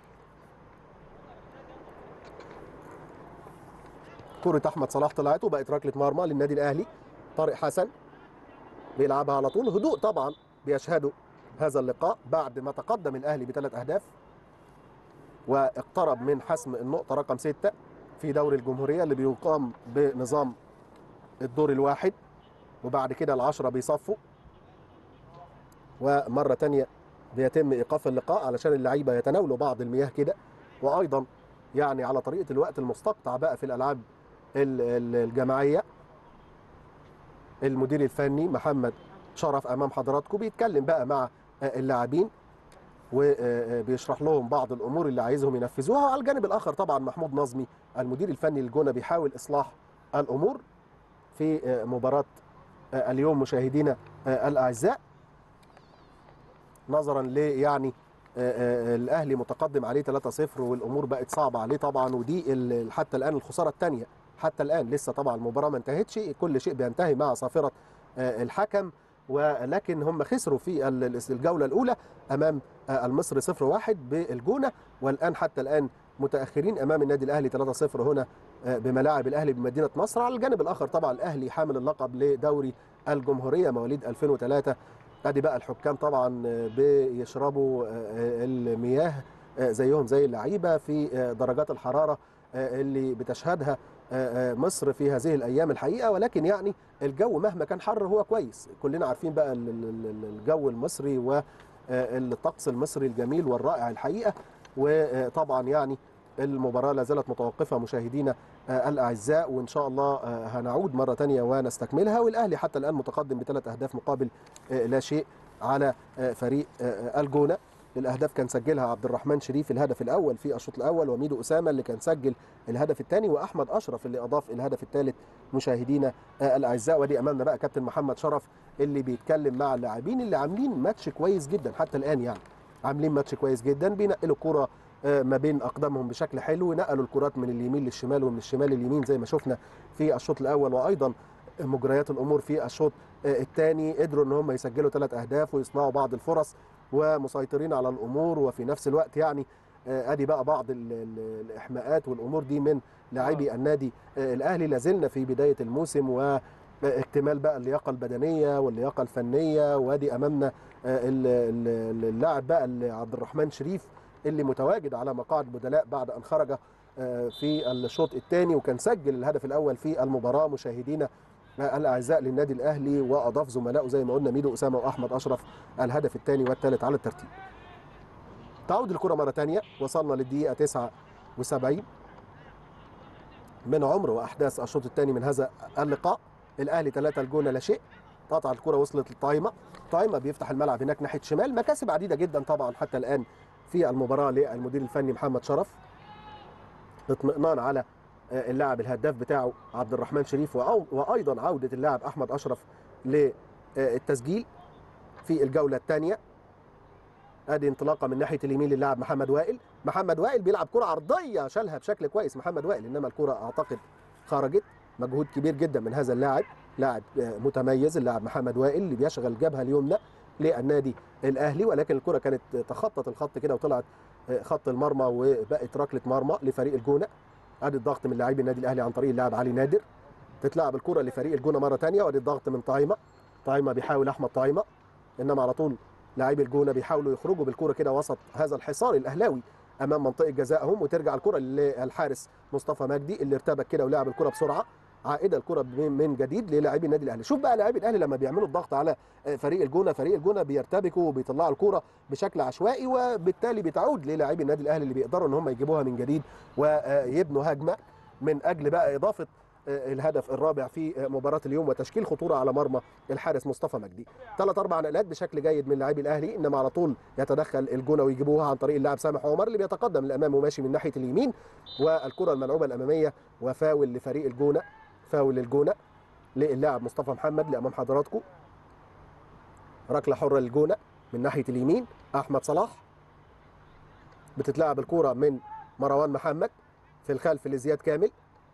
S1: كرة أحمد صلاح طلعت وبقت ركلة مرمى للنادي الأهلي طارق حسن بيلعبها على طول هدوء طبعا بيشهدوا هذا اللقاء بعد ما تقدم الأهلي بثلاث أهداف واقترب من حسم النقطة رقم ستة في دوري الجمهورية اللي بيقام بنظام الدور الواحد وبعد كده العشرة بيصفوا ومرة تانية بيتم إيقاف اللقاء علشان اللعيبة يتناولوا بعض المياه كده وأيضا يعني على طريقة الوقت المستقطع بقى في الألعاب ال- ال- الجماعية المدير الفني محمد شرف أمام حضراتكم بيتكلم بقى مع اللاعبين وبيشرح لهم بعض الامور اللي عايزهم ينفذوها وعلى الجانب الاخر طبعا محمود نظمي المدير الفني للجونه بيحاول اصلاح الامور في مباراه اليوم مشاهدينا الاعزاء نظرا ل يعني الاهلي متقدم عليه 3-0 والامور بقت صعبه عليه طبعا ودي حتى الان الخساره الثانيه حتى الان لسه طبعا المباراه ما انتهتش كل شيء بينتهي مع صافره الحكم ولكن هم خسروا في الجوله الاولى امام المصري 0-1 بالجونه والان حتى الان متاخرين امام النادي الاهلي 3-0 هنا بملاعب الاهلي بمدينه نصر على الجانب الاخر طبعا الاهلي حامل اللقب لدوري الجمهوريه مواليد 2003 ادي بقى الحكام طبعا بيشربوا المياه زيهم زي اللعيبه في درجات الحراره اللي بتشهدها مصر في هذه الايام الحقيقه ولكن يعني الجو مهما كان حر هو كويس كلنا عارفين بقى الجو المصري والطقس المصري الجميل والرائع الحقيقه وطبعا يعني المباراة لا زالت متوقفة مشاهدينا الأعزاء وإن شاء الله هنعود مرة تانية ونستكملها والأهلي حتى الآن متقدم بثلاث أهداف مقابل لا شيء على فريق الجونة الأهداف كان سجلها عبد الرحمن شريف الهدف الأول في الشوط الأول وميدو أسامة اللي كان سجل الهدف الثاني وأحمد أشرف اللي أضاف الهدف الثالث مشاهدينا الأعزاء ودي أمامنا بقى كابتن محمد شرف اللي بيتكلم مع اللاعبين اللي عاملين ماتش كويس جدا حتى الآن يعني عاملين ماتش كويس جدا بينقلوا كرة ما بين اقدامهم بشكل حلو نقلوا الكرات من اليمين للشمال ومن الشمال لليمين زي ما شفنا في الشوط الاول وايضا مجريات الامور في الشوط الثاني قدروا ان هم يسجلوا ثلاث اهداف ويصنعوا بعض الفرص ومسيطرين على الامور وفي نفس الوقت يعني ادي بقى بعض الاحماءات والامور دي من لاعبي النادي الاهلي لازلنا في بدايه الموسم و اكتمال بقى اللياقه البدنيه واللياقه الفنيه وادي امامنا اللاعب بقى عبد الرحمن شريف اللي متواجد على مقاعد بدلاء بعد ان خرج في الشوط الثاني وكان سجل الهدف الاول في المباراه مشاهدينا الاعزاء للنادي الاهلي واضاف زملائه زي ما قلنا ميدو اسامه واحمد اشرف الهدف الثاني والثالث على الترتيب. تعود الكره مره ثانيه وصلنا للدقيقه 79 من عمر واحداث الشوط الثاني من هذا اللقاء الاهلي 3 الجونه لا شيء قطع الكره وصلت لطايمه طايمه بيفتح الملعب هناك ناحيه شمال مكاسب عديده جدا طبعا حتى الان في المباراه للمدير الفني محمد شرف اطمئنان على اللاعب الهداف بتاعه عبد الرحمن شريف وايضا عوده اللاعب احمد اشرف للتسجيل في الجوله الثانيه ادي انطلاقه من ناحيه اليمين للاعب محمد وائل محمد وائل بيلعب كره عرضيه شالها بشكل كويس محمد وائل انما الكره اعتقد خرجت مجهود كبير جدا من هذا اللاعب لاعب متميز اللاعب محمد وائل اللي بيشغل الجبهه اليمنى للنادي الاهلي ولكن الكره كانت تخطت الخط كده وطلعت خط المرمى وبقت ركله مرمى لفريق الجونه ادي الضغط من لاعبي النادي الاهلي عن طريق اللاعب علي نادر تتلعب الكره لفريق الجونه مره ثانيه وادي الضغط من طايمه طايمه بيحاول احمد طايمه انما على طول لاعبي الجونه بيحاولوا يخرجوا بالكره كده وسط هذا الحصار الاهلاوي امام منطقه جزائهم وترجع الكره للحارس مصطفى مجدي اللي ارتبك كده ولعب الكره بسرعه عائده الكره من جديد للاعبي النادي الاهلي شوف بقى لاعبي الاهلي لما بيعملوا الضغط على فريق الجونه فريق الجونه بيرتبكوا وبيطلعوا الكره بشكل عشوائي وبالتالي بتعود للاعبي النادي الاهلي اللي بيقدروا ان هم يجيبوها من جديد ويبنوا هجمه من اجل بقى اضافه الهدف الرابع في مباراه اليوم وتشكيل خطوره على مرمى الحارس مصطفى مجدي ثلاث اربع نقلات بشكل جيد من لاعبي الاهلي انما على طول يتدخل الجونه ويجيبوها عن طريق اللاعب سامح عمر اللي بيتقدم للامام وماشي من ناحيه اليمين والكره الملعوبه الاماميه وفاول لفريق الجونه فاول للجونه للاعب مصطفى محمد اللي امام حضراتكم ركله حره للجونه من ناحيه اليمين احمد صلاح بتتلعب الكره من مروان محمد في الخلف لزياد كامل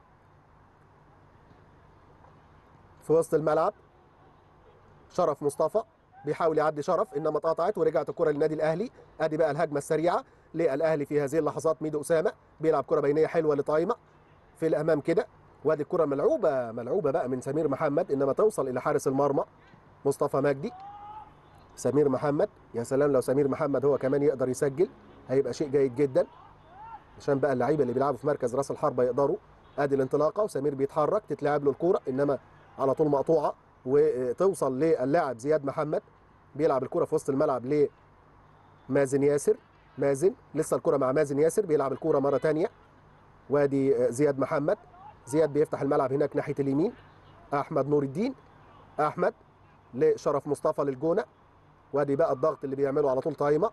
S1: في وسط الملعب شرف مصطفى بيحاول يعدي شرف انما اتقطعت ورجعت الكره للنادي الاهلي ادي بقى الهجمه السريعه للاهلي في هذه اللحظات ميدو اسامه بيلعب كره بينيه حلوه لطايمه في الامام كده وادي الكره ملعوبه ملعوبه بقى من سمير محمد انما توصل الى حارس المرمى مصطفى مجدي سمير محمد يا سلام لو سمير محمد هو كمان يقدر يسجل هيبقى شيء جيد جدا عشان بقى اللعيبه اللي بيلعبوا في مركز راس الحربه يقدروا ادي الانطلاقه وسمير بيتحرك تتلعب له الكوره انما على طول مقطوعه وتوصل للاعب زياد محمد بيلعب الكره في وسط الملعب لمازن ياسر مازن لسه الكره مع مازن ياسر بيلعب الكره مره ثانيه وادي زياد محمد زياد بيفتح الملعب هناك ناحيه اليمين احمد نور الدين احمد لشرف مصطفى للجونه وادي بقى الضغط اللي بيعمله على طول طايمه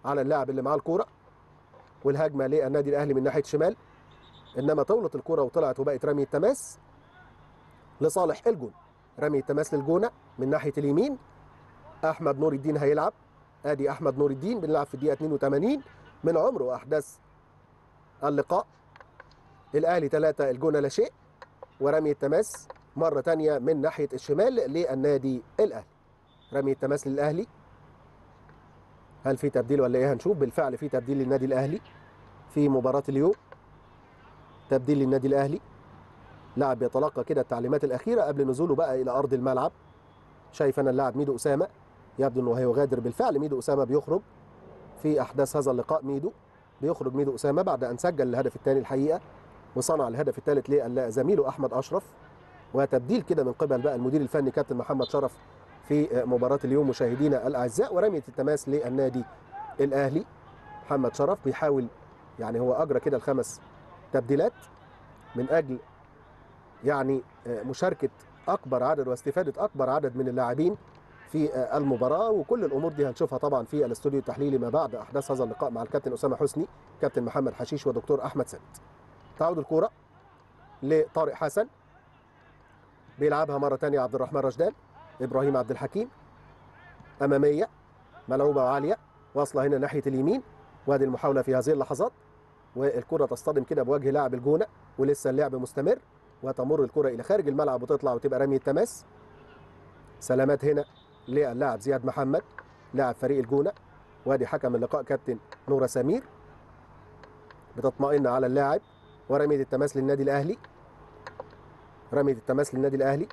S1: على اللاعب اللي معاه الكوره والهجمه للنادي الاهلي من ناحيه شمال انما طولت الكوره وطلعت وبقت رمي التماس لصالح الجون رمي التماس للجونه من ناحيه اليمين احمد نور الدين هيلعب ادي احمد نور الدين بنلعب في الدقيقه 82 من عمر واحداث اللقاء الاهلي 3 الجونه لا شيء ورمي التماس مره ثانيه من ناحيه الشمال للنادي الاهلي رمي التماس للاهلي هل في تبديل ولا ايه هنشوف بالفعل في تبديل للنادي الاهلي في مباراه اليوم تبديل للنادي الاهلي لاعب يتلقى كده التعليمات الاخيره قبل نزوله بقى الى ارض الملعب شايف انا اللاعب ميدو اسامه يبدو انه هيغادر بالفعل ميدو اسامه بيخرج في احداث هذا اللقاء ميدو بيخرج ميدو اسامه بعد ان سجل الهدف الثاني الحقيقه وصنع الهدف الثالث لزميله احمد اشرف وتبديل كده من قبل بقى المدير الفني كابتن محمد شرف في مباراه اليوم مشاهدينا الاعزاء ورميه التماس للنادي الاهلي محمد شرف بيحاول يعني هو اجرى كده الخمس تبديلات من اجل يعني مشاركه اكبر عدد واستفاده اكبر عدد من اللاعبين في المباراه وكل الامور دي هنشوفها طبعا في الاستوديو التحليلي ما بعد احداث هذا اللقاء مع الكابتن اسامه حسني كابتن محمد حشيش ودكتور احمد سند تعود الكوره لطارق حسن بيلعبها مره ثانيه عبد الرحمن رشدان ابراهيم عبد الحكيم اماميه ملعوبه عاليه واصله هنا ناحيه اليمين وادي المحاوله في هذه اللحظات والكره تصطدم كده بوجه لاعب الجونه ولسه اللعب مستمر وتمر الكره الى خارج الملعب وتطلع وتبقى رميه تماس سلامات هنا للاعب زياد محمد لاعب فريق الجونه وادي حكم اللقاء كابتن نورة سمير بتطمئن على اللاعب ورميه التماس للنادي الاهلي رميه التماس للنادي الاهلي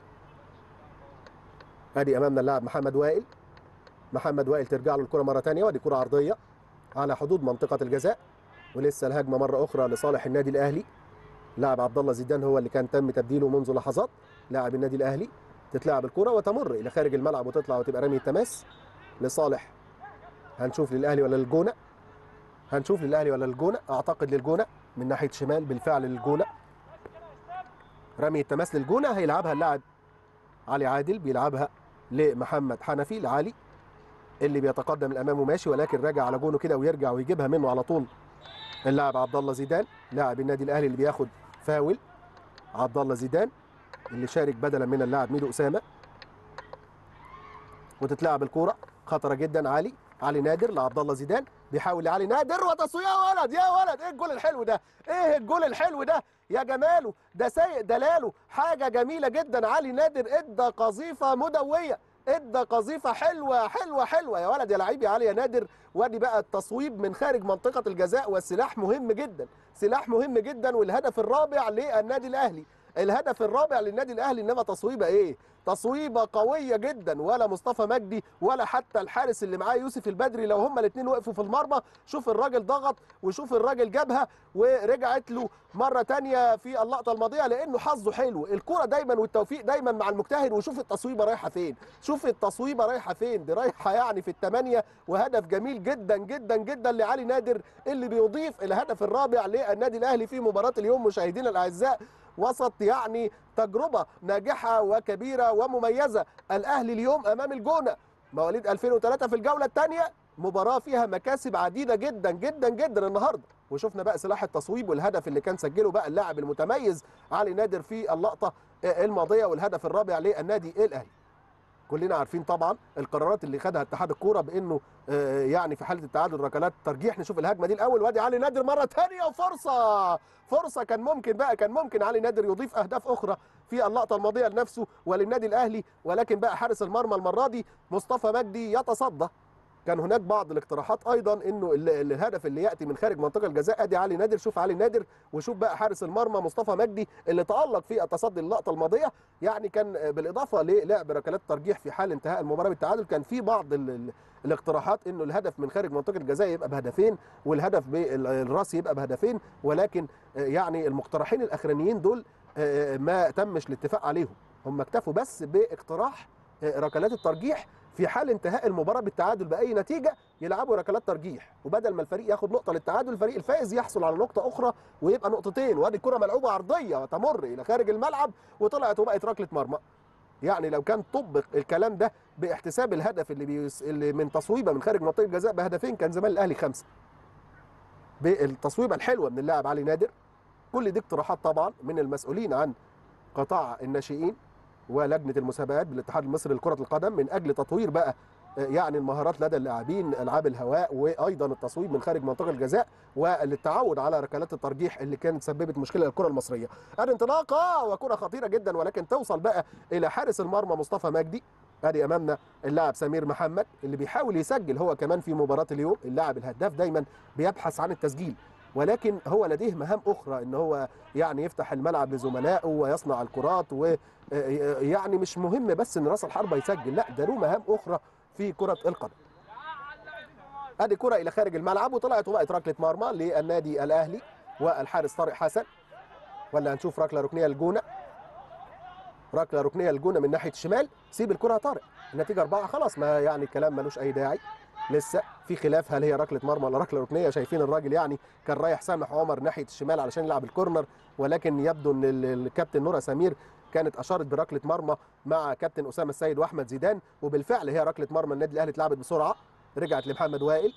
S1: ادي امامنا اللاعب محمد وائل محمد وائل ترجع له الكره مره ثانيه وادي كره عرضيه على حدود منطقه الجزاء ولسه الهجمه مره اخرى لصالح النادي الاهلي لاعب عبد الله زيدان هو اللي كان تم تبديله منذ لحظات لاعب النادي الاهلي تتلعب الكره وتمر الى خارج الملعب وتطلع وتبقى رمي التماس لصالح هنشوف للاهلي ولا للجونه هنشوف للاهلي ولا للجونه اعتقد للجونه من ناحيه شمال بالفعل للجونه رمي التماس للجونه هيلعبها اللاعب علي عادل بيلعبها لمحمد حنفي لعلي اللي بيتقدم الامام ماشي ولكن راجع على جونه كده ويرجع ويجيبها منه على طول اللاعب عبد الله زيدان لاعب النادي الاهلي اللي بياخد فاول عبد الله زيدان اللي شارك بدلا من اللاعب ميدو اسامه وتتلعب الكوره خطره جدا علي علي نادر لعبد الله زيدان بيحاول لعلي نادر وتصوير يا ولد يا ولد ايه الجول الحلو ده ايه الجول الحلو ده يا جماله ده سايق دلاله حاجه جميله جدا علي نادر ادى قذيفه مدويه ادى قذيفه حلوه حلوه حلوه يا ولد يا لعيب يا علي يا نادر وادي بقى التصويب من خارج منطقه الجزاء والسلاح مهم جدا سلاح مهم جدا والهدف الرابع للنادي الاهلي الهدف الرابع للنادي الاهلي انما تصويبه ايه تصويبه قويه جدا ولا مصطفى مجدي ولا حتى الحارس اللي معاه يوسف البدري لو هما الاثنين وقفوا في المرمى شوف الراجل ضغط وشوف الراجل جابها ورجعت له مره تانية في اللقطه الماضيه لانه حظه حلو الكره دايما والتوفيق دايما مع المجتهد وشوف التصويبه رايحه فين شوف التصويبه رايحه فين دي رايحه يعني في الثمانيه وهدف جميل جدا جدا جدا لعلي نادر اللي بيضيف الهدف الرابع للنادي الاهلي في مباراه اليوم مشاهدينا الاعزاء وسط يعني تجربة ناجحة وكبيرة ومميزة الأهلي اليوم أمام الجونة مواليد 2003 في الجولة الثانية مباراة فيها مكاسب عديدة جدا جدا جدا النهاردة وشفنا بقى سلاح التصويب والهدف اللي كان سجله بقى اللاعب المتميز علي نادر في اللقطة الماضية والهدف الرابع للنادي الأهلي كلنا عارفين طبعا القرارات اللي خدها اتحاد الكوره بانه يعني في حاله التعادل ركلات ترجيح نشوف الهجمه دي الاول وادي علي نادر مره ثانيه وفرصه فرصه كان ممكن بقى كان ممكن علي نادر يضيف اهداف اخرى في اللقطه الماضيه لنفسه وللنادي الاهلي ولكن بقى حارس المرمى المره دي مصطفى مجدي يتصدى كان هناك بعض الاقتراحات ايضا انه الهدف اللي ياتي من خارج منطقه الجزاء ادي علي نادر شوف علي نادر وشوف بقى حارس المرمى مصطفى مجدي اللي تالق في التصدي اللقطه الماضيه يعني كان بالاضافه للعب ركلات ترجيح في حال انتهاء المباراه بالتعادل كان في بعض ال ال الاقتراحات انه الهدف من خارج منطقه الجزاء يبقى بهدفين والهدف بالراس يبقى بهدفين ولكن يعني المقترحين الاخرانيين دول ما تمش الاتفاق عليهم هم اكتفوا بس باقتراح ركلات الترجيح في حال انتهاء المباراه بالتعادل باي نتيجه يلعبوا ركلات ترجيح وبدل ما الفريق ياخد نقطه للتعادل الفريق الفائز يحصل على نقطه اخرى ويبقى نقطتين وادي الكره ملعوبه عرضيه وتمر الى خارج الملعب وطلعت وبقت ركله مرمى يعني لو كان طبق الكلام ده باحتساب الهدف اللي, بيس... اللي من تصويبه من خارج منطقه الجزاء بهدفين كان زمان الاهلي خمسه بالتصويبه الحلوه من اللاعب علي نادر كل دي اقتراحات طبعا من المسؤولين عن قطاع الناشئين ولجنه المسابقات بالاتحاد المصري لكره القدم من اجل تطوير بقى يعني المهارات لدى اللاعبين العاب الهواء وايضا التصويب من خارج منطقه الجزاء والتعود على ركلات الترجيح اللي كانت سببت مشكله للكره المصريه الانطلاقه وكره خطيره جدا ولكن توصل بقى الى حارس المرمى مصطفى مجدي ادي امامنا اللاعب سمير محمد اللي بيحاول يسجل هو كمان في مباراه اليوم اللاعب الهداف دايما بيبحث عن التسجيل ولكن هو لديه مهام اخرى ان هو يعني يفتح الملعب لزملائه ويصنع الكرات ويعني مش مهم بس ان راس الحربه يسجل لا ده له مهام اخرى في كره القدم ادي كره الى خارج الملعب وطلعت وبقت ركله مرمى للنادي الاهلي والحارس طارق حسن ولا هنشوف ركله ركنيه للجونه ركله ركنيه للجونه من ناحيه الشمال سيب الكره يا طارق النتيجه اربعه خلاص ما يعني الكلام ملوش اي داعي لسه في خلاف هل هي ركله مرمى ولا ركله ركنيه شايفين الراجل يعني كان رايح سامح عمر ناحيه الشمال علشان يلعب الكورنر ولكن يبدو ان الكابتن نورا سمير كانت اشارت بركله مرمى مع كابتن اسامه السيد واحمد زيدان وبالفعل هي ركله مرمى النادي الاهلي اتلعبت بسرعه رجعت لمحمد وائل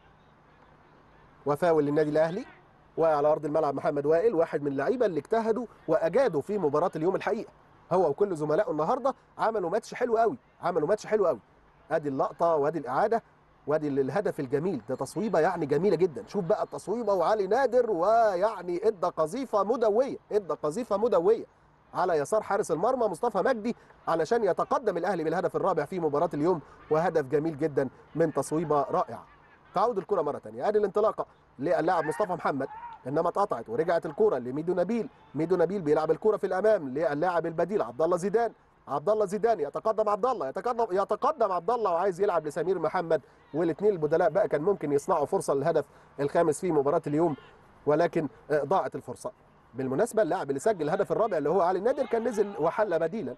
S1: وفاول للنادي الاهلي وعلى ارض الملعب محمد وائل واحد من اللعيبه اللي اجتهدوا واجادوا في مباراه اليوم الحقيقه هو وكل زملائه النهارده عملوا ماتش حلو قوي عملوا ماتش حلو قوي ادي اللقطه وادي الاعاده وادي الهدف الجميل ده تصويبه يعني جميله جدا شوف بقى التصويبه وعلي نادر ويعني ادى قذيفه مدويه ادى قذيفه مدويه على يسار حارس المرمى مصطفى مجدي علشان يتقدم الاهلي بالهدف الرابع في مباراه اليوم وهدف جميل جدا من تصويبه رائعه تعود الكره مره ثانيه ادي الانطلاقه للاعب مصطفى محمد انما اتقطعت ورجعت الكره لميدو نبيل ميدو نبيل بيلعب الكره في الامام للاعب البديل عبد الله زيدان عبد الله زيدان يتقدم عبد الله يتقدم يتقدم عبد الله وعايز يلعب لسمير محمد والاثنين البدلاء بقى كان ممكن يصنعوا فرصه للهدف الخامس في مباراه اليوم ولكن ضاعت الفرصه بالمناسبه اللاعب اللي سجل الهدف الرابع اللي هو علي نادر كان نزل وحل بديلا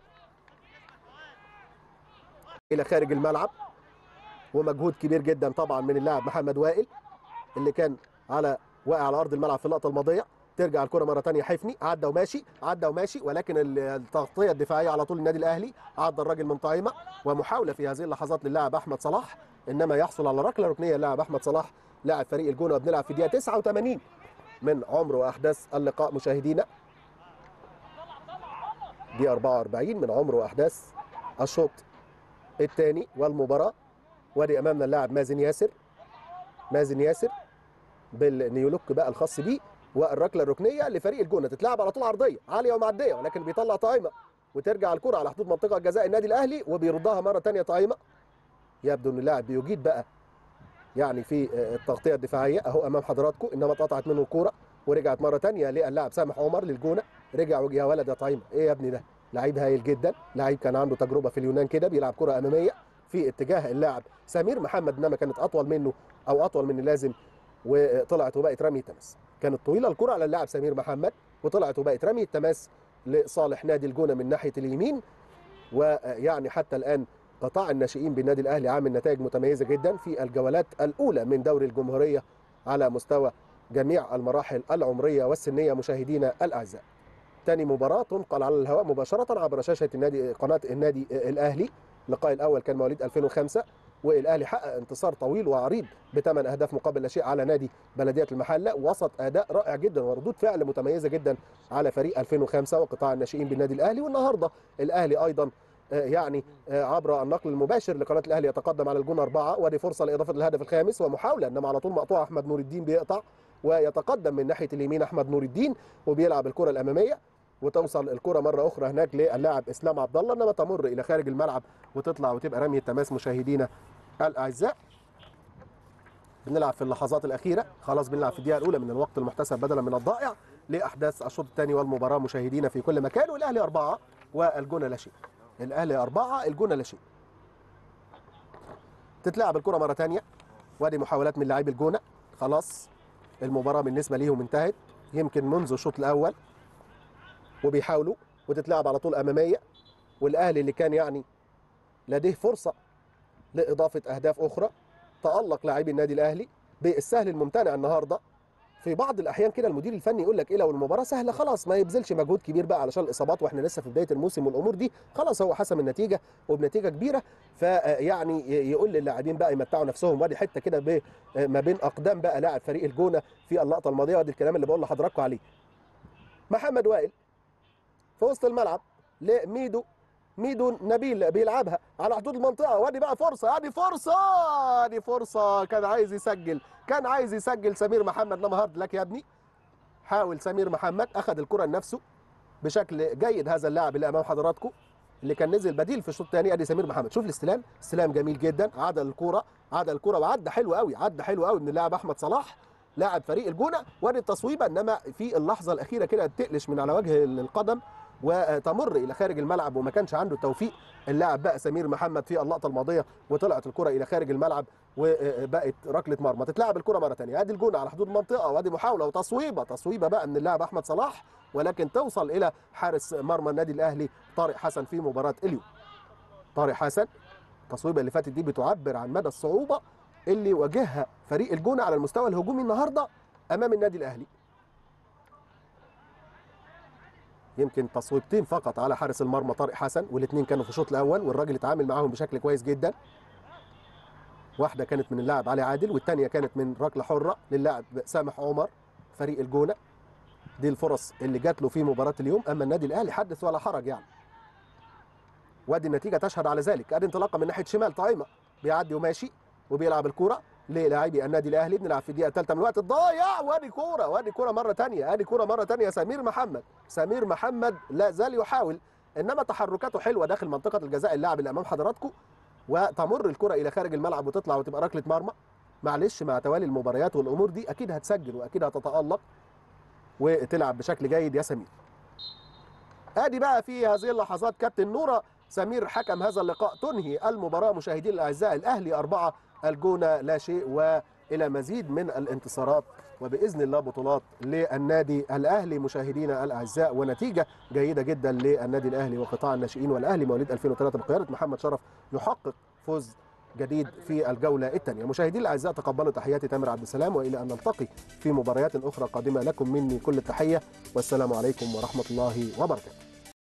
S1: الى خارج الملعب ومجهود كبير جدا طبعا من اللاعب محمد وائل اللي كان على واقع على ارض الملعب في اللقطه الماضيه ترجع الكره مره ثانيه حفني عدى وماشي عدى وماشي ولكن التغطيه الدفاعيه على طول النادي الاهلي عدى الراجل من طائمه ومحاوله في هذه اللحظات للاعب احمد صلاح انما يحصل على ركله ركنيه اللاعب احمد صلاح لاعب فريق الجونه وبنلعب في دقيقه 89 من عمر واحداث اللقاء مشاهدينا دي 44 من عمر واحداث الشوط الثاني والمباراه وادي امامنا اللاعب مازن ياسر مازن ياسر بالنيولوك بقى الخاص بيه والركله الركنيه لفريق الجونه تتلعب على طول عرضيه عاليه ومعديه ولكن بيطلع طايمه وترجع الكره على حدود منطقه جزاء النادي الاهلي وبيردها مره ثانيه طايمه يبدو ان اللاعب بيجيد بقى يعني في التغطيه الدفاعيه اهو امام حضراتكم انما اتقطعت منه الكوره ورجعت مره ثانيه للاعب سامح عمر للجونه رجع يا ولد يا طايمه ايه يا ابني ده لعيب هايل جدا لعيب كان عنده تجربه في اليونان كده بيلعب كره اماميه في اتجاه اللاعب سمير محمد انما كانت اطول منه او اطول من اللازم وطلعت وبقت رمي تماس كانت طويله الكره على اللاعب سمير محمد وطلعت وبقت رمي التماس لصالح نادي الجونه من ناحيه اليمين ويعني حتى الان قطاع الناشئين بالنادي الاهلي عامل نتائج متميزه جدا في الجولات الاولى من دوري الجمهوريه على مستوى جميع المراحل العمريه والسنيه مشاهدينا الاعزاء. ثاني مباراه تنقل على الهواء مباشره عبر شاشه النادي قناه النادي الاهلي اللقاء الاول كان مواليد 2005 والاهلي حقق انتصار طويل وعريض بثمان اهداف مقابل لا شيء على نادي بلديه المحله وسط اداء رائع جدا وردود فعل متميزه جدا على فريق 2005 وقطاع الناشئين بالنادي الاهلي والنهارده الاهلي ايضا يعني عبر النقل المباشر لقناه الاهلي يتقدم على الجون اربعه ودي فرصه لاضافه الهدف الخامس ومحاوله انما على طول مقطوعه احمد نور الدين بيقطع ويتقدم من ناحيه اليمين احمد نور الدين وبيلعب الكره الاماميه وتوصل الكره مره اخرى هناك للاعب اسلام عبد الله انما تمر الى خارج الملعب وتطلع وتبقى رميه تماس مشاهدينا الاعزاء بنلعب في اللحظات الاخيره خلاص بنلعب في الدقيقه الاولى من الوقت المحتسب بدلا من الضائع لاحداث الشوط الثاني والمباراه مشاهدينا في كل مكان والاهلي اربعه والجونه لا شيء الاهلي اربعه الجونه لا شيء تتلعب الكره مره ثانيه وادي محاولات من لاعبي الجونه خلاص المباراه بالنسبه ليهم انتهت يمكن منذ الشوط الاول وبيحاولوا وتتلعب على طول اماميه والاهلي اللي كان يعني لديه فرصه لاضافه اهداف اخرى تالق لاعبي النادي الاهلي بالسهل الممتنع النهارده في بعض الاحيان كده المدير الفني يقول لك ايه لو المباراه سهله خلاص ما يبذلش مجهود كبير بقى علشان الاصابات واحنا لسه في بدايه الموسم والامور دي خلاص هو حسم النتيجه وبنتيجه كبيره فيعني يقول للاعبين بقى يمتعوا نفسهم وادي حته كده ب- ما بين اقدام بقى لاعب فريق الجونه في اللقطه الماضيه وادي الكلام اللي بقول لحضراتكم عليه محمد وائل في وسط الملعب لميدو ميدو نبيل بيلعبها على حدود المنطقه وادي بقى فرصه ادي فرصه ادي فرصه كان عايز يسجل كان عايز يسجل سمير محمد انما هارد لك يا ابني حاول سمير محمد اخذ الكره لنفسه بشكل جيد هذا اللاعب اللي امام حضراتكم اللي كان نزل بديل في الشوط الثاني ادي سمير محمد شوف الاستلام استلام جميل جدا عدل الكره عدل الكره وعدى حلو قوي عدى حلو قوي من اللاعب احمد صلاح لاعب فريق الجونه وادي التصويبه انما في اللحظه الاخيره كده تقلش من على وجه القدم وتمر الى خارج الملعب وما كانش عنده توفيق اللاعب بقى سمير محمد في اللقطه الماضيه وطلعت الكره الى خارج الملعب وبقت ركله مرمى تتلعب الكره مره ثانيه ادي الجون على حدود المنطقه وادي محاوله وتصويبه تصويبه بقى من اللاعب احمد صلاح ولكن توصل الى حارس مرمى النادي الاهلي طارق حسن في مباراه اليوم طارق حسن التصويبه اللي فاتت دي بتعبر عن مدى الصعوبه اللي واجهها فريق الجونه على المستوى الهجومي النهارده امام النادي الاهلي يمكن تصويبتين فقط على حارس المرمى طارق حسن والاثنين كانوا في الشوط الاول والراجل اتعامل معاهم بشكل كويس جدا واحده كانت من اللاعب علي عادل والثانيه كانت من ركله حره للاعب سامح عمر فريق الجونه دي الفرص اللي جات له في مباراه اليوم اما النادي الاهلي حدث ولا حرج يعني وادي النتيجه تشهد على ذلك ادي انطلاقه من ناحيه شمال طعيمه بيعدي وماشي وبيلعب الكوره للاعبي النادي الاهلي بنلعب في الدقيقه الثالثه من الوقت الضايع وادي كوره وادي كوره مره ثانيه ادي كوره مره ثانيه سمير محمد سمير محمد لا زال يحاول انما تحركاته حلوه داخل منطقه الجزاء اللاعب اللي امام حضراتكم وتمر الكره الى خارج الملعب وتطلع وتبقى ركله مرمى معلش مع توالي المباريات والامور دي اكيد هتسجل واكيد هتتالق وتلعب بشكل جيد يا سمير ادي بقى في هذه اللحظات كابتن نوره سمير حكم هذا اللقاء تنهي المباراه مشاهدين الاعزاء الاهلي اربعه الجونه لا شيء والى مزيد من الانتصارات وباذن الله بطولات للنادي الاهلي مشاهدينا الاعزاء ونتيجه جيده جدا للنادي الاهلي وقطاع الناشئين والاهلي مواليد 2003 بقياده محمد شرف يحقق فوز جديد في الجوله الثانيه مشاهدينا الاعزاء تقبلوا تحياتي تامر عبد السلام والى ان نلتقي في مباريات اخرى قادمه لكم مني كل التحيه والسلام عليكم ورحمه الله وبركاته